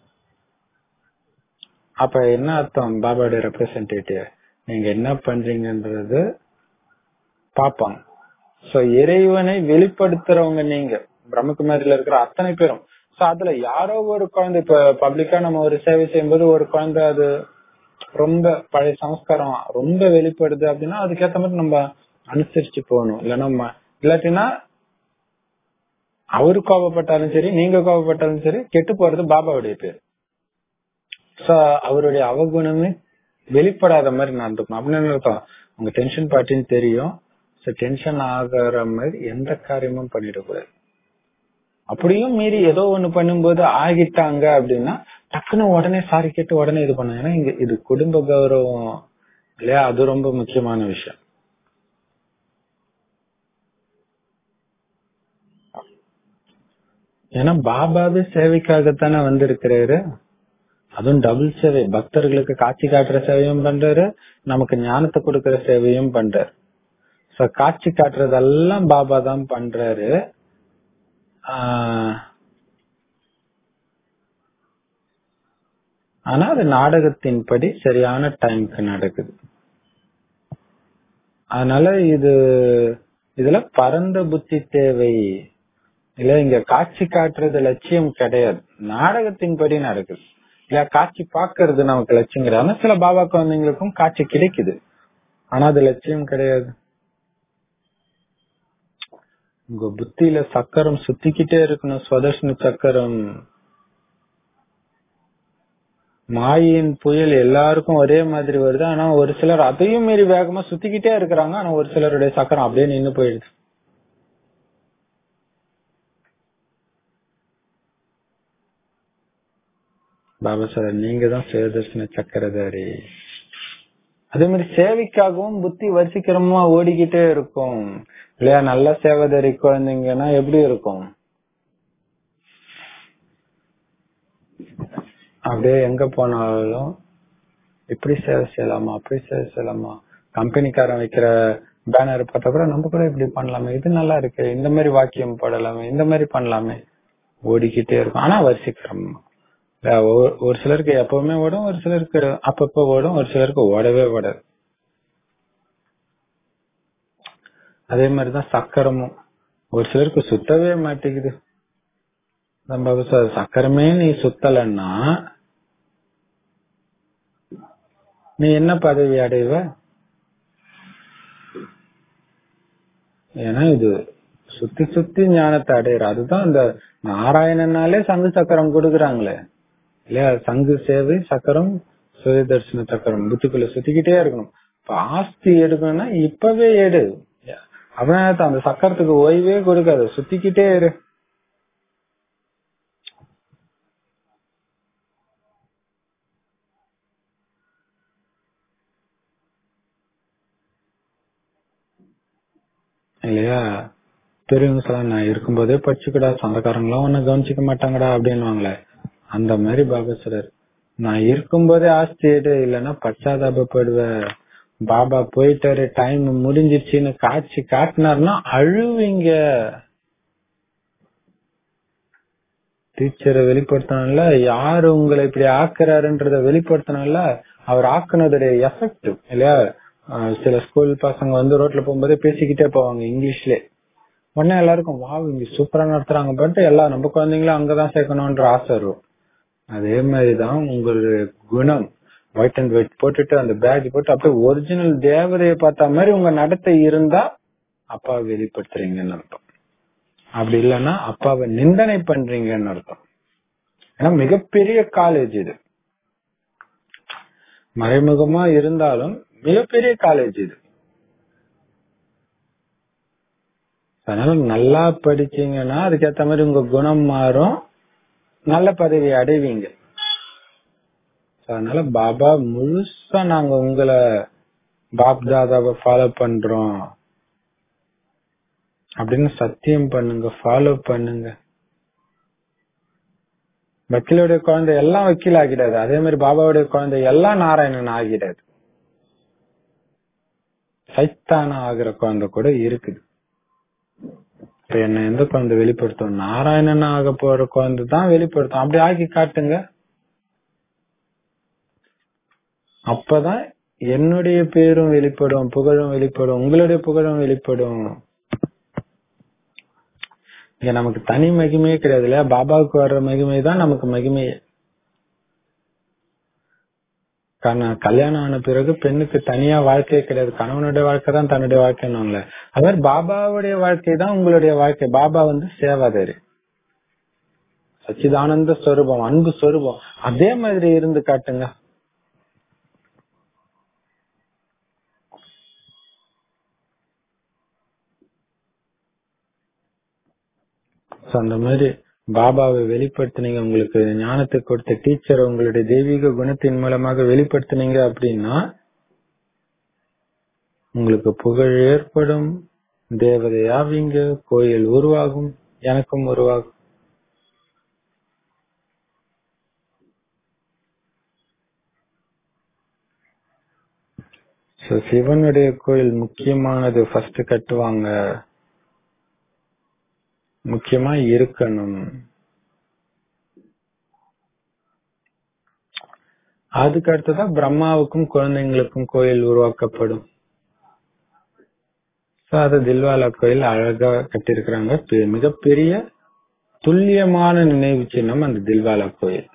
அப்ப என்ன அர்த்தம் பாபாவுடைய ரெப்ரசன்டேட்டிவ் நீங்க என்ன பண்றீங்கன்றது பாப்பாங்க சோ இறைவனை வெளிப்படுத்துறவங்க நீங்க பிரம்மகுமாரியில இருக்கிற அத்தனை பேரும் சோ அதுல யாரோ ஒரு குழந்தை இப்ப பப்ளிக்கா நம்ம ஒரு சேவை செய்யும்போது ஒரு குழந்தை அது ரொம்ப பழைய சமஸ்காரம் ரொம்ப வெளிப்படுது அப்படின்னா அதுக்கேத்த மாதிரி நம்ம அனுசரிச்சு போகணும் இல்லைன்னா இல்லாட்டினா அவரு கோபப்பட்டாலும் சரி நீங்க கோபப்பட்டாலும் சரி கெட்டு போறது பாபாவுடைய பேர் சோ அவருடைய அவகுணமே வெளிப்படாத மாதிரி நடந்துக்கணும் அப்படின்னு அர்த்தம் உங்க டென்ஷன் பார்ட்டின்னு தெரியும் சோ டென்ஷன் ஆகிற மாதிரி எந்த காரியமும் பண்ணிடக்கூடாது அப்படியும் மீறி ஏதோ ஒண்ணு பண்ணும்போது ஆகிட்டாங்க அப்படின்னா டக்குன்னு உடனே சாரி கேட்டு உடனே இது பண்ண ஏன்னா இங்க இது குடும்ப கௌரவம் இல்லையா அது ரொம்ப முக்கியமான விஷயம் ஏன்னா பாபாவே சேவைக்காகத்தானே வந்திருக்கிறாரு அதுவும் டபுள் சேவை பக்தர்களுக்கு காட்சி காட்டுற சேவையும் பண்றாரு நமக்கு ஞானத்தை கொடுக்கற சேவையும் பண்றாரு சோ காட்சி காட்டுறதெல்லாம் பாபா தான் பண்றாரு ஆனா அது நாடகத்தின்படி சரியான டைம்க்கு நடக்குது அதனால இது இதுல பரந்த புத்தி தேவை இல்ல இங்க காட்சி காட்டுறது லட்சியம் கிடையாது நாடகத்தின்படி நடக்குது இல்ல காட்சி பாக்குறது நமக்கு லட்சியம் கிடையாது ஆனா சில பாபா குழந்தைங்களுக்கும் காட்சி கிடைக்குது ஆனா அது லட்சியம் கிடையாது உங்க புத்தியில சக்கரம் சுத்திக்கிட்டே இருக்கணும் சுவதர்ஷன சக்கரம் மாயின் புயல் எல்லாருக்கும் ஒரே மாதிரி வருது ஆனா ஒரு சிலர் அதையும் மீறி வேகமா சுத்திக்கிட்டே இருக்கிறாங்க ஆனா ஒரு சிலருடைய சக்கரம் அப்படியே நின்னு போயிடுது பாபா சார் நீங்க தான் சுயதர்ஷன சக்கரதாரி அதே மாதிரி சேவைக்காகவும் புத்தி வரிசைக்கிரமா ஓடிக்கிட்டே இருக்கும் இல்லையா நல்ல சேவதாரி குழந்தைங்கன்னா எப்படி இருக்கும் அப்படியே எங்க போனாலும் இப்படி சேவை செய்யலாமா அப்படி சேவை செய்யலாமா கம்பெனிக்காரன் வைக்கிற பேனர் பார்த்தா கூட நம்ம கூட இப்படி பண்ணலாமே இது நல்லா இருக்கு இந்த மாதிரி வாக்கியம் போடலாமே இந்த மாதிரி பண்ணலாமே ஓடிக்கிட்டே இருக்கும் ஆனா வரிசைக்கிரமா ஒரு சிலருக்கு எப்பவுமே ஓடும் ஒரு சிலருக்கு அப்பப்ப ஓடும் ஒரு சிலருக்கு ஓடவே ஓடாது அதே மாதிரிதான் சக்கரமும் ஒரு சிலருக்கு சுத்தவே மாட்டேங்குது நம்ம சக்கரமே நீ சுத்தலன்னா நீ என்ன பதவி அடைவ ஏன்னா இது சுத்தி சுத்தி ஞானத்தை அடையிற அதுதான் இந்த நாராயணனாலே சங்கு சக்கரம் கொடுக்குறாங்களே இல்லையா சங்கு சேவை சக்கரம் சுயதர்சன சக்கரம் புத்திக்குள்ள சுத்திக்கிட்டே இருக்கணும் இப்ப ஆஸ்தி எடுக்கணும்னா இப்பவே எடு அவன் அந்த சக்கரத்துக்கு ஓய்வே கொடுக்காது சுத்திக்கிட்டே இரு இல்லையா பெரியவங்க சொல்ல நான் இருக்கும்போதே படிச்சுக்கடா சொந்தக்காரங்களும் உன்னை கவனிச்சுக்க மாட்டாங்கடா அப்படின்னுவாங்களே அந்த மாதிரி பாபா சொல்றாரு நான் இருக்கும்போதே ஆஸ்தி எடு இல்லைன்னா பச்சாதாபப்படுவ பாபா போயிட்டாரு டைம் முடிஞ்சிருச்சுன்னு காட்சி காட்டினார்னா அழுவீங்க டீச்சரை வெளிப்படுத்தணும்ல யாரு உங்களை இப்படி ஆக்குறாருன்றத வெளிப்படுத்தணும்ல அவர் ஆக்குனதுடைய எஃபெக்ட் இல்லையா ஆஹ் சில ஸ்கூல் பசங்க வந்து ரோட்ல போகும்போதே பேசிக்கிட்டே போவாங்க இங்கிலீஷ்ல உடனே எல்லாருக்கும் வாவ் இங்க சூப்பரா நடத்துறாங்க பட் எல்லா நம்ம குழந்தைங்களும் அங்கதான் சேர்க்கணும்ன்ற ஆசை வரும் அதே மாதிரிதான் உங்களுடைய குணம் ஒயிட் அண்ட் ஒயிட் போட்டுட்டு அந்த பேக் போட்டு அப்படியே ஒரிஜினல் தேவதையை பார்த்த மாதிரி உங்க நடத்தை இருந்தா அப்பாவை வெளிப்படுத்துறீங்கன்னு அர்த்தம் அப்படி இல்லைன்னா அப்பாவை நிந்தனை பண்றீங்கன்னு அர்த்தம் ஏன்னா மிகப்பெரிய காலேஜ் இது மறைமுகமா இருந்தாலும் மிகப்பெரிய காலேஜ் இது அதனால நல்லா படிச்சீங்கன்னா அதுக்கேத்த மாதிரி உங்க குணம் மாறும் நல்ல பதவி அடைவீங்க அதனால பாபா முழுசா நாங்க உங்களை பாப் தாதாவை ஃபாலோ பண்றோம் அப்படின்னு சத்தியம் பண்ணுங்க ஃபாலோ பண்ணுங்க வக்கீலுடைய குழந்தை எல்லாம் வக்கீல் ஆகிடாது அதே மாதிரி பாபாவுடைய குழந்தை எல்லாம் நாராயணன் ஆகிடாது சைத்தான ஆகிற குழந்தை கூட இருக்குது இப்ப என்ன எந்த குழந்தை வெளிப்படுத்தும் நாராயணன் ஆக போற குழந்தை தான் வெளிப்படுத்தும் அப்படி ஆக்கி காட்டுங்க அப்பதான் என்னுடைய பேரும் வெளிப்படும் புகழும் வெளிப்படும் உங்களுடைய புகழும் வெளிப்படும் இங்க நமக்கு தனி மகிமையே கிடையாது இல்லையா பாபாவுக்கு வர்ற மகிமை தான் நமக்கு மகிமையே காரணம் கல்யாணம் ஆன பிறகு பெண்ணுக்கு தனியா வாழ்க்கையே கிடையாது கணவனுடைய வாழ்க்கை தான் தன்னுடைய வாழ்க்கைன்னு அது மாதிரி பாபாவுடைய வாழ்க்கை தான் உங்களுடைய வாழ்க்கை பாபா வந்து சேவாதாரி சச்சிதானந்த ஸ்வரூபம் அன்பு ஸ்வரூபம் அதே மாதிரி இருந்து காட்டுங்க So, அந்த மாதிரி பாபாவை வெளிப்படுத்தினீங்க உங்களுக்கு ஞானத்தை கொடுத்த டீச்சர் உங்களுடைய தெய்வீக குணத்தின் மூலமாக வெளிப்படுத்தினீங்க அப்படின்னா உங்களுக்கு புகழ் ஏற்படும் தேவதையாவீங்க கோயில் உருவாகும் எனக்கும் உருவாகும் So, சிவனுடைய கோயில் முக்கியமானது ஃபர்ஸ்ட் கட்டுவாங்க முக்கியமா இருக்கணும் அதுக்கு அடுத்ததான் பிரம்மாவுக்கும் குழந்தைங்களுக்கும் கோயில் உருவாக்கப்படும் So, அது தில்வாலா கோயில் அழகா கட்டியிருக்கிறாங்க பெ- மிகப்பெரிய துல்லியமான நினைவு சின்னம் அந்த தில்வாலா கோயில்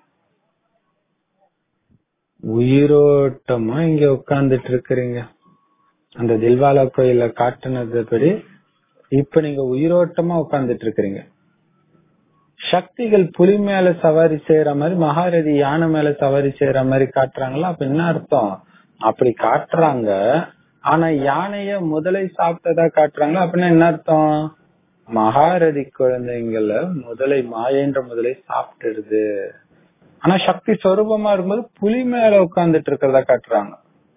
உயிரோட்டமா இங்க உட்கார்ந்துட்டு இருக்கிறீங்க அந்த தில்வாலா கோயில காட்டுனது படி இப்ப நீங்க உயிரோட்டமா உட்கார்ந்துட்டு இருக்கிறீங்க சக்திகள் புலி மேல சவாரி செய்யற மாதிரி மகாரதி யானை மேல சவாரி செய்யற மாதிரி காட்டுறாங்களா அப்ப என்ன அர்த்தம் அப்படி காட்டுறாங்க ஆனா யானைய முதலை சாப்பிட்டதா காட்டுறாங்களா அப்படின்னா என்ன அர்த்தம் மகாரதி குழந்தைங்கள முதலை மாயன்ற முதலை சாப்பிட்டுடுது ஆனா சக்தி சொரூபமா இருக்கும்போது புலி மேல உட்கார்ந்துட்டு இருக்கிறதா காட்டுறாங்க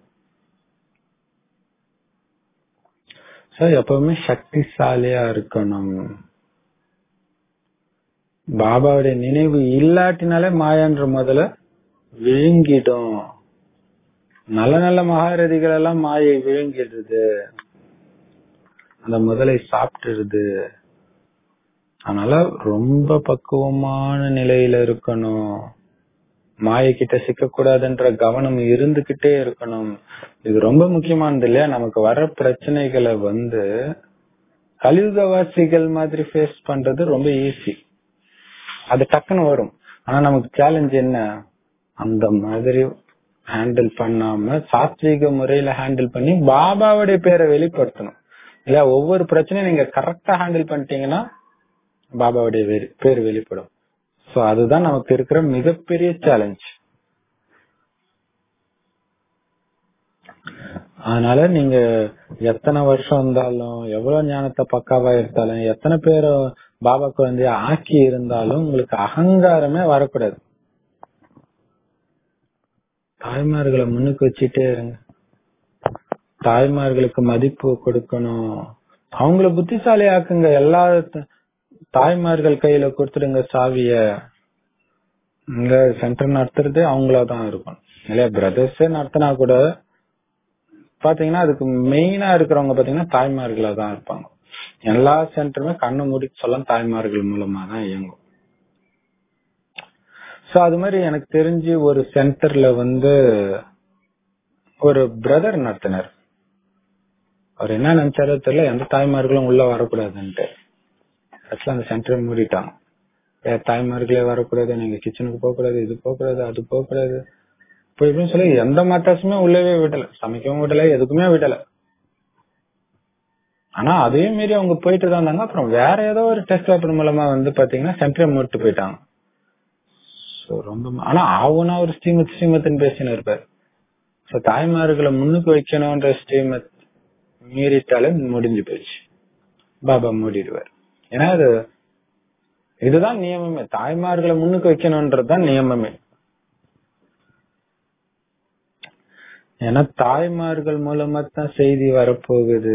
சோ எப்பவுமே சக்திசாலியா இருக்கணும் பாபாவுடைய நினைவு இல்லாட்டினாலே மாயான்ற முதல்ல விழுங்கிடும் நல்ல நல்ல மகாரதிகள் எல்லாம் மாயை விழுங்கிடுது அந்த முதலை சாப்பிட்டுடுது அதனால ரொம்ப பக்குவமான நிலையில இருக்கணும் மாயை கிட்ட சிக்க கூடாதுன்ற கவனம் இருந்துகிட்டே இருக்கணும் இது ரொம்ப முக்கியமானது இல்லையா நமக்கு வர பிரச்சனைகளை வந்து கலியுகவாசிகள் மாதிரி ஃபேஸ் பண்றது ரொம்ப ஈஸி அது டக்குன்னு வரும் ஆனா நமக்கு சேலஞ்ச் என்ன அந்த மாதிரி ஹேண்டில் பண்ணாம சாத்வீக முறையில ஹேண்டில் பண்ணி பாபாவுடைய பேரை வெளிப்படுத்தணும் இல்ல ஒவ்வொரு பிரச்சனையும் நீங்க கரெக்டா ஹேண்டில் பண்ணிட்டீங்கன்னா பாபாவுடைய வெ- பேர் வெளிப்படும் சோ அதுதான் நமக்கு இருக்கிற மிகப்பெரிய சேலஞ்ச் அதனால நீங்க எத்தனை வருஷம் இருந்தாலும் எவ்வளவு ஞானத்தை பக்காவா இருந்தாலும் எத்தனை பேரை பாபா குழந்தைய ஆக்கி இருந்தாலும் உங்களுக்கு அகங்காரமே வரக்கூடாது தாய்மார்களை முன்னுக்கு வச்சுட்டே இருங்க தாய்மார்களுக்கு மதிப்பு கொடுக்கணும் அவங்கள புத்திசாலி ஆக்குங்க எல்லா த- தாய்மார்கள் கையில கொடுத்துடுங்க சாவிய இங்க சென்டர் நடத்துறதே அவங்களாதான் இருக்கும் இல்லையா பிரதர்ஸே நடத்தினா கூட பாத்தீங்கன்னா அதுக்கு மெயினா இருக்கிறவங்க பாத்தீங்கன்னா தாய்மார்களா தான் இருப்பாங்க எல்லா சென்டருமே கண்ணு மூடி சொல்ல தாய்மார்கள் மூலமா தான் இயங்கும் சோ அது மாதிரி எனக்கு தெரிஞ்சு ஒரு சென்டர்ல வந்து ஒரு பிரதர் நடத்தினார் அவர் என்ன நினைச்சாரோ தெரியல எந்த தாய்மார்களும் உள்ள வரக்கூடாதுன்ட்டு ஆக்சுவலா அந்த சென்டரை மூடிட்டாங்க ஏ, தாய்மார்களே வரக்கூடாது நீங்க கிச்சனுக்கு போக கூடாது இது போக கூடாது அது போக கூடாது இப்ப இப்படின்னு சொல்லி எந்த மாத்தாசுமே உள்ளவே விடல சமைக்கவும் விடல எதுக்குமே விடல ஆனா அதே மீறி அவங்க போயிட்டு தான் இருந்தாங்க அப்புறம் வேற ஏதோ ஒரு டெஸ்ட் பேப்பர் மூலமா வந்து பாத்தீங்கன்னா சென்டரை மூட்டு போயிட்டாங்க So, ரொம்ப ம- ஆனா ஆவுனா ஒரு ஸ்ரீமத் ஸ்ரீமத்னு பேசினு இருப்பார் சோ தாய்மார்களை முன்னுக்கு வைக்கணும்ன்ற ஸ்ரீமத் மீறிட்டாலே முடிஞ்சு போச்சு பாபா மூடிடுவார் ஏன்னா அது இதுதான் நியமமே தாய்மார்களை முன்னுக்கு வைக்கணும்ன்றதுதான் நியமமே ஏன்னா தாய்மார்கள் மூலமா தான் செய்தி வரப்போகுது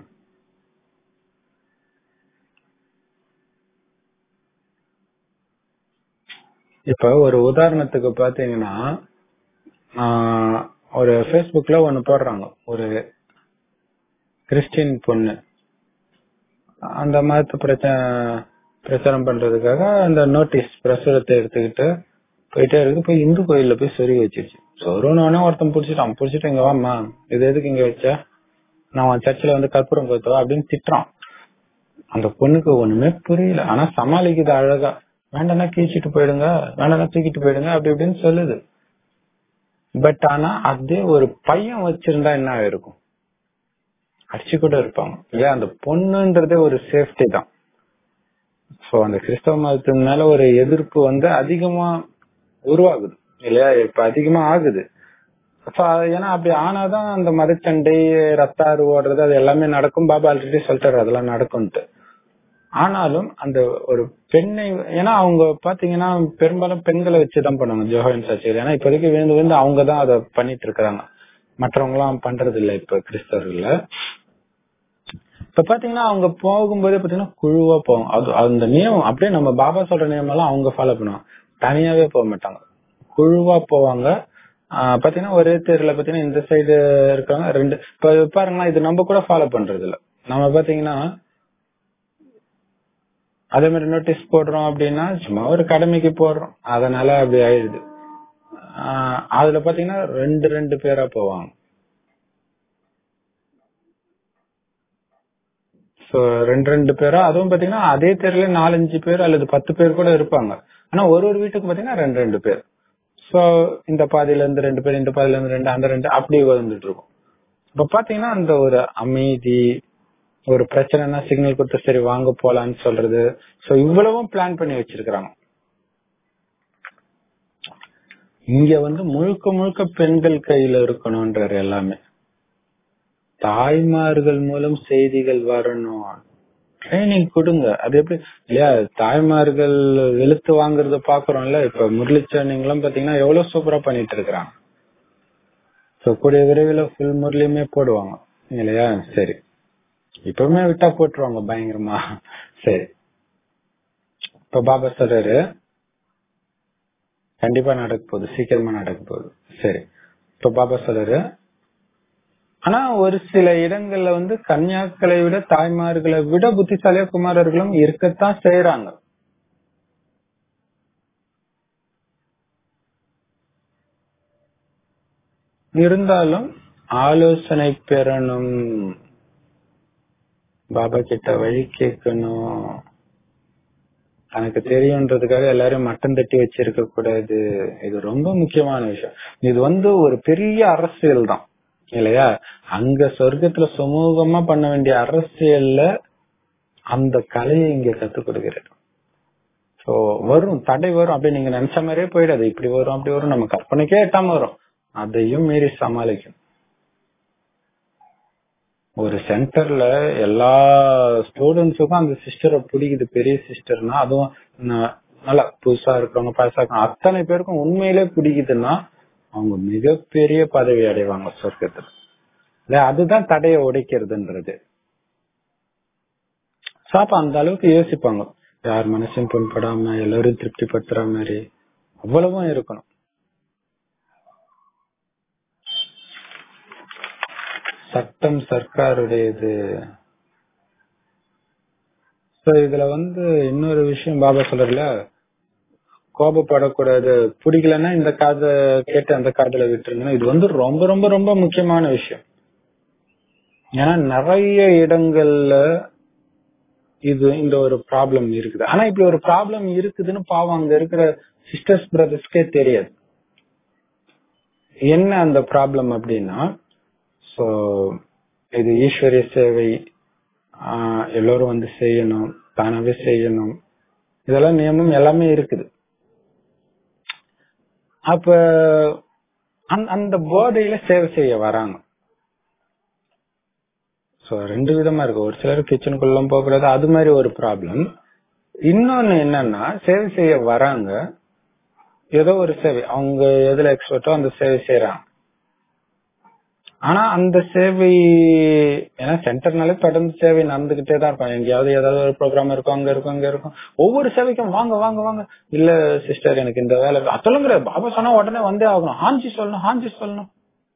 இப்ப ஒரு உதாரணத்துக்கு பாத்தீங்கன்னா ஆஹ், ஒரு Facebookல ஒண்ணு போடுறாங்க ஒரு கிறிஸ்டின் பொண்ணு அந்த மதத்தை பிரச்சனை பிரச்சாரம் பண்றதுக்காக அந்த நோட்டீஸ் பிரசுரத்தை எடுத்துக்கிட்டு போயிட்டே இருக்கு போய் இந்து கோயில்ல போய் சொருகி வச்சிருச்சு சொருனோடனே ஒருத்தன் புடிச்சிட்டான் புடிச்சிட்டு இங்க வாம்மா இது எதுக்கு இங்க வச்ச நான் உன் சர்ச்சில் வந்து கற்பூரம் கொத்துவா அப்படின்னு திட்டுறான் அந்த பொண்ணுக்கு ஒண்ணுமே புரியல ஆனா சமாளிக்குது அழகா வேண்டாம்னா கீச்சிட்டு போயிடுங்க வேண்டாம்னா தூக்கிட்டு போயிடுங்க அப்படி இப்படின்னு சொல்லுது பட் ஆனா அதே ஒரு பையன் வச்சிருந்தா என்ன ஆயிருக்கும் அடிச்சு கூட இருப்பாங்க இல்லையா அந்த பொண்ணுன்றதே ஒரு சேஃப்டி தான் சோ அந்த கிறிஸ்தவ மதத்தின் மேல ஒரு எதிர்ப்பு வந்து அதிகமா உருவாகுது இல்லையா இப்ப அதிகமா ஆகுது So, அது ஏன்னா அப்படி ஆனாதான் அந்த மதச்சண்டை ரத்தாறு ஓடுறது அது எல்லாமே நடக்கும் பாபா ஆல்ரெடி சொல்லிட்டாரு அதெல்லாம் நடக்கும்ட்டு ஆனாலும் அந்த ஒரு பெண்ணை ஏன்னா அவங்க பாத்தீங்கன்னா பெரும்பாலும் பெண்களை வச்சுதான் பண்ணுவாங்க ஜோஹன் சர்ச்சைகள் ஏன்னா இப்போதைக்கு விழுந்து விழுந்து அவங்க தான் அதை பண்ணிட்டு இருக்காங்க மற்றவங்க எல்லாம் பண்றது இல்ல இப்ப கிறிஸ்தவர்கள இப்ப பாத்தீங்கன்னா அவங்க போகும்போதே பாத்தீங்கன்னா குழுவா போவாங்க அது அந்த நியமம் அப்படியே நம்ம பாபா சொல்ற நியமம் எல்லாம் அவங்க ஃபாலோ பண்ணுவாங்க தனியாவே போக மாட்டாங்க குழுவா போவாங்க ஆஹ் பாத்தீங்கன்னா ஒரே தேர்ல பாத்தீங்கன்னா இந்த சைடு இருக்காங்க ரெண்டு இப்ப பாருங்களேன் இது நம்ம கூட ஃபாலோ பண்றது இல்ல நம்ம பாத்தீங்கன்னா அதே மாதிரி நோட்டீஸ் போடுறோம் அப்படின்னா சும்மா ஒரு கடமைக்கு போடுறோம் அதனால அப்படி ஆயிடுது ஆஹ் அதுல பாத்தீங்கன்னா ரெண்டு ரெண்டு பேரா போவாங்க சோ ரெண்டு ரெண்டு பேரா அதுவும் பாத்தீங்கன்னா அதே தெருல நாலஞ்சு பேர் அல்லது பத்து பேர் கூட இருப்பாங்க ஆனா ஒரு ஒரு வீட்டுக்கு பாத்தீங்கன்னா ரெண்டு ரெண்டு பேர் சோ இந்த பாதியில இருந்து ரெண்டு பேர் இந்த பாதியில இருந்து ரெண்டு அந்த ரெண்டு அப்படி வந்துட்டு இருக்கும் இப்ப பாத்தீங்கன்னா அந்த ஒரு அமைதி ஒரு பிரச்சனைனா சிக்னல் கொடுத்து சரி வாங்க போலான்னு சொல்றது சோ இவ்வளவும் பிளான் பண்ணி வச்சிருக்காங்க இங்க வந்து முழுக்க முழுக்க பெண்கள் கையில இருக்கணும்ன்றாரு எல்லாமே தாய்மார்கள் மூலம் செய்திகள் வரணும் ட்ரைனிங் கொடுங்க அது எப்படி இல்லையா தாய்மார்கள் வெளுத்து வாங்குறத பாக்குறோம்ல இப்ப முரளிச்சரணிங்களும் பாத்தீங்கன்னா எவ்வளவு சூப்பரா பண்ணிட்டு இருக்கிறாங்க சோ கூடிய விரைவில் ஃபுல் முரளியுமே போடுவாங்க இல்லையா சரி இப்பவுமே விட்டா போட்டுருவாங்க பயங்கரமா சரி இப்ப பாபா சொல்றாரு கண்டிப்பா நடக்க போகுது சீக்கிரமா நடக்க போகுது சரி இப்ப பாபா சொல்றாரு ஆனா ஒரு சில இடங்கள்ல வந்து கன்னியாக்களை விட தாய்மார்களை விட புத்திசாலியா குமாரர்களும் இருக்கத்தான் செய்யறாங்க இருந்தாலும் ஆலோசனை பெறணும் பாபா கிட்ட வழி கேட்கணும் தனக்கு தெரியும்ன்றதுக்காக எல்லாரும் மட்டம் தட்டி வச்சிருக்க கூடாது இது ரொம்ப முக்கியமான விஷயம் இது வந்து ஒரு பெரிய அரசியல் தான் இல்லையா அங்க சொர்க்கத்துல சுமூகமா பண்ண வேண்டிய அரசியல்ல அந்த கலையை இங்க கத்துக் கொடுக்கிறார் சோ வரும் தடை வரும் அப்படி நீங்க நினைச்ச மாதிரியே போயிடாது இப்படி வரும் அப்படி வரும் நம்ம கற்பனைக்கே எட்டாம வரும் அதையும் மீறி சமாளிக்கும் ஒரு சென்டர்ல எல்லா ஸ்டூடெண்ட்ஸுக்கும் அந்த சிஸ்டரை பிடிக்குது பெரிய சிஸ்டர்னா அதுவும் ந- நல்லா புதுசா இருக்கிறவங்க பழசா இருக்கிறவங்க அத்தனை பேருக்கும் உண்மையிலே பிடிக்குதுன்னா அவங்க மிகப்பெரிய பதவி அடைவாங்க சொர்க்கத்துல இல்ல அதுதான் தடையை உடைக்கிறதுன்றது So, அப்ப அந்த அளவுக்கு யோசிப்பாங்க யார் மனசையும் புண்படாம எல்லாரும் திருப்தி படுத்துற மாதிரி அவ்வளவும் இருக்கணும் சட்டம் சர்க்காருடையது So, இதுல வந்து இன்னொரு விஷயம் பாபா சொல்றதுல கோபப்படக்கூடாது பிடிக்கலன்னா இந்த காதை கேட்டு அந்த காதுல விட்டுருங்க இது வந்து ரொம்ப ரொம்ப ரொம்ப முக்கியமான விஷயம் ஏன்னா நிறைய இடங்கள்ல இது இந்த ஒரு ப்ராப்ளம் இருக்குது ஆனா இப்படி ஒரு ப்ராப்ளம் இருக்குதுன்னு பாவம் அங்க இருக்கிற சிஸ்டர்ஸ் பிரதர்ஸ்க்கே தெரியாது என்ன அந்த ப்ராப்ளம் அப்படின்னா சோ இது ஈஸ்வரிய சேவை ஆஹ் எல்லோரும் வந்து செய்யணும் தானாவே செய்யணும் இதெல்லாம் நியமம் எல்லாமே இருக்குது அப்ப அந்த- அந்த போதையில சேவை செய்ய வராங்க சோ ரெண்டு விதமா இருக்கு ஒரு சிலர் கிச்சனுக்குள்ள போகக்கூடாது அது மாதிரி ஒரு ப்ராப்ளம் இன்னொன்னு என்னன்னா சேவை செய்ய வராங்க ஏதோ ஒரு சேவை அவங்க எதுல எக்ஸ்பர்ட்டோ அந்த சேவை செய்யறாங்க ஆனா அந்த சேவை ஏன்னா சென்டர்னாலே தொடர்ந்து சேவை நடந்துகிட்டே தான் இருக்கும் எங்கேயாவது ஏதாவது ஒரு ப்ரோக்ராம் இருக்கும் அங்க இருக்கும் அங்க இருக்கும் ஒவ்வொரு சேவைக்கும் வாங்க வாங்க வாங்க இல்ல சிஸ்டர் எனக்கு இந்த வேலை இருக்கு. அது சொல்லுங்க பாபா சொன்னா உடனே வந்தே ஆகணும் ஹாஞ்சி சொல்லணும் ஹாஞ்சி சொல்லணும்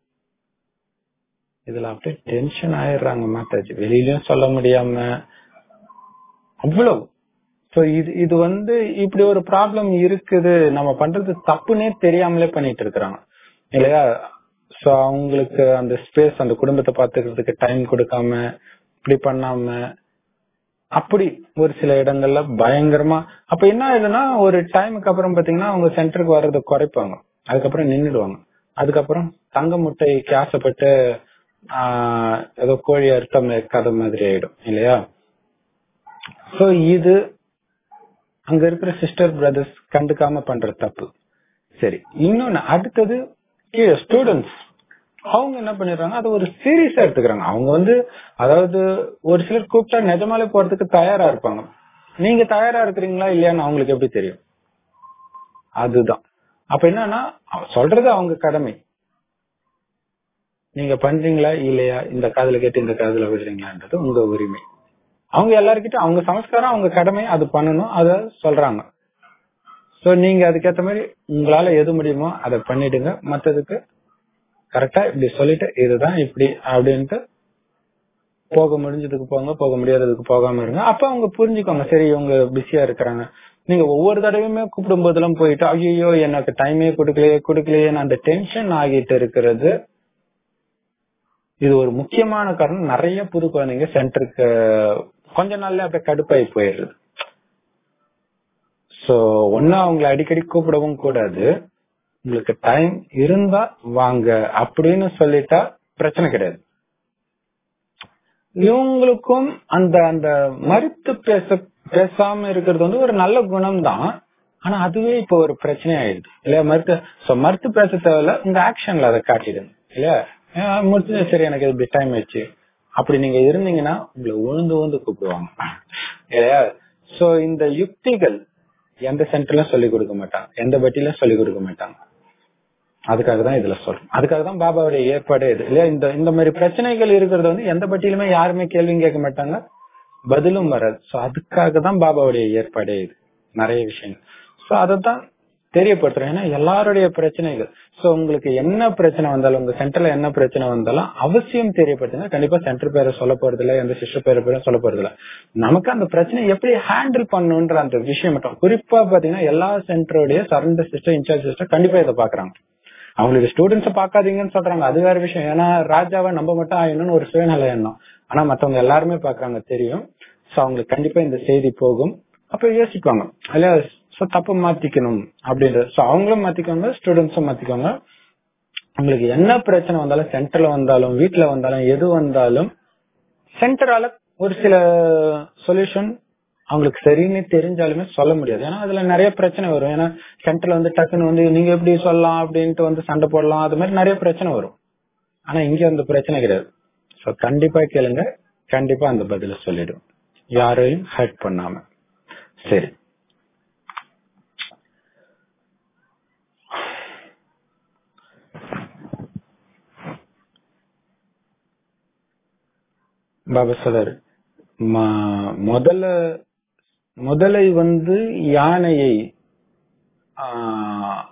இதுல அப்படியே டென்ஷன் ஆயிடுறாங்க மாதாஜி வெளியிலயும் சொல்ல முடியாம அவ்வளவு சோ இது இது வந்து இப்படி ஒரு ப்ராப்ளம் இருக்குது நம்ம பண்றது தப்புன்னே தெரியாமலே பண்ணிட்டு இருக்கிறாங்க இல்லையா சோ அவங்களுக்கு அந்த ஸ்பேஸ் அந்த குடும்பத்தை பாத்துக்கிறதுக்கு டைம் கொடுக்காம இப்படி பண்ணாம அப்படி ஒரு சில இடங்கள்ல பயங்கரமா அப்ப என்ன ஆயிடுதுன்னா ஒரு டைமுக்கு அப்புறம் பாத்தீங்கன்னா அவங்க சென்டருக்கு வர்றதை குறைப்பாங்க அதுக்கப்புறம் நின்னுடுவாங்க அதுக்கப்புறம் தங்க முட்டைக்கு ஆசைப்பட்டு ஆஹ் ஏதோ கோழி அர்த்தம் கதை மாதிரி ஆயிடும் இல்லையா சோ இது அங்க இருக்கிற சிஸ்டர் பிரதர்ஸ் கண்டுக்காம பண்ற தப்பு சரி இன்னொன்னு அடுத்தது கீழே ஸ்டூடெண்ட்ஸ் அவங்க என்ன பண்ணிடுறாங்க அது ஒரு சீரியஸா எடுத்துக்கிறாங்க அவங்க வந்து அதாவது ஒரு சிலர் கூப்பிட்டா நிஜமாலே போறதுக்கு தயாரா இருப்பாங்க நீங்க தயாரா இருக்கிறீங்களா இல்லையான்னு அவங்களுக்கு எப்படி தெரியும் அதுதான் அப்ப என்னன்னா அவ சொல்றது அவங்க கடமை நீங்க பண்றீங்களா இல்லையா இந்த காதுல கேட்டு இந்த காதுல விடுறீங்களான்றது உங்க உரிமை அவங்க எல்லாருக்கிட்ட அவங்க சமஸ்காரம் அவங்க கடமை அது பண்ணணும் அத சொல்றாங்க சோ நீங்க அதுக்கேத்த மாதிரி உங்களால எது முடியுமோ அதை பண்ணிடுங்க மத்ததுக்கு கரெக்டா இப்படி சொல்லிட்டு இதுதான் இப்படி அப்படின்ட்டு போக முடிஞ்சதுக்கு போங்க போக முடியாததுக்கு போகாம இருங்க அப்ப அவங்க புரிஞ்சுக்கோங்க சரி இவங்க பிஸியா இருக்கிறாங்க நீங்க ஒவ்வொரு தடவையுமே கூப்பிடும் போதெல்லாம் போயிட்டு ஐயோ எனக்கு டைமே கொடுக்கலையே கொடுக்கலையேன்னு அந்த டென்ஷன் ஆகிட்டு இருக்கிறது இது ஒரு முக்கியமான காரணம் நிறைய புது குழந்தைங்க சென்டருக்கு கொஞ்ச நாள்ல அப்படியே கடுப்பாയി போயிடுறது சோ ஒன்னு அவங்களை அடிக்கடி கூப்பிடவும் கூடாது உங்களுக்கு டைம் இருந்தா வாங்க அப்படின்னு சொல்லிட்டா பிரச்சனை கிடையாது இவங்களுக்கும் அந்த அந்த மறுத்து பேச பேசாம இருக்கிறது வந்து ஒரு நல்ல குணம் தான் ஆனா அதுவே இப்ப ஒரு பிரச்சனை ஆயிடுது இல்லையா மறுத்து so மறுத்து பேச தேவையில்ல உங்க ஆக்ஷன்ல அதை காட்டிடுங்க இல்லையா ஆஹ் முடிஞ்சது சரி எனக்கு இப்படி டைம் ஆயிடுச்சு அப்படி நீங்க இருந்தீங்கன்னா உங்களை உழுந்து உழுந்து கூப்பிடுவாங்க இல்லையா சோ இந்த யுக்திகள் எந்த சென்டர்லயும் சொல்லி கொடுக்க மாட்டாங்க எந்த பட்டியிலும் சொல்லி கொடுக்க மாட்டாங்க அதுக்காக தான் இதுல சொல்றேன் அதுக்காக தான் பாபாவுடைய ஏற்பாடே இது இல்லையா இந்த இந்த மாதிரி பிரச்சனைகள் இருக்கிறது வந்து எந்த பட்டியலுமே யாருமே கேள்வியும் கேட்க மாட்டாங்க பதிலும் வராது சோ அதுக்காக தான் பாபாவுடைய ஏற்பாடே இது நிறைய விஷயங்கள் சோ அதைத்தான் தெரியப்படுத்துறேன் ஏன்னா எல்லாருடைய பிரச்சனைகள் சோ உங்களுக்கு என்ன பிரச்சனை வந்தாலும் உங்க சென்டர்ல என்ன பிரச்சனை வந்தாலும் அவசியம் தெரியப்படுத்துங்க கண்டிப்பா சென்டர் பேரை சொல்ல போறது இல்ல எந்த சிஸ்டர் பேரை பேரும் சொல்ல போறது இல்ல நமக்கு அந்த பிரச்சனை எப்படி ஹேண்டில் பண்ணணும்ன்ற அந்த விஷயம் மட்டும் குறிப்பா பாத்தீங்கன்னா எல்லா சென்டருடைய சரண்டர் சிஸ்டர் இன்சார்ஜ் சிஸ்டர் கண்டிப்பா இதை பாக்குறாங்க அவங்களுக்கு ஸ்டூடெண்ட்ஸ் பாக்காதீங்கன்னு சொல்றாங்க அது வேற விஷயம் ஏன்னா ராஜாவை நம்ம மட்டும் ஆயிடணும்னு ஒரு சுயநல எண்ணம் ஆனா மத்தவங்க எல்லாருமே பாக்குறாங்க தெரியும் சோ அவங்களுக்கு கண்டிப்பா இந்த செய்தி போகும் அப்ப யோசிப்பாங்க இல்லையா சோ தப்பு மாத்திக்கணும் அப்படின்றது சோ அவங்களும் மாத்திக்கோங்க ஸ்டூடெண்ட்ஸும் மாத்திக்கோங்க உங்களுக்கு என்ன பிரச்சனை வந்தாலும் சென்டர்ல வந்தாலும் வீட்டுல வந்தாலும் எது வந்தாலும் சென்டரால ஒரு சில சொல்யூஷன் அவங்களுக்கு சரின்னு தெரிஞ்சாலுமே சொல்ல முடியாது ஏன்னா அதுல நிறைய பிரச்சனை வரும் ஏன்னா சென்டர்ல வந்து டக்குன்னு வந்து நீங்க எப்படி சொல்லலாம் அப்படின்ட்டு வந்து சண்டை போடலாம் அது மாதிரி நிறைய பிரச்சனை வரும் ஆனா இங்க அந்த பிரச்சனை கிடையாது சோ கண்டிப்பா கேளுங்க கண்டிப்பா அந்த பதில சொல்லிடும் யாரையும் ஹர்ட் பண்ணாம சரி பாபா சொல்றாரு ம- முதல்ல முதலை வந்து யானையை ஆஹ்,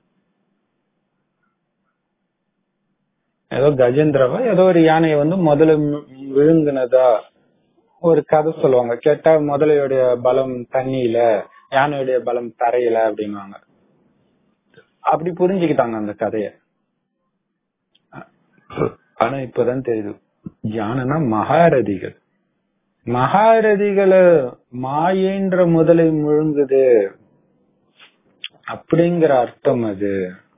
ஏதோ கஜேந்திரவா ஏதோ ஒரு யானையை வந்து முதல்ல வி- விழுங்குனதா ஒரு கதை சொல்லுவாங்க கேட்டா முதலையோட பலம் தண்ணியில யானையுடைய பலம் தரையில அப்படின்வாங்க அப்படி புரிஞ்சுக்கிட்டாங்க அந்த கதைய ஆனா இப்பதான் தெரியுது யானைனா மகாரதிகள் மகாரதிகளை மாயேன்ற முதலை முழுங்குது அப்படிங்கிற அர்த்தம் அது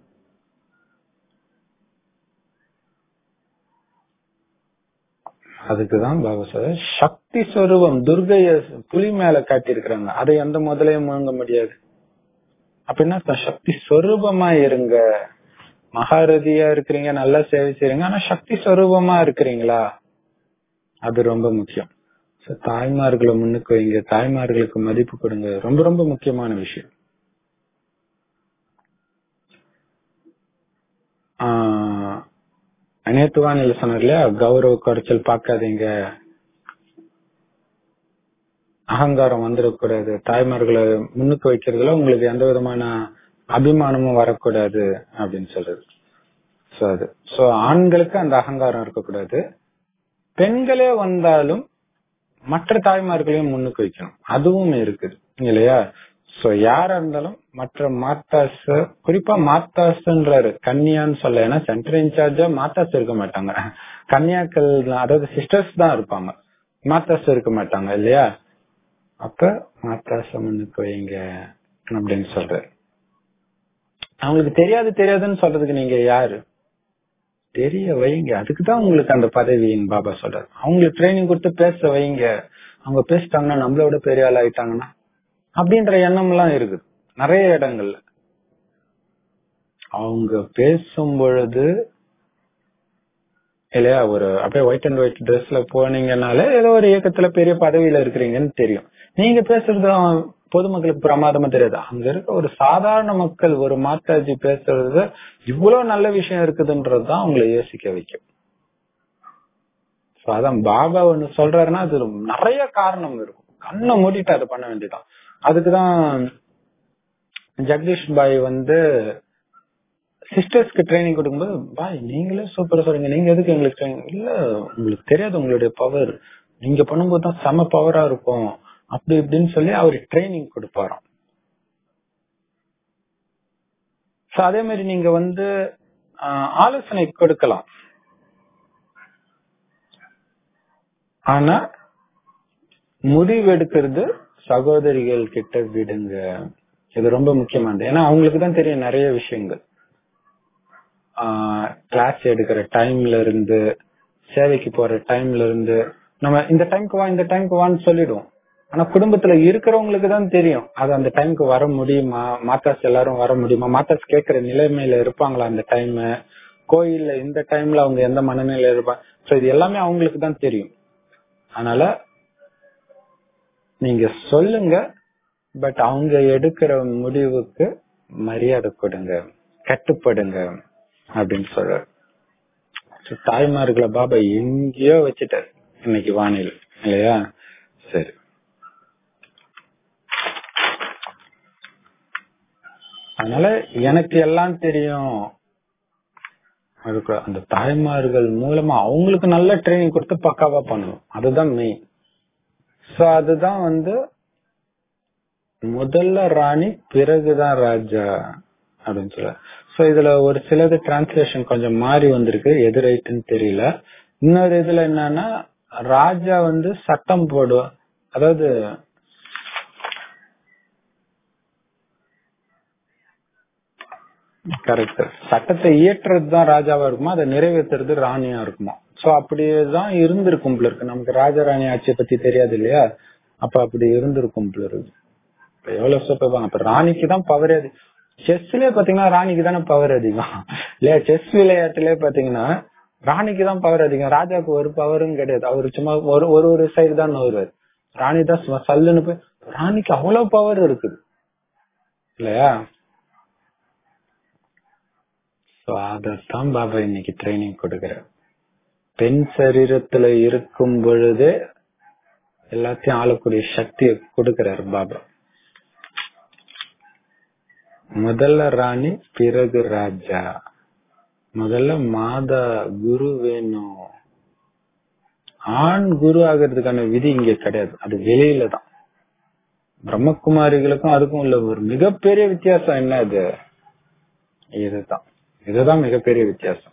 அதுக்குதான் பாபா சொல்ற சக்தி ஸ்வரூபம் துர்கைய புலி மேல காட்டியிருக்கிறாங்க அதை எந்த முதலையும் முழுங்க முடியாது அப்படின்னா த- சக்தி ஸ்வரூபமா இருங்க மகாரதியா இருக்கிறீங்க நல்லா சேவை செய்றீங்க ஆனா சக்தி ஸ்வரூபமா இருக்கிறீங்களா அது ரொம்ப முக்கியம் So, தாய்மார்களை முன்னுக்கு வைங்க தாய்மார்களுக்கு மதிப்பு கொடுங்க ரொம்ப ரொம்ப முக்கியமான விஷயம் ஆஹ் நேத்து வானிலை சொன்னார் இல்லையா கௌரவ குறைச்சல் பார்க்காதீங்க அகங்காரம் வந்துடக்கூடாது தாய்மார்களை முன்னுக்கு வைக்கிறதுல உங்களுக்கு எந்த விதமான அபிமானமும் வரக்கூடாது அப்படின்னு சொல்றது சோ அது சோ ஆண்களுக்கு அந்த அகங்காரம் இருக்கக்கூடாது பெண்களே வந்தாலும் மற்ற தாய்மார்களையும் முன்னுக்கு வைக்கணும் அதுவும் இருக்குது இல்லையா சோ யாரா இருந்தாலும் மற்ற மாத்தாஸ் குறிப்பா மாத்தாஸ்ன்றாரு கன்னியான்னு சொல்ல ஏன்னா சென்டர் இன்சார்ஜா மாத்தாஸ் இருக்க மாட்டாங்க கன்னியாக்கள் அதாவது சிஸ்டர்ஸ் தான் இருப்பாங்க மாத்தாஸ் இருக்க மாட்டாங்க இல்லையா அப்ப மாத்தாச முன்னுக்கு வைங்க அப்படின்னு சொல்றாரு அவங்களுக்கு தெரியாது தெரியாதுன்னு சொல்றதுக்கு நீங்க யாரு தெரிய வைங்க அதுக்குதான் உங்களுக்கு அந்த பதவியின் பாபா சொல்றாரு அவங்களுக்கு ட்ரைனிங் கொடுத்து பேச வைங்க அவங்க பேசிட்டாங்கன்னா நம்மளோட பெரிய ஆள் ஆயிட்டாங்கன்னா அப்படின்ற எண்ணம் எல்லாம் இருக்குது நிறைய இடங்கள்ல அவங்க பேசும் பொழுது இல்லையா ஒரு அப்படியே ஒயிட் அண்ட் ஒயிட் ட்ரெஸ்ல போனீங்கனாலே ஏதோ ஒரு இயக்கத்துல பெரிய பதவியில இருக்கிறீங்கன்னு தெரியும் நீங்க பேசுறது பொதுமக்களுக்கு பிரமாதமா தெரியாது அங்க இருக்க ஒரு சாதாரண மக்கள் ஒரு மாதாஜி பேசுறது இவ்வளவு நல்ல விஷயம் இருக்குதுன்றதுதான் அவங்களை யோசிக்க வைக்கும் So, அதான் பாபா ஒண்ணு சொல்றாருன்னா அது நிறைய காரணம் இருக்கும் கண்ணை மூடிட்டு அதை பண்ண வேண்டியதான் அதுக்குதான் ஜெகதீஷ் பாய் வந்து சிஸ்டர்ஸ்க்கு ட்ரைனிங் கொடுக்கும்போது பாய் நீங்களே சூப்பரா சொல்றீங்க நீங்க எதுக்கு எங்களுக்கு ட்ரைனிங் இல்ல உங்களுக்கு தெரியாது உங்களுடைய பவர் நீங்க பண்ணும்போது தான் செம பவரா இருக்கும் அப்படி இப்படின்னு சொல்லி அவர் ட்ரைனிங் கொடுப்பாராம் So, அதே மாதிரி நீங்க வந்து ஆஹ், ஆலோசனை கொடுக்கலாம் ஆனா முடிவு எடுக்கிறது சகோதரிகள் கிட்ட விடுங்க இது ரொம்ப முக்கியமானது ஏன்னா அவங்களுக்கு தான் தெரியும் நிறைய விஷயங்கள் கிளாஸ் எடுக்கிற டைம்ல இருந்து சேவைக்கு போற டைம்ல இருந்து நம்ம இந்த டைம்க்கு வா இந்த டைம்க்கு வான்னு சொல்லிடுவோம் ஆனா குடும்பத்துல இருக்கிறவங்களுக்கு தான் தெரியும் அது அந்த டைம்க்கு வர முடியுமா மாத்தாஸ் எல்லாரும் வர முடியுமா மாத்தாஸ் கேட்கிற நிலைமையில இருப்பாங்களா அந்த டைம் கோயில்ல இந்த டைம்ல அவங்க எந்த மனநிலையில இருப்பாங்க சோ இது எல்லாமே அவங்களுக்கு தான் தெரியும் அதனால நீங்க சொல்லுங்க பட் அவங்க எடுக்கிற முடிவுக்கு மரியாதை கொடுங்க கட்டுப்படுங்க அப்படின்னு சொல்றாரு So, தாய்மார்களை பாபா எங்கேயோ வச்சுட்டாரு இன்னைக்கு வானிலை இல்லையா சரி அதனால எனக்கு எல்லாம் தெரியும் அதுக்கு அந்த தாய்மார்கள் மூலமா அவங்களுக்கு நல்ல ட்ரைனிங் கொடுத்து பக்காவா பண்ணணும் அதுதான் மெயின் சோ அதுதான் வந்து முதல்ல ராணி பிறகுதான் ராஜா அப்படின்னு சொல்ல சோ இதுல ஒரு சிலது டிரான்ஸ்லேஷன் கொஞ்சம் மாறி வந்திருக்கு எது ரைட்டுன்னு தெரியல இன்னொரு இதுல என்னன்னா ராஜா வந்து சட்டம் போடுவா அதாவது கரெக்ட் சட்டத்தை இயற்றுறது தான் ராஜாவா இருக்குமா அதை நிறைவேற்றுறது ராணியா இருக்குமா சோ அப்படியேதான் இருந்திருக்கும் போல இருக்கு நமக்கு ராஜா ராணி ஆட்சியை பத்தி தெரியாது இல்லையா அப்ப அப்படி இருந்திருக்கும் போல இருக்கு இப்ப எவ்வளவு சூப்பர் அப்ப ராணிக்கு தான் பவர் அதிகம் செஸ்லயே பாத்தீங்கன்னா ராணிக்கு தானே பவர் அதிகம் இல்லையா செஸ் விளையாட்டுலயே பாத்தீங்கன்னா ராணிக்கு தான் பவர் அதிகம் ராஜாக்கு ஒரு பவரும் கிடையாது அவரு சும்மா ஒரு ஒரு ஒரு சைடு தான் நோருவாரு ராணி தான் சும்மா சல்லுன்னு போய் ராணிக்கு அவ்வளவு பவர் இருக்குது இல்லையா சோ அதத்தான் பாபா இன்னைக்கு ட்ரைனிங் கொடுக்கிற பெண் சரீரத்துல இருக்கும் பொழுதே எல்லாத்தையும் ஆளக்கூடிய சக்தியை கொடுக்கிறாரு பாபா முதல்ல ராணி பிறகு ராஜா முதல்ல மாதா குரு வேணும் ஆண் குரு ஆகிறதுக்கான விதி இங்க கிடையாது அது வெளியில தான் பிரம்மகுமாரிகளுக்கும் அதுக்கும் உள்ள ஒரு மிகப்பெரிய வித்தியாசம் என்ன இது இதுதான் இதுதான் மிகப்பெரிய வித்தியாசம்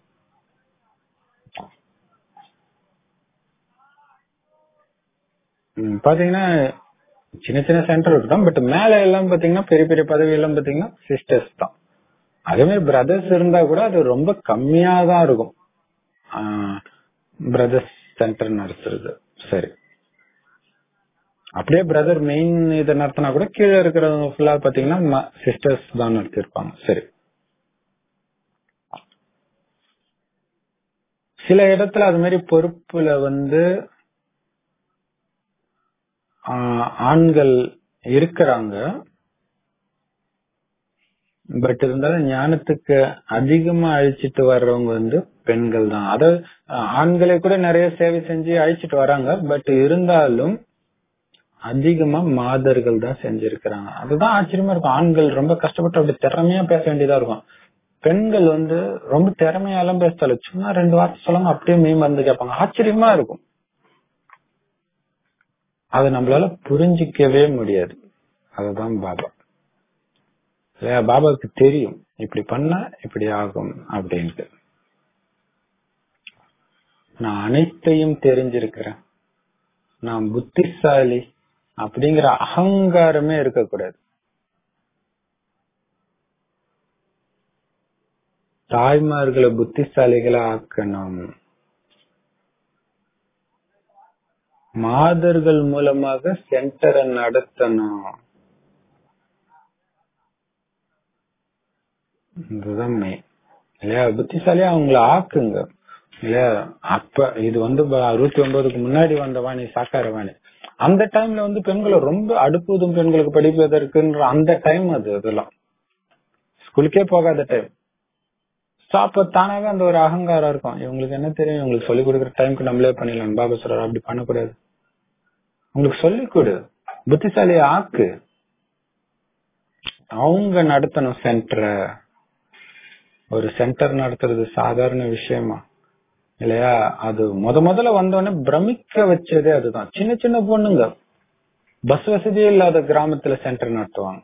ம், பாத்தீங்கன்னா சின்ன சின்ன சென்டர் இருக்கட்டும் பட் மேல எல்லாம் பாத்தீங்கன்னா பெரிய பெரிய பதவி எல்லாம் பாத்தீங்கன்னா சிஸ்டர்ஸ் தான் அதே மாதிரி பிரதர்ஸ் இருந்தா கூட அது ரொம்ப கம்மியா தான் இருக்கும் பிரதர்ஸ் சென்டர் நடத்துறது சரி அப்படியே பிரதர் மெயின் இதை நடத்தினா கூட கீழே இருக்கிறவங்க ஃபுல்லா பாத்தீங்கன்னா சிஸ்டர்ஸ் தான் நடத்திருப்பாங்க சரி சில இடத்துல அது மாதிரி பொறுப்புல வந்து ஆஹ், ஆண்கள் இருக்கிறாங்க பட் இருந்தாலும் ஞானத்துக்கு அதிகமா அழிச்சிட்டு வர்றவங்க வந்து பெண்கள் தான் அதாவது ஆஹ், ஆண்களே கூட நிறைய சேவை செஞ்சு அழிச்சிட்டு வராங்க பட் இருந்தாலும் அதிகமா மாதர்கள் தான் செஞ்சிருக்கிறாங்க அதுதான் ஆச்சரியமா இருக்கும் ஆண்கள் ரொம்ப கஷ்டப்பட்டு அப்படி திறமையா பேச வேண்டியதா இருக்கும் பெண்கள் வந்து ரொம்ப திறமையாலாம் பேசல சும்மா ரெண்டு வார்த்தை சொல்லாம அப்படியே மெய் மருந்து கேட்பாங்க ஆச்சரியமா இருக்கும் அதை நம்மளால புரிஞ்சிக்கவே முடியாது அதுதான் பாபா இல்லையா பாபாவுக்கு தெரியும் இப்படி பண்ணா இப்படி ஆகும் அப்படின்ட்டு நான் அனைத்தையும் தெரிஞ்சிருக்கிறேன் நான் புத்திசாலி அப்படிங்கிற அகங்காரமே இருக்கக்கூடாது தாய்மார்களை புத்திசாலிகளா ஆக்கணும் மாதர்கள் மூலமாக சென்டரை நடத்தணும் இதுதான் main. இல்லையா புத்திசாலியா அவங்கள ஆக்குங்க இல்லையா அப்ப இது வந்து ப- அறுபத்தி ஒன்பதுக்கு முன்னாடி வந்த வாணி சாக்கார வாணி அந்த டைம்ல வந்து பெண்களை ரொம்ப அடுப்புதும் பெண்களுக்கு படிப்பதற்குன்ற அந்த டைம் அது அதெல்லாம் ஸ்கூலுக்கே போகாத டைம் அப்ப தானாவே அந்த ஒரு அகங்காரம் இருக்கும் இவங்களுக்கு என்ன தெரியும் இவங்களுக்கு சொல்லிக் கொடுக்குற டைம்க்கு நம்மளே பண்ணிடலாம் பாபா சொல்றாரு அப்படி பண்ணக்கூடாது உங்களுக்கு சொல்லிக் கொடு புத்திசாலியை ஆக்கு அவங்க நடத்தணும் சென்டரை ஒரு சென்டர் நடத்துறது சாதாரண விஷயமா இல்லையா அது முத முதல்ல வந்தோடனே பிரமிக்க வச்சதே அதுதான் சின்ன சின்ன பொண்ணுங்க பஸ் வசதியே இல்லாத கிராமத்துல சென்டர் நடத்துவாங்க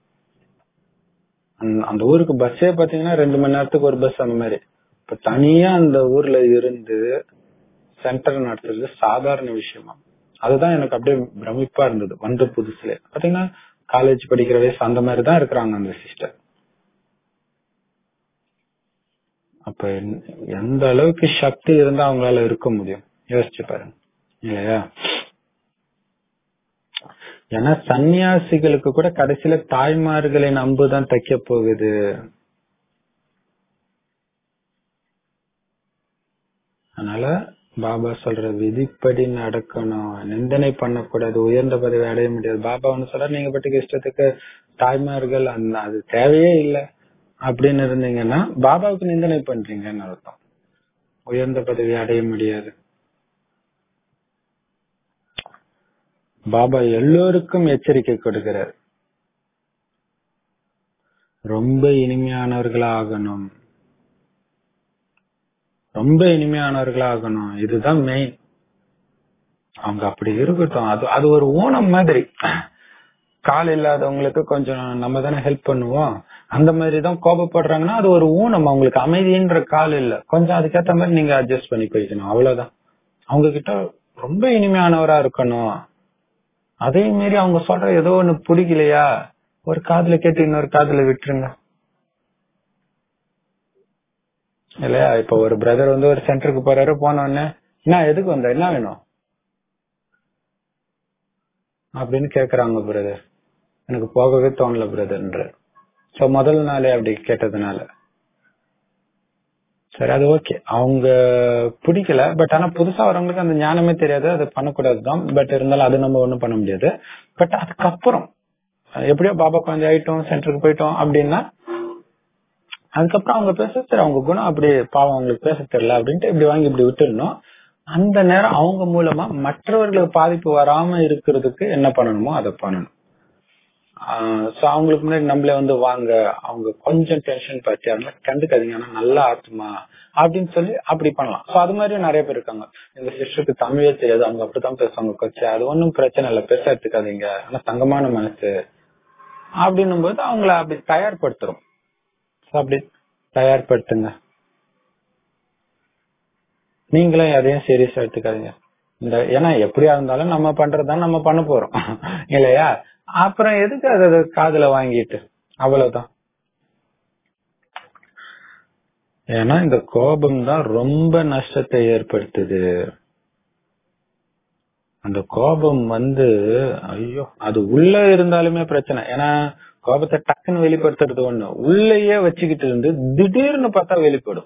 அந்த- அந்த ஊருக்கு பஸ்ஸே பாத்தீங்கன்னா ரெண்டு மணி நேரத்துக்கு ஒரு பஸ் அந்த மாதிரி இப்ப தனியா அந்த ஊர்ல இருந்து சென்டர் நடத்துறது சாதாரண விஷயமா அதுதான் எனக்கு அப்படியே பிரமிப்பா இருந்தது வந்த புதுசுல பாத்தீங்கன்னா காலேஜ் படிக்கிற வயசு அந்த மாதிரி தான் இருக்கிறாங்க அந்த சிஸ்டர் அப்ப என்- எந்த அளவுக்கு சக்தி இருந்தா அவங்களால இருக்க முடியும் யோசிச்சு பாருங்க இல்லையா ஏன்னா சன்னியாசிகளுக்கு கூட கடைசியில தாய்மார்களின் அம்புதான் தைக்க போகுது அதனால பாபா சொல்ற விதிப்படி நடக்கணும் நிந்தனை பண்ணக்கூடாது உயர்ந்த பதவி அடைய முடியாது பாபா ஒண்ணு சொல்ற நீங்க பட்டுக்கு இஷ்டத்துக்கு தாய்மார்கள் அந்த அது தேவையே இல்லை அப்படின்னு இருந்தீங்கன்னா பாபாவுக்கு நிந்தனை பண்றீங்கன்னு அர்த்தம் உயர்ந்த பதவி அடைய முடியாது பாபா எல்லோருக்கும் எச்சரிக்கை கொடுக்கிறார் ரொம்ப இனிமையானவர்களா ஆகணும் ரொம்ப இனிமையானவர்களா ஆகணும் இதுதான் மெயின் அவங்க அப்படி இருக்கட்டும் அது அது ஒரு ஊனம் மாதிரி கால் இல்லாதவங்களுக்கு கொஞ்சம் நம்ம தானே ஹெல்ப் பண்ணுவோம் அந்த மாதிரி தான் கோபப்படுறாங்கன்னா அது ஒரு ஊனம் அவங்களுக்கு அமைதின்ற கால் இல்ல கொஞ்சம் அதுக்கேத்த மாதிரி நீங்க அட்ஜஸ்ட் பண்ணி போய்க்கணும் அவ்வளவுதான் அவங்க கிட்ட ரொம்ப இனிமையானவரா இருக்கணும் அதே மாரி அவங்க சொல்ற ஏதோ ஒண்ணு பிடிக்கலையா ஒரு காதுல கேட்டு இன்னொரு காதுல விட்டுருங்க இல்லையா இப்ப ஒரு பிரதர் வந்து ஒரு சென்டருக்கு போறாரு போன உடனே என்ன எதுக்கு வந்த என்ன வேணும் அப்படின்னு கேக்குறாங்க பிரதர் எனக்கு போகவே தோணல பிரதர்ன்ற சோ முதல் நாளே அப்படி கேட்டதுனால சரி அது ஓகே அவங்க பிடிக்கல பட் ஆனா புதுசா வரவங்களுக்கு அந்த ஞானமே தெரியாது அது பண்ணக்கூடாதுதான் பட் இருந்தாலும் அது நம்ம ஒண்ணும் பண்ண முடியாது பட் அதுக்கப்புறம் எப்படியோ பாபா கொஞ்சம் ஆயிட்டோம் சென்டருக்கு போயிட்டோம் அப்படின்னா அதுக்கப்புறம் அவங்க பேச சரி அவங்க குணம் அப்படி பாவம் அவங்களுக்கு பேச தெரியல அப்படின்ட்டு இப்படி வாங்கி இப்படி விட்டுடணும் அந்த நேரம் அவங்க மூலமா மற்றவர்களுக்கு பாதிப்பு வராம இருக்கிறதுக்கு என்ன பண்ணணுமோ அதை பண்ணணும் சோ அவங்களுக்கு முன்னாடி நம்மளே வந்து வாங்க அவங்க கொஞ்சம் டென்ஷன் பார்த்து அதனால கண்டுக்காதீங்க ஆனா நல்ல ஆத்மா அப்படின்னு சொல்லி அப்படி பண்ணலாம் சோ அது மாதிரி நிறைய பேர் இருக்காங்க எங்க சிஸ்டருக்கு தமிழே தெரியாது அவங்க அப்படித்தான் பேசுவாங்க கொச்சு அது ஒன்றும் பிரச்சனை இல்லை பெருசா எடுத்துக்காதீங்க ஆனா தங்கமான மனசு அப்படின்னும் போது அவங்கள அப்படி தயார்படுத்துறோம் So, அப்படி தயார்படுத்துங்க நீங்களும் எதையும் சீரியஸா எடுத்துக்காதீங்க இந்த ஏன்னா எப்படியா இருந்தாலும் நம்ம பண்றதுதான் நம்ம பண்ண போறோம் இல்லையா அப்புறம் எதுக்கு அது காதுல வாங்கிட்டு அவ்வளவுதான் ஏன்னா இந்த கோபம் தான் ரொம்ப நஷ்டத்தை ஏற்படுத்துது அந்த கோபம் வந்து ஐயோ அது உள்ள இருந்தாலுமே பிரச்சனை ஏன்னா கோபத்தை டக்குன்னு வெளிப்படுத்துறது ஒண்ணு உள்ளேயே வச்சுக்கிட்டு இருந்து திடீர்னு பார்த்தா வெளிப்படும்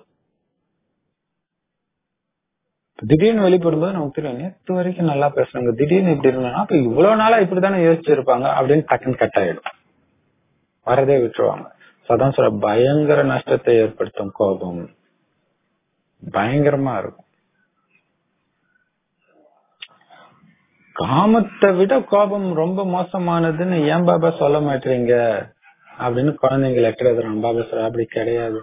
திடீர்னு வெளிப்படும் போது நமக்கு தெரியும் நேற்று வரைக்கும் நல்லா பேசுறாங்க திடீர்னு இப்படி இருந்தாங்க அப்ப இவ்வளவு நாளா இப்படித்தானே யோசிச்சிருப்பாங்க அப்படின்னு டக்குன்னு கட் ஆயிடும் வரதே விட்டுருவாங்க So அதான் சொல்ற பயங்கர நஷ்டத்தை ஏற்படுத்தும் கோபம் பயங்கரமா இருக்கும் காமத்தை விட கோபம் ரொம்ப மோசமானதுன்னு ஏன் பாபா சொல்ல மாட்டீங்க அப்படின்னு குழந்தைங்க லெட்டர் எழுதுறான் பாபா சொல்ற அப்படி கிடையாது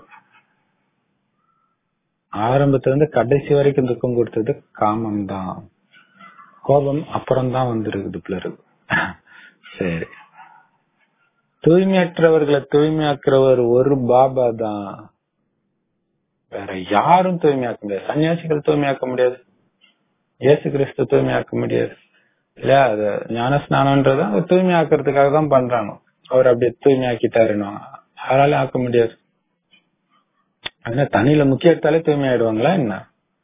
ஆரம்பத்துல இருந்து கடைசி வரைக்கும் துக்கம் கொடுத்தது காமம் தான் கோபம் அப்புறம் தான் வந்திருக்குது பிறகு சரி தூய்மையற்றவர்களை தூய்மையாக்குறவர் ஒரு பாபா தான் வேற யாரும் தூய்மையாக்க முடியாது சன்னியாசிகள் தூய்மையாக்க முடியாது இயேசு கிறிஸ்து தூய்மையாக்க முடியாது இல்லையா அது ஞான ஸ்நானம்ன்றது அவங்க தூய்மையாக்குறதுக்காக தான் பண்றாங்க அவர் அப்படியே தூய்மையாக்கிட்டாருன்னு யாராலும் ஆக்க முடியாது ஆனா தண்ணியில முக்கிய எடுத்தாலே தூய்மை ஆயிடுவாங்களா என்ன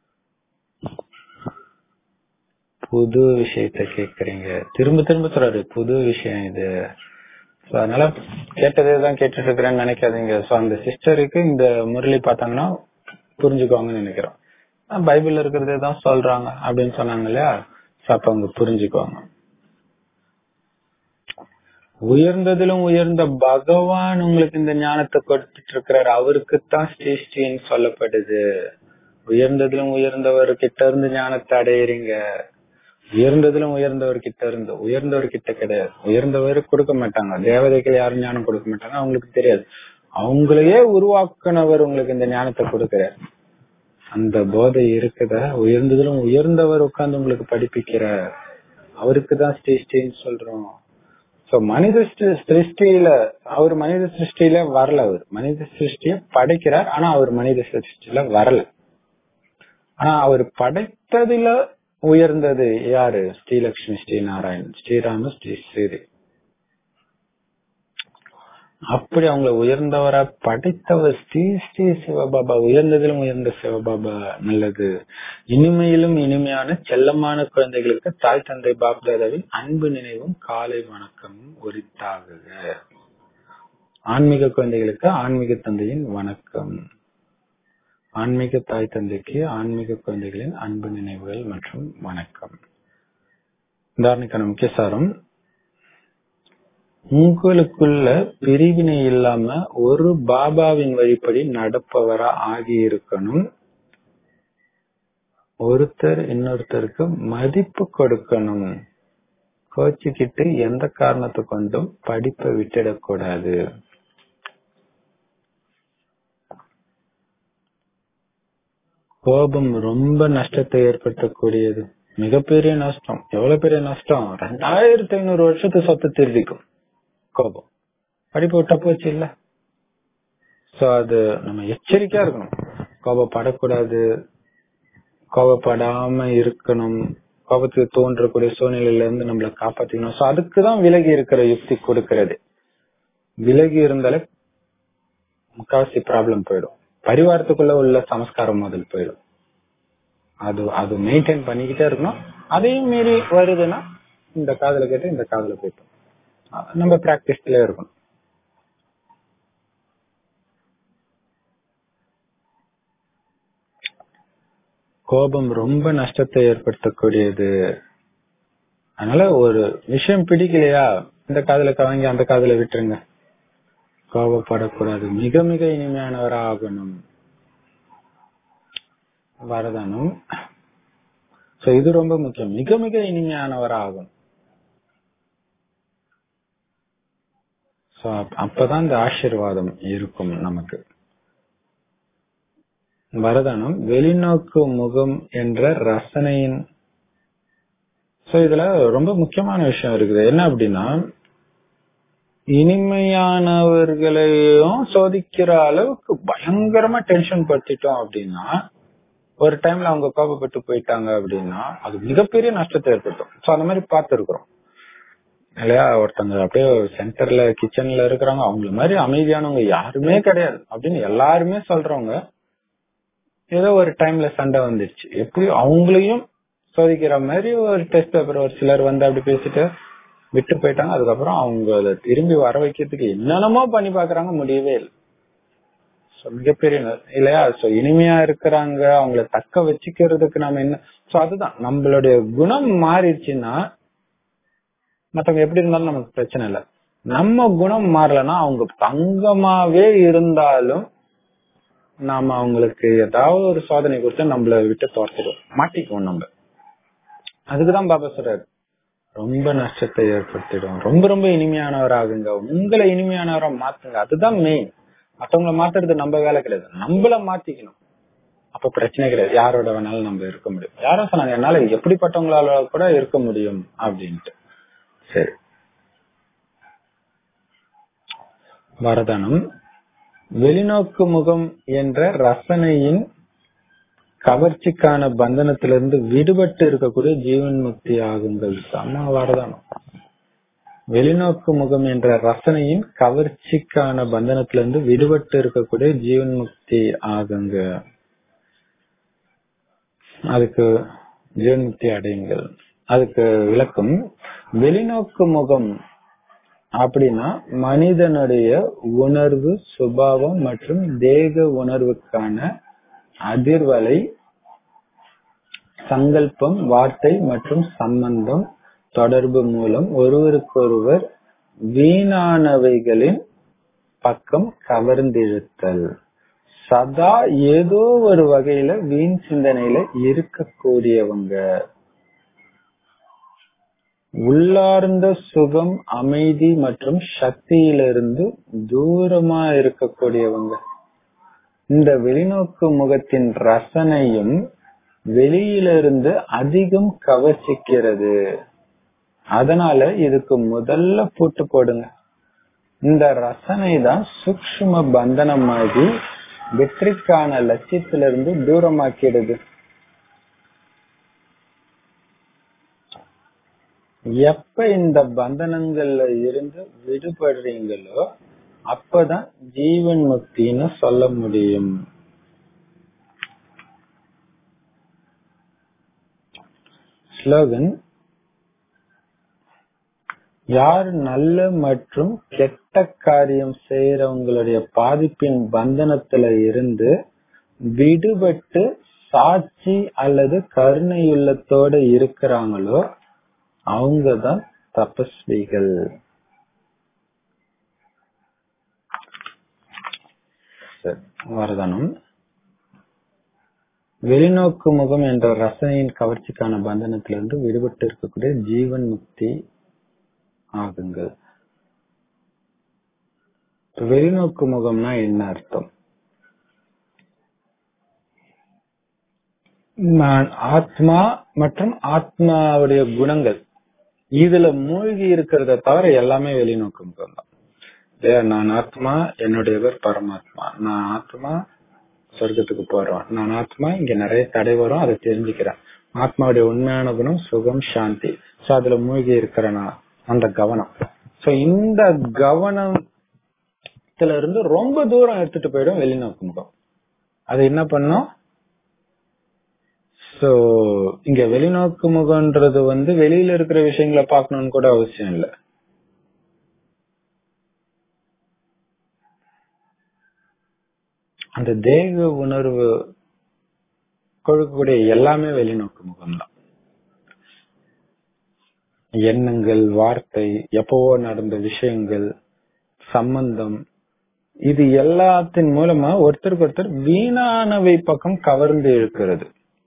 புது விஷயத்த கேக்குறீங்க திரும்ப திரும்ப சொல்றாரு புது விஷயம் இது So, அதனால கேட்டதே தான் கேட்டுட்டு இருக்கிறேன்னு நினைக்காதீங்க சோ அந்த சிஸ்டருக்கு இந்த முரளி பார்த்தாங்கன்னா புரிஞ்சுக்குவாங்கன்னு நினைக்கிறோம் ஆஹ் பைபிள்ல இருக்கிறதே தான் சொல்றாங்க அப்படின்னு சொன்னாங்க இல்லையா So, அப்ப அவங்க புரிஞ்சுக்குவாங்க உயர்ந்ததிலும் உயர்ந்த பகவான் உங்களுக்கு இந்த ஞானத்தை கொடுத்துட்டு இருக்கிறாரு அவருக்குத்தான் ஸ்ரீஸ்டின்னு சொல்லப்படுது உயர்ந்ததிலும் உயர்ந்தவர் கிட்ட இருந்து ஞானத்தை அடையிறீங்க உயர்ந்ததிலும் உயர்ந்தவர் கிட்ட இருந்து உயர்ந்தவர் கிட்ட கிடையாது உயர்ந்தவர் கொடுக்க மாட்டாங்க தேவதைகள் யாரும் ஞானம் கொடுக்க மாட்டாங்க அவங்களுக்கு தெரியாது அவங்களையே உருவாக்குனவர் உங்களுக்கு இந்த ஞானத்தை கொடுக்கிறார் அந்த போதை இருக்குத உயர்ந்ததிலும் உயர்ந்தவர் உட்கார்ந்து உங்களுக்கு படிப்பிக்கிறார் அவருக்கு தான் ஸ்ரீஸ்டின்னு சொல்றோம் சோ மனித சிருஷ்டி- சிருஷ்டியில அவர் மனித சிருஷ்டியில வரல அவர் மனித சிருஷ்டிய படைக்கிறார் ஆனா அவர் மனித சிருஷ்டியில வரல ஆனா அவர் படைத்ததுல உயர்ந்தது யாரு ஸ்ரீலக்ஷ்மி ஸ்ரீ நாராயண் ஸ்ரீராம ஸ்ரீ ஸ்ரீதேவி அப்படி அவங்கள உயர்ந்தவரா படைத்தவர் ஸ்ரீ ஸ்ரீ சிவபாபா உயர்ந்ததிலும் உயர்ந்த சிவபாபா நல்லது இனிமையிலும் இனிமையான செல்லமான குழந்தைகளுக்கு தாய் தந்தை பாப்தாதாவின் அன்பு நினைவும் காலை வணக்கமும் உரித்தாகுக ஆன்மீக குழந்தைகளுக்கு ஆன்மீக தந்தையின் வணக்கம் ஆன்மீக தாய் தந்தைக்கு ஆன்மீக குழந்தைகளின் அன்பு நினைவுகள் மற்றும் வணக்கம் தாரணிக்கான முக்கிய சாரம் உங்களுக்குள்ள பிரிவினை இல்லாம ஒரு பாபாவின் வழிப்படி நடப்பவரா ஆகி இருக்கணும் ஒருத்தர் இன்னொருத்தருக்கு மதிப்பு கொடுக்கணும் கோச்சிக்கிட்டு எந்த காரணத்தை கொண்டும் படிப்பை விட்டுடக்கூடாது கோபம் ரொம்ப நஷ்டத்தை ஏற்படுத்தக்கூடியது மிகப்பெரிய நஷ்டம் எவ்வளவு பெரிய நஷ்டம் ரெண்டாயிரத்தி ஐநூறு வருஷத்து சொத்து திருடிக்கும் கோபம் படிப்பு விட்டா போச்சு இல்ல சோ அது நம்ம எச்சரிக்கையா இருக்கணும் கோபப்படக்கூடாது கோபப்படாம இருக்கணும் கோபத்துக்கு தோன்றக்கூடிய சூழ்நிலையில இருந்து நம்மள காப்பாத்திக்கணும் சோ அதுக்குதான் விலகி இருக்கிற யுக்தி கொடுக்கிறது விலகி இருந்தாலே முக்காவாசி ப்ராப்ளம் போயிடும் பரிவாரத்துக்குள்ள உள்ள சமஸ்காரம் முதல் போயிடும் அது அது மெயின்டைன் பண்ணிக்கிட்டே இருக்கணும் அதையும் மீறி வருதுன்னா இந்த காதுல கேட்டு இந்த காதுல போயிட்டோம் அஹ் நம்ம பிராக்டிஸ்ல இருக்கணும் கோபம் ரொம்ப நஷ்டத்தை ஏற்படுத்தக்கூடியது அதனால ஒரு விஷயம் பிடிக்கலையா இந்த காதுல கவங்க அந்த காதுல விட்டுருங்க கோபப்படக்கூடாது மிக மிக இனிமையானவரா ஆகணும் வரதானம் சோ இது ரொம்ப முக்கியம் மிக மிக இனிமையானவரா ஆகணும் So, அப்- அப்பதான் இந்த ஆசீர்வாதம் இருக்கும் நமக்கு வரதானம் வெளிநோக்கு முகம் என்ற ரசனையின் சோ இதுல ரொம்ப முக்கியமான விஷயம் இருக்குது என்ன அப்படின்னா இனிமையானவர்களையும் சோதிக்கிற அளவுக்கு பயங்கரமா டென்ஷன் படுத்திட்டோம் அப்படின்னா ஒரு டைம்ல அவங்க கோபப்பட்டு போயிட்டாங்க அப்படின்னா அது மிகப்பெரிய நஷ்டத்தை ஏற்படுத்தும் சோ அந்த மாதிரி பார்த்திருக்கிறோம் இல்லையா ஒருத்தங்க அப்படியே சென்டர்ல கிச்சன்ல இருக்கிறாங்க அவங்கள மாதிரி அமைதியானவங்க யாருமே கிடையாது அப்படின்னு எல்லாருமே சொல்றவங்க ஏதோ ஒரு டைம்ல சண்டை வந்துருச்சு எப்படி அவங்களையும் சோதிக்கிற மாதிரி ஒரு டெஸ்ட் பேப்பர் ஒரு சிலர் வந்து அப்படி பேசிட்டு விட்டு போயிட்டாங்க அதுக்கப்புறம் அவங்க அதை திரும்பி வர வைக்கிறதுக்கு என்னென்னமோ பண்ணி பாக்குறாங்க முடியவே இல்லை So, மிகப்பெரிய ந- இல்லையா சோ இனிமையா இருக்கிறாங்க அவங்கள தக்க வச்சுக்கிறதுக்கு நாம என்ன சோ அதுதான் நம்மளுடைய குணம் மாறிடுச்சுன்னா மத்தவங்க எப்படி இருந்தாலும் நமக்கு பிரச்சனை இல்லை நம்ம குணம் மாறலன்னா அவங்க தங்கமாவே இருந்தாலும் நாம அவங்களுக்கு ஏதாவது ஒரு சோதனை கொடுத்து நம்மள விட்டு துரத்திடுவோம் மாட்டிக்குவோம் நம்ம அதுக்குதான் பாபா சொல்றாரு ரொம்ப நஷ்டத்தை ஏற்படுத்திடும் ரொம்ப ரொம்ப இனிமையானவராகுங்க உங்களை இனிமையானவரா மாத்துங்க அதுதான் மெயின் மத்தவங்கள மாத்துறது நம்ம வேலை கிடையாது நம்மள மாத்திக்கணும் அப்ப பிரச்சனை கிடையாது யாரோட வேணாலும் நம்ம இருக்க முடியும் யாரும் சொன்னாங்க என்னால எப்படிப்பட்டவங்களால கூட இருக்க முடியும் அப்படின்ட்டு சரி வரதானம் வெளிநோக்கு முகம் என்ற ரசனையின் கவர்ச்சிக்கான பந்தனத்திலிருந்து விடுபட்டு இருக்கக்கூடிய ஜீவன் முக்தி ஆகுங்கள் செம்ம வரதானம் வெளிநோக்கு முகம் என்ற ரசனையின் கவர்ச்சிக்கான பந்தனத்திலிருந்து விடுபட்டு இருக்கக்கூடிய ஜீவன் முக்தி ஆகுங்க அதுக்கு ஜீவன் முக்தி அடையுங்கள் அதுக்கு விளக்கம் வெளிநோக்கு முகம் அப்படின்னா மனிதனுடைய உணர்வு சுபாவம் மற்றும் தேக உணர்வுக்கான அதிர்வலை சங்கல்பம் வார்த்தை மற்றும் சம்பந்தம் தொடர்பு மூலம் ஒருவருக்கொருவர் வீணானவைகளின் பக்கம் கவர்ந்திழுத்தல் சதா ஏதோ ஒரு வகையில வீண் சிந்தனையில இருக்கக்கூடியவங்க உள்ளார்ந்த சுகம் அமைதி மற்றும் சக்தியிலிருந்து தூரமா இருக்கக்கூடியவங்க இந்த வெளிநோக்கு முகத்தின் ரசனையும் வெளியிலிருந்து அதிகம் கவர்ச்சிக்கிறது அதனால இதுக்கு முதல்ல பூட்டு போடுங்க இந்த ரசனை தான் சூக்ஷ்ம பந்தனமாகி வெற்றிக்கான லட்சியத்திலிருந்து தூரமாக்கிடுது எப்ப இந்த பந்தனங்கள்ல இருந்து விடுபடுறீங்களோ அப்பதான் ஜீவன் முக்தின்னு சொல்ல முடியும் ஸ்லோகன் யார் நல்ல மற்றும் கெட்ட காரியம் செய்யறவங்களுடைய பாதிப்பின் பந்தனத்துல இருந்து விடுபட்டு சாட்சி அல்லது கருணையுள்ளத்தோட இருக்கிறாங்களோ அவங்கதான் தபஸ்விகள் சரி, வரதானம் வெளிநோக்கு முகம் என்ற ரசனையின் கவர்ச்சிக்கான பந்தனத்திலிருந்து விடுபட்டு இருக்கக்கூடிய ஜீவன் முக்தி ஆகுங்கள் இப்ப வெளிநோக்கு முகம்னா என்ன அர்த்தம் நான் ஆத்மா மற்றும் ஆத்மாவுடைய குணங்கள் இதுல மூழ்கி இருக்கிறத தவிர எல்லாமே வெளிநோக்கு முகம் தான் இல்லையா நான் ஆத்மா என்னுடையவர் பரமாத்மா நான் ஆத்மா சொர்க்கத்துக்கு போறோம் நான் ஆத்மா இங்க நிறைய தடை வரும் அதை தெரிஞ்சுக்கிறேன் ஆத்மாவுடைய உண்மையான குணம் சுகம் சாந்தி சோ அதுல மூழ்கி இருக்கிறேனா அந்த கவனம் சோ இந்த கவனத்துல இருந்து ரொம்ப தூரம் எடுத்துட்டு போயிடும் வெளிநோக்கு முகம் அது என்ன பண்ணும் சோ இங்க வெளிநோக்கு முகம்ன்றது வந்து வெளியில இருக்கிற விஷயங்களை பார்க்கணும்னு கூட அவசியம் இல்ல அந்த தேக உணர்வு கொடுக்கக்கூடிய எல்லாமே வெளிநோக்கு முகம்தான் எண்ணங்கள் வார்த்தை எப்பவோ நடந்த விஷயங்கள் சம்பந்தம் இது எல்லாத்தின் மூலமா ஒருத்தருக்கு ஒருத்தர் வீணானவை பக்கம் கவர்ந்து இருக்கிறது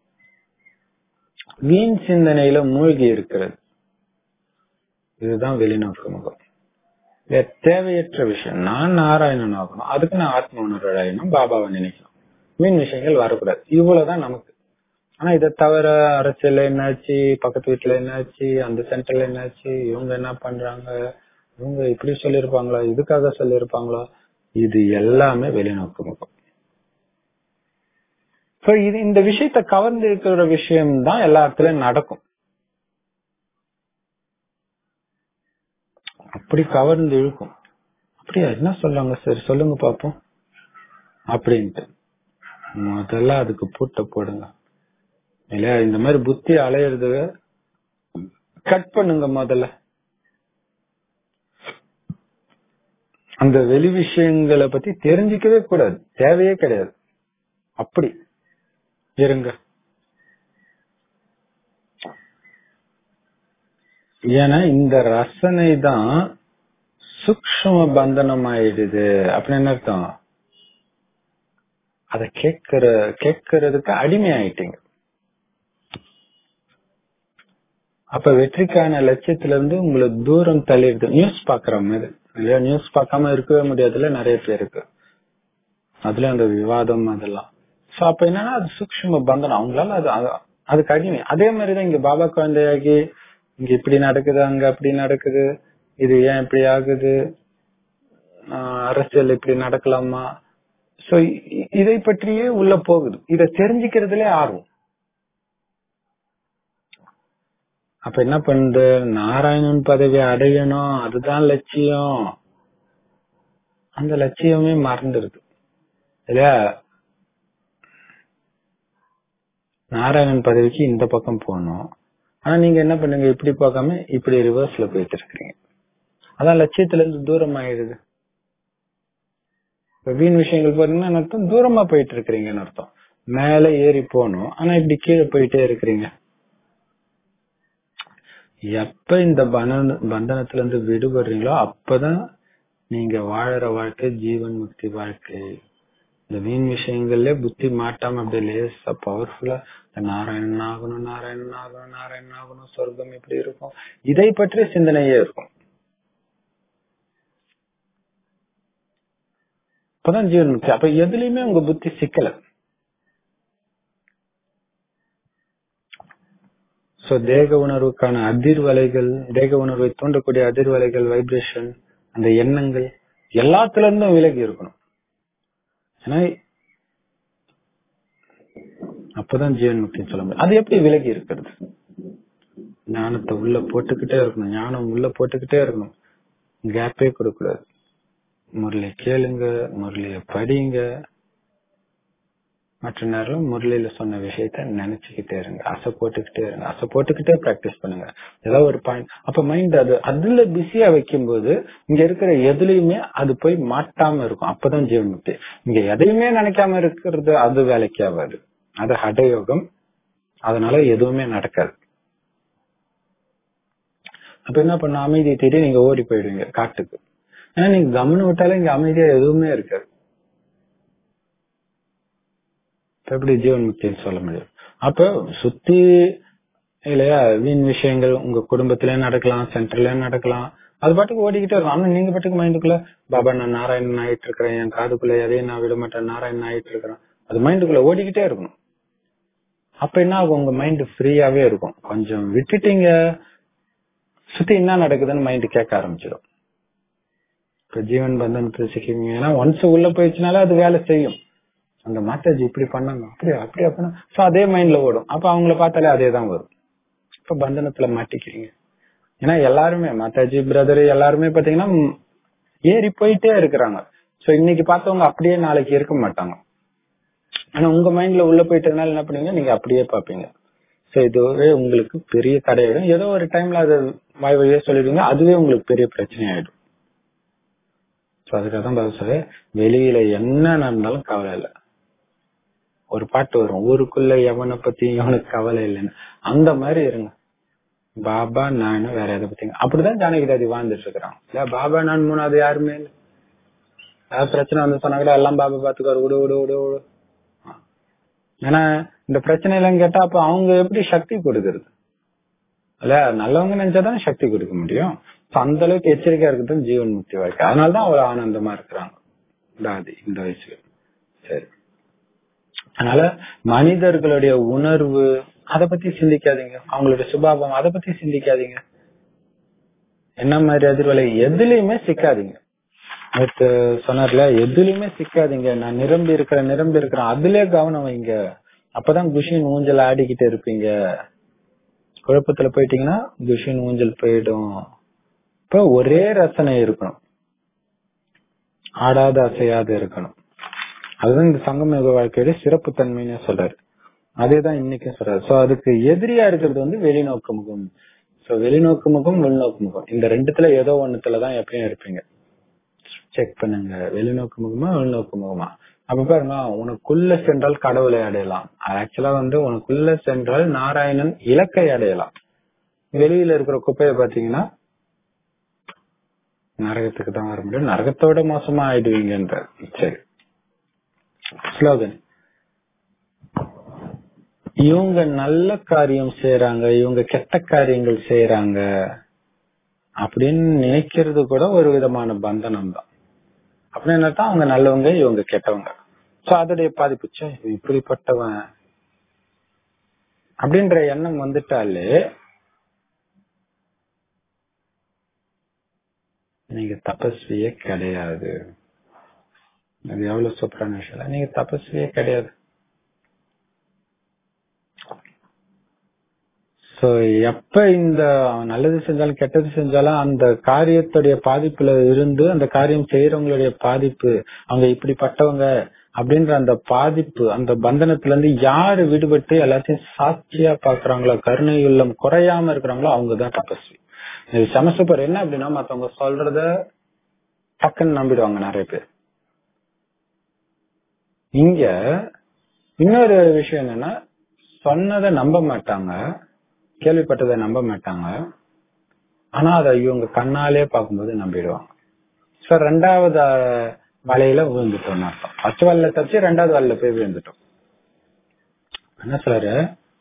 வீண் சிந்தனையில மூழ்கி இருக்கிறது இதுதான் வெளிநோக்கு முகம் இல்லையா? தேவையற்ற விஷயம் நான் நாராயணன் ஆகணும் அதுக்கு நான் ஆத்ம உணர்வு அடையணும் பாபாவை நினைக்கணும் மீன் விஷயங்கள் வரக்கூடாது இவ்வளவுதான் நமக்கு ஆனா இதை தவிர அரசியல்ல என்னாச்சு பக்கத்து வீட்டுல என்னாச்சு அந்த சென்டர்ல என்னாச்சு இவங்க என்ன பண்றாங்க இவங்க இப்படி சொல்லியிருப்பாங்களா இதுக்காக சொல்லியிருப்பாங்களா இது எல்லாமே வெளிநோக்கு முகம் So, இது இந்த விஷயத்த கவர்ந்து இருக்கிற விஷயம் தான் எல்லா இடத்துலயும் நடக்கும் அப்படி கவர்ந்து இழுக்கும் அப்படியா என்ன சொல்றாங்க சரி சொல்லுங்க பாப்போம் அப்படின்ட்டு முதல்ல அதுக்கு பூட்ட போடுங்க இல்லையா இந்த மாதிரி புத்தி அலையிறது கட் பண்ணுங்க முதல்ல அந்த வெளி விஷயங்களை பத்தி தெரிஞ்சுக்கவே கூடாது தேவையே கிடையாது அப்படி இருங்க ஏன்னா இந்த ரசனை தான் சூக்ஷ்ம பந்தனம் ஆயிடுது அப்படின்னு என்ன அர்த்தம் அத கேட்கிற கேட்கறதுக்கு அடிமை ஆயிட்டீங்க அப்ப வெற்றிக்கான லட்சியத்துல இருந்து உங்களை தூரம் தள்ளிடுது நியூஸ் பாக்குற மாதிரி இல்லையா நியூஸ் பார்க்காம இருக்கவே முடியாதுல நிறைய பேருக்கு அதுல அந்த விவாதம் அதெல்லாம் சோ அப்ப என்னன்னா அது சூக்ஷ்ம பந்தனம் அவங்களால அது அது- அதுக்கு அடிமை அதே மாதிரிதான் இங்க பாபா குழந்தையாகி இங்க இப்படி நடக்குது அங்க அப்படி நடக்குது இது ஏன் இப்படி ஆகுது ஆஹ் அரசியல் இப்படி நடக்கலாமா சோ இதை பற்றியே உள்ள போகுது இத தெரிஞ்சுக்கிறதுலே ஆர்வம் அப்ப என்ன பண்ணுது நாராயணன் பதவி அடையணும் அதுதான் லட்சியம் அந்த லட்சியமே மறந்துடுது இல்லையா நாராயணன் பதவிக்கு இந்த பக்கம் போகணும் ஆனா நீங்க என்ன பண்ணுங்க இப்படி பார்க்காம இப்படி ரிவர்ஸ்ல போயிட்டு இருக்கிறீங்க அதான் லட்சியத்துல இருந்து தூரம் ஆயிடுது இப்ப வீண் விஷயங்கள் பாத்தீங்கன்னா என்ன அர்த்தம் தூரமா போயிட்டு இருக்கிறீங்கன்னு அர்த்தம் மேல ஏறி போகணும் ஆனா இப்படி கீழே போயிட்டே இருக்கிறீங்க எப்ப இந்த பந்தன பந்தனத்துல இருந்து விடுபடுறீங்களோ அப்பதான் நீங்க வாழற வாழ்க்கை ஜீவன் முக்தி வாழ்க்கை இந்த வீண் விஷயங்கள்ல புத்தி மாட்டாம அப்படியே லேசா பவர்ஃபுல்லா நாராயணன் ஆகணும் நாராயணன் ஆகணும் நாராயணன் ஆகணும் சொர்க்கம் இப்படி இருக்கும் இதை பற்றிய சிந்தனையே இருக்கும் அப்பதான் ஜீவன் முக்தி அப்ப எதுலயுமே உங்க புத்தி சிக்கல சோ தேக உணர்வுக்கான அதிர்வலைகள் தேக உணர்வை தூண்டக்கூடிய அதிர்வலைகள் வைப்ரேஷன் அந்த எண்ணங்கள் எல்லாத்துல இருந்தும் விலகி இருக்கணும் ஏன்னா அப்பதான் ஜீவன் முக்தின்னு சொல்ல முடியும் அது எப்படி விலகி இருக்கிறது ஞானத்தை உள்ள போட்டுக்கிட்டே இருக்கணும் ஞானம் உள்ள போட்டுக்கிட்டே இருக்கணும் கேப்பே கொடுக்கூடாது முரளி கேளுங்க முரளிய படிங்க மற்ற நேரம் முரளியில சொன்ன விஷயத்த நினைச்சுக்கிட்டே இருங்க அசை போட்டுக்கிட்டே இருங்க அசை போட்டுக்கிட்டே பிராக்டிஸ் பண்ணுங்க ஏதாவது ஒரு பாயிண்ட் அப்ப மைண்ட் அது அதுல பிஸியா வைக்கும்போது இங்க இருக்கிற எதுலயுமே அது போய் மாட்டாம இருக்கும் அப்பதான் ஜீவன் முக்தி இங்க எதையுமே நினைக்காம இருக்கிறது அது வேலைக்கு ஆகாது அது ஹடயோகம் அதனால எதுவுமே நடக்காது அப்ப என்ன பண்ண அமைதியை தேடி நீங்க ஓடி போயிடுவீங்க காட்டுக்கு ஏன்னா நீங்க கவனம் விட்டாலே இங்க அமைதியா எதுவுமே இருக்காது இப்ப எப்படி ஜீவன் முக்தின்னு சொல்ல முடியும் அப்ப சுத்தி இல்லையா வீண் விஷயங்கள் உங்க குடும்பத்திலயும் நடக்கலாம் சென்டர்லயும் நடக்கலாம் அது பாட்டுக்கு ஓடிக்கிட்டே இருக்கும் ஆனா நீங்க பாட்டுக்கு மைண்டுக்குள்ள பாபா நான் நாராயணன் ஆயிட்டு இருக்கிறேன் என் காதுக்குள்ள எதையும் நான் விட மாட்டேன் நாராயணன் ஆயிட்டு இருக்கிறேன் அது மைண்டுக்குள்ள ஓடிக்கிட்டே இருக்கணும் அப்ப என்ன ஆகும் உங்க மைண்ட் ஃப்ரீயாவே இருக்கும் கொஞ்சம் விட்டுட்டீங்க சுத்தி என்ன நடக்குதுன்னு மைண்ட் கேட்க ஆரம்பிச்சிடும் இப்ப ஜீவன் பந்தனத்தை சிக்கிங்க ஏன்னா ஒன்ஸ் உள்ள போயிடுச்சுனாலே அது வேலை செய்யும் அந்த மாதாஜி இப்படி பண்ணாங்க அப்படியா அப்படியா பண்ண சோ அதே மைண்ட்ல ஓடும் அப்ப அவங்கள பார்த்தாலே அதே தான் வரும் இப்ப பந்தனத்துல மாட்டிக்கிறீங்க ஏன்னா எல்லாருமே மாதாஜி பிரதர் எல்லாருமே பாத்தீங்கன்னா ம், ஏறி போயிட்டே இருக்கிறாங்க சோ இன்னைக்கு பார்த்தவங்க அப்படியே நாளைக்கு இருக்க மாட்டாங்க ஆனா உங்க மைண்ட்ல உள்ள போயிட்டதுனால என்ன பண்ணுவீங்க நீங்க அப்படியே பாப்பீங்க சோ இதுவே உங்களுக்கு பெரிய தடையிடும் ஏதோ ஒரு டைம்ல அது வாய் வழியா சொல்லிடுவீங்க அதுவே உங்களுக்கு பெரிய பிரச்சனை ஆயிடும் சோ அதுக்காக தான் பதில் சொல்றேன் வெளியில என்ன நடந்தாலும் கவலை இல்லை ஒரு பாட்டு வரும் ஊருக்குள்ள எவனை பத்தி எவனுக்கு கவலை இல்லைன்னு அந்த மாதிரி இருங்க பாபா நான் வேற எதை பத்திங்க அப்படிதான் ஜானகி தாதி வாழ்ந்துட்டு இருக்கிறான் இல்ல பாபா நான் மூணாவது யாருமே இல்ல ஏதாவது பிரச்சனை வந்து சொன்னா கூட எல்லாம் பாபா பாத்துக்காரு விடு விடு விடு விடு ஏன்னா இந்த பிரச்சனை எல்லாம் கேட்டா அப்ப அவங்க எப்படி சக்தி கொடுக்கறது இல்ல நல்லவங்க நினைச்சாதான் சக்தி கொடுக்க முடியும் So, அந்த அளவுக்கு எச்சரிக்கையா இருக்கிறது ஜீவன் முக்தி வாழ்க்கை அதனாலதான் அவ்வளவு ஆனந்தமா இருக்கிறாங்க தாதி இந்த வயசுல சரி அதனால மனிதர்களுடைய உணர்வு அத பத்தி சிந்திக்காதீங்க அவங்களுடைய சுபாவம் அத பத்தி சிந்திக்காதீங்க என்ன மாதிரி அதிர்வலை எதுலயுமே சிக்காதீங்க நேத்து சொன்னார்ல எதுலயுமே சிக்காதீங்க நான் நிரம்பி இருக்கிறேன் நிரம்பி இருக்கிறேன் அதுலயே கவனம் வைங்க அப்பதான் குஷின் ஊஞ்சல் ஆடிக்கிட்டு இருப்பீங்க குழப்பத்துல போயிட்டீங்கன்னா குஷின் ஊஞ்சல் போயிடும் இப்ப ஒரே ரசனை இருக்கணும் ஆடாத அசையாத இருக்கணும் அதுதான் இந்த சங்கம யுக வாழ்க்கையோட சிறப்பு தன்மைன்னு சொல்றாரு அதேதான் இன்னைக்கும் சொல்றாரு சோ அதுக்கு எதிரியா இருக்கிறது வந்து வெளிநோக்கு முகம் சோ வெளிநோக்கு முகம் உள்நோக்கு முகம் இந்த ரெண்டுத்துல ஏதோ ஒண்ணுத்துலதான் எப்பயும் இருப்பீங்க செக் பண்ணுங்க வெளிநோக்கு முகமா உள்நோக்கு முகமா அப்ப பாருங்க உனக்குள்ள சென்றால் கடவுளை அடையலாம் ஆக்சுவலா வந்து உனக்குள்ள சென்றால் நாராயணன் இலக்கை அடையலாம் வெளியில இருக்கிற குப்பையை பாத்தீங்கன்னா நரகத்துக்கு தான் வர முடியும் நரகத்தோட மோசமா ஆயிடுவீங்கன்ற சரி ஸ்லோகன் இவங்க நல்ல காரியம் செய்யறாங்க இவங்க கெட்ட காரியங்கள் செய்யறாங்க அப்படின்னு நினைக்கிறது கூட ஒரு விதமான பந்தனம் தான் அப்படின்னு என்னட்டா அவங்க நல்லவங்க இவங்க கெட்டவங்க சோ அதோடைய பாதிப்பு ச்சே, இவன் இப்படிப்பட்டவன் அப்படின்ற எண்ணம் வந்துட்டாலே நீங்க தபஸ்வியே கிடையாது அது எவ்வளவு சூப்பரான விஷயம் இல்ல? நீங்க தபஸ்வியே கிடையாது சோ எப்ப இந்த அவன் நல்லது செஞ்சாலும் கெட்டது செஞ்சாலும் அந்த காரியத்துடைய பாதிப்புல இருந்து அந்த காரியம் செய்யறவங்களுடைய பாதிப்பு அவங்க இப்படிப்பட்டவங்க அப்படின்ற அந்த பாதிப்பு அந்த பந்தனத்துல இருந்து யாரு விடுபட்டு எல்லாத்தையும் சாட்சியா பாக்குறாங்களோ கருணை உள்ளம் குறையாம இருக்கிறாங்களோ அவங்கதான் தபஸ்வி இது சமசூப்பர் என்ன அப்படின்னா மத்தவங்க சொல்றத டக்குன்னு நம்பிடுவாங்க நிறைய பேர் இங்க இன்னொரு விஷயம் என்னன்னா சொன்னதை நம்ப மாட்டாங்க கேள்விப்பட்டதை நம்ப மாட்டாங்க ஆனா அதை இவங்க கண்ணாலே பார்க்கும்போது நம்பிடுவாங்க சோ ரெண்டாவது அஹ், வலையில விழுந்துட்டோம் அர்த்தம் ஃபர்ஸ்ட் வலையில தச்சு ரெண்டாவது வலையில போய் விழுந்துட்டோம் என்ன சொல்றாரு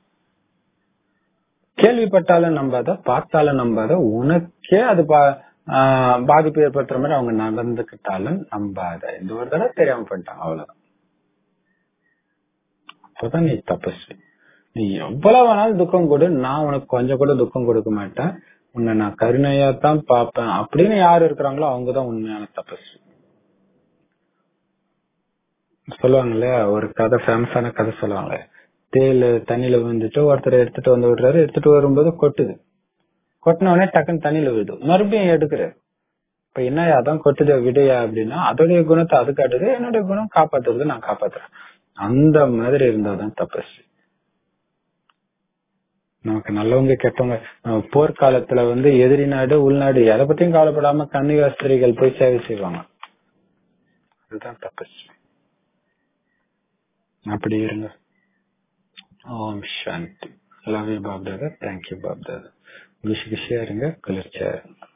கேள்விப்பட்டாலும் நம்பாத பார்த்தாலும் நம்பாத உனக்கே அது பா- ஆஹ் பாதிப்பு ஏற்படுத்துற மாதிரி அவங்க நடந்துக்கிட்டாலும் நம்பாத இந்த ஒரு தடவை தெரியாம பண்ணிட்டாங்க அவ்வளவுதான் அப்பதான் நீ தபஸ்வி நீ எவ்வளவு வேணாலும் துக்கம் கொடு நான் உனக்கு கொஞ்சம் கூட துக்கம் கொடுக்க மாட்டேன் உன்னை நான் கருணையா தான் பார்ப்பேன் அப்படின்னு யாரு இருக்கிறாங்களோ அவங்கதான் உண்மையான தபஸ்வி சொல்லுவாங்கல்ல ஒரு கதை ஃபேமஸான கதை சொல்லுவாங்களே தேயில தண்ணியில விழுந்துட்டு ஒருத்தர் எடுத்துட்டு வந்து விடுறாரு எடுத்துட்டு வரும்போது கொட்டுது கொட்டின உடனே டக்குன்னு தண்ணியில விழுது மறுபடியும் எடுக்கிறாரு இப்ப என்ன அதான் கொட்டுது விடையா அப்படின்னா அதோடைய குணத்தை அது காட்டுது என்னுடைய குணம் காப்பாத்துறது நான் காப்பாத்துறேன் அந்த மாதிரி இருந்தாதான் தபஸ்வி நமக்கு நல்லவங்க கெட்டவங்க நம்ம போர்க்காலத்துல வந்து எதிரி நாடு உள்நாடு எதை பத்தியும் கவலைப்படாம கன்னிகாஸ்திரிகள் போய் சேவை செய்வாங்க அதுதான் தபஸ்வி அப்படி இருங்க Om Shanti love you Bap Dada thank you Bap Dada குஷி குஷியா இருங்க குளிர்ச்சியா இருங்க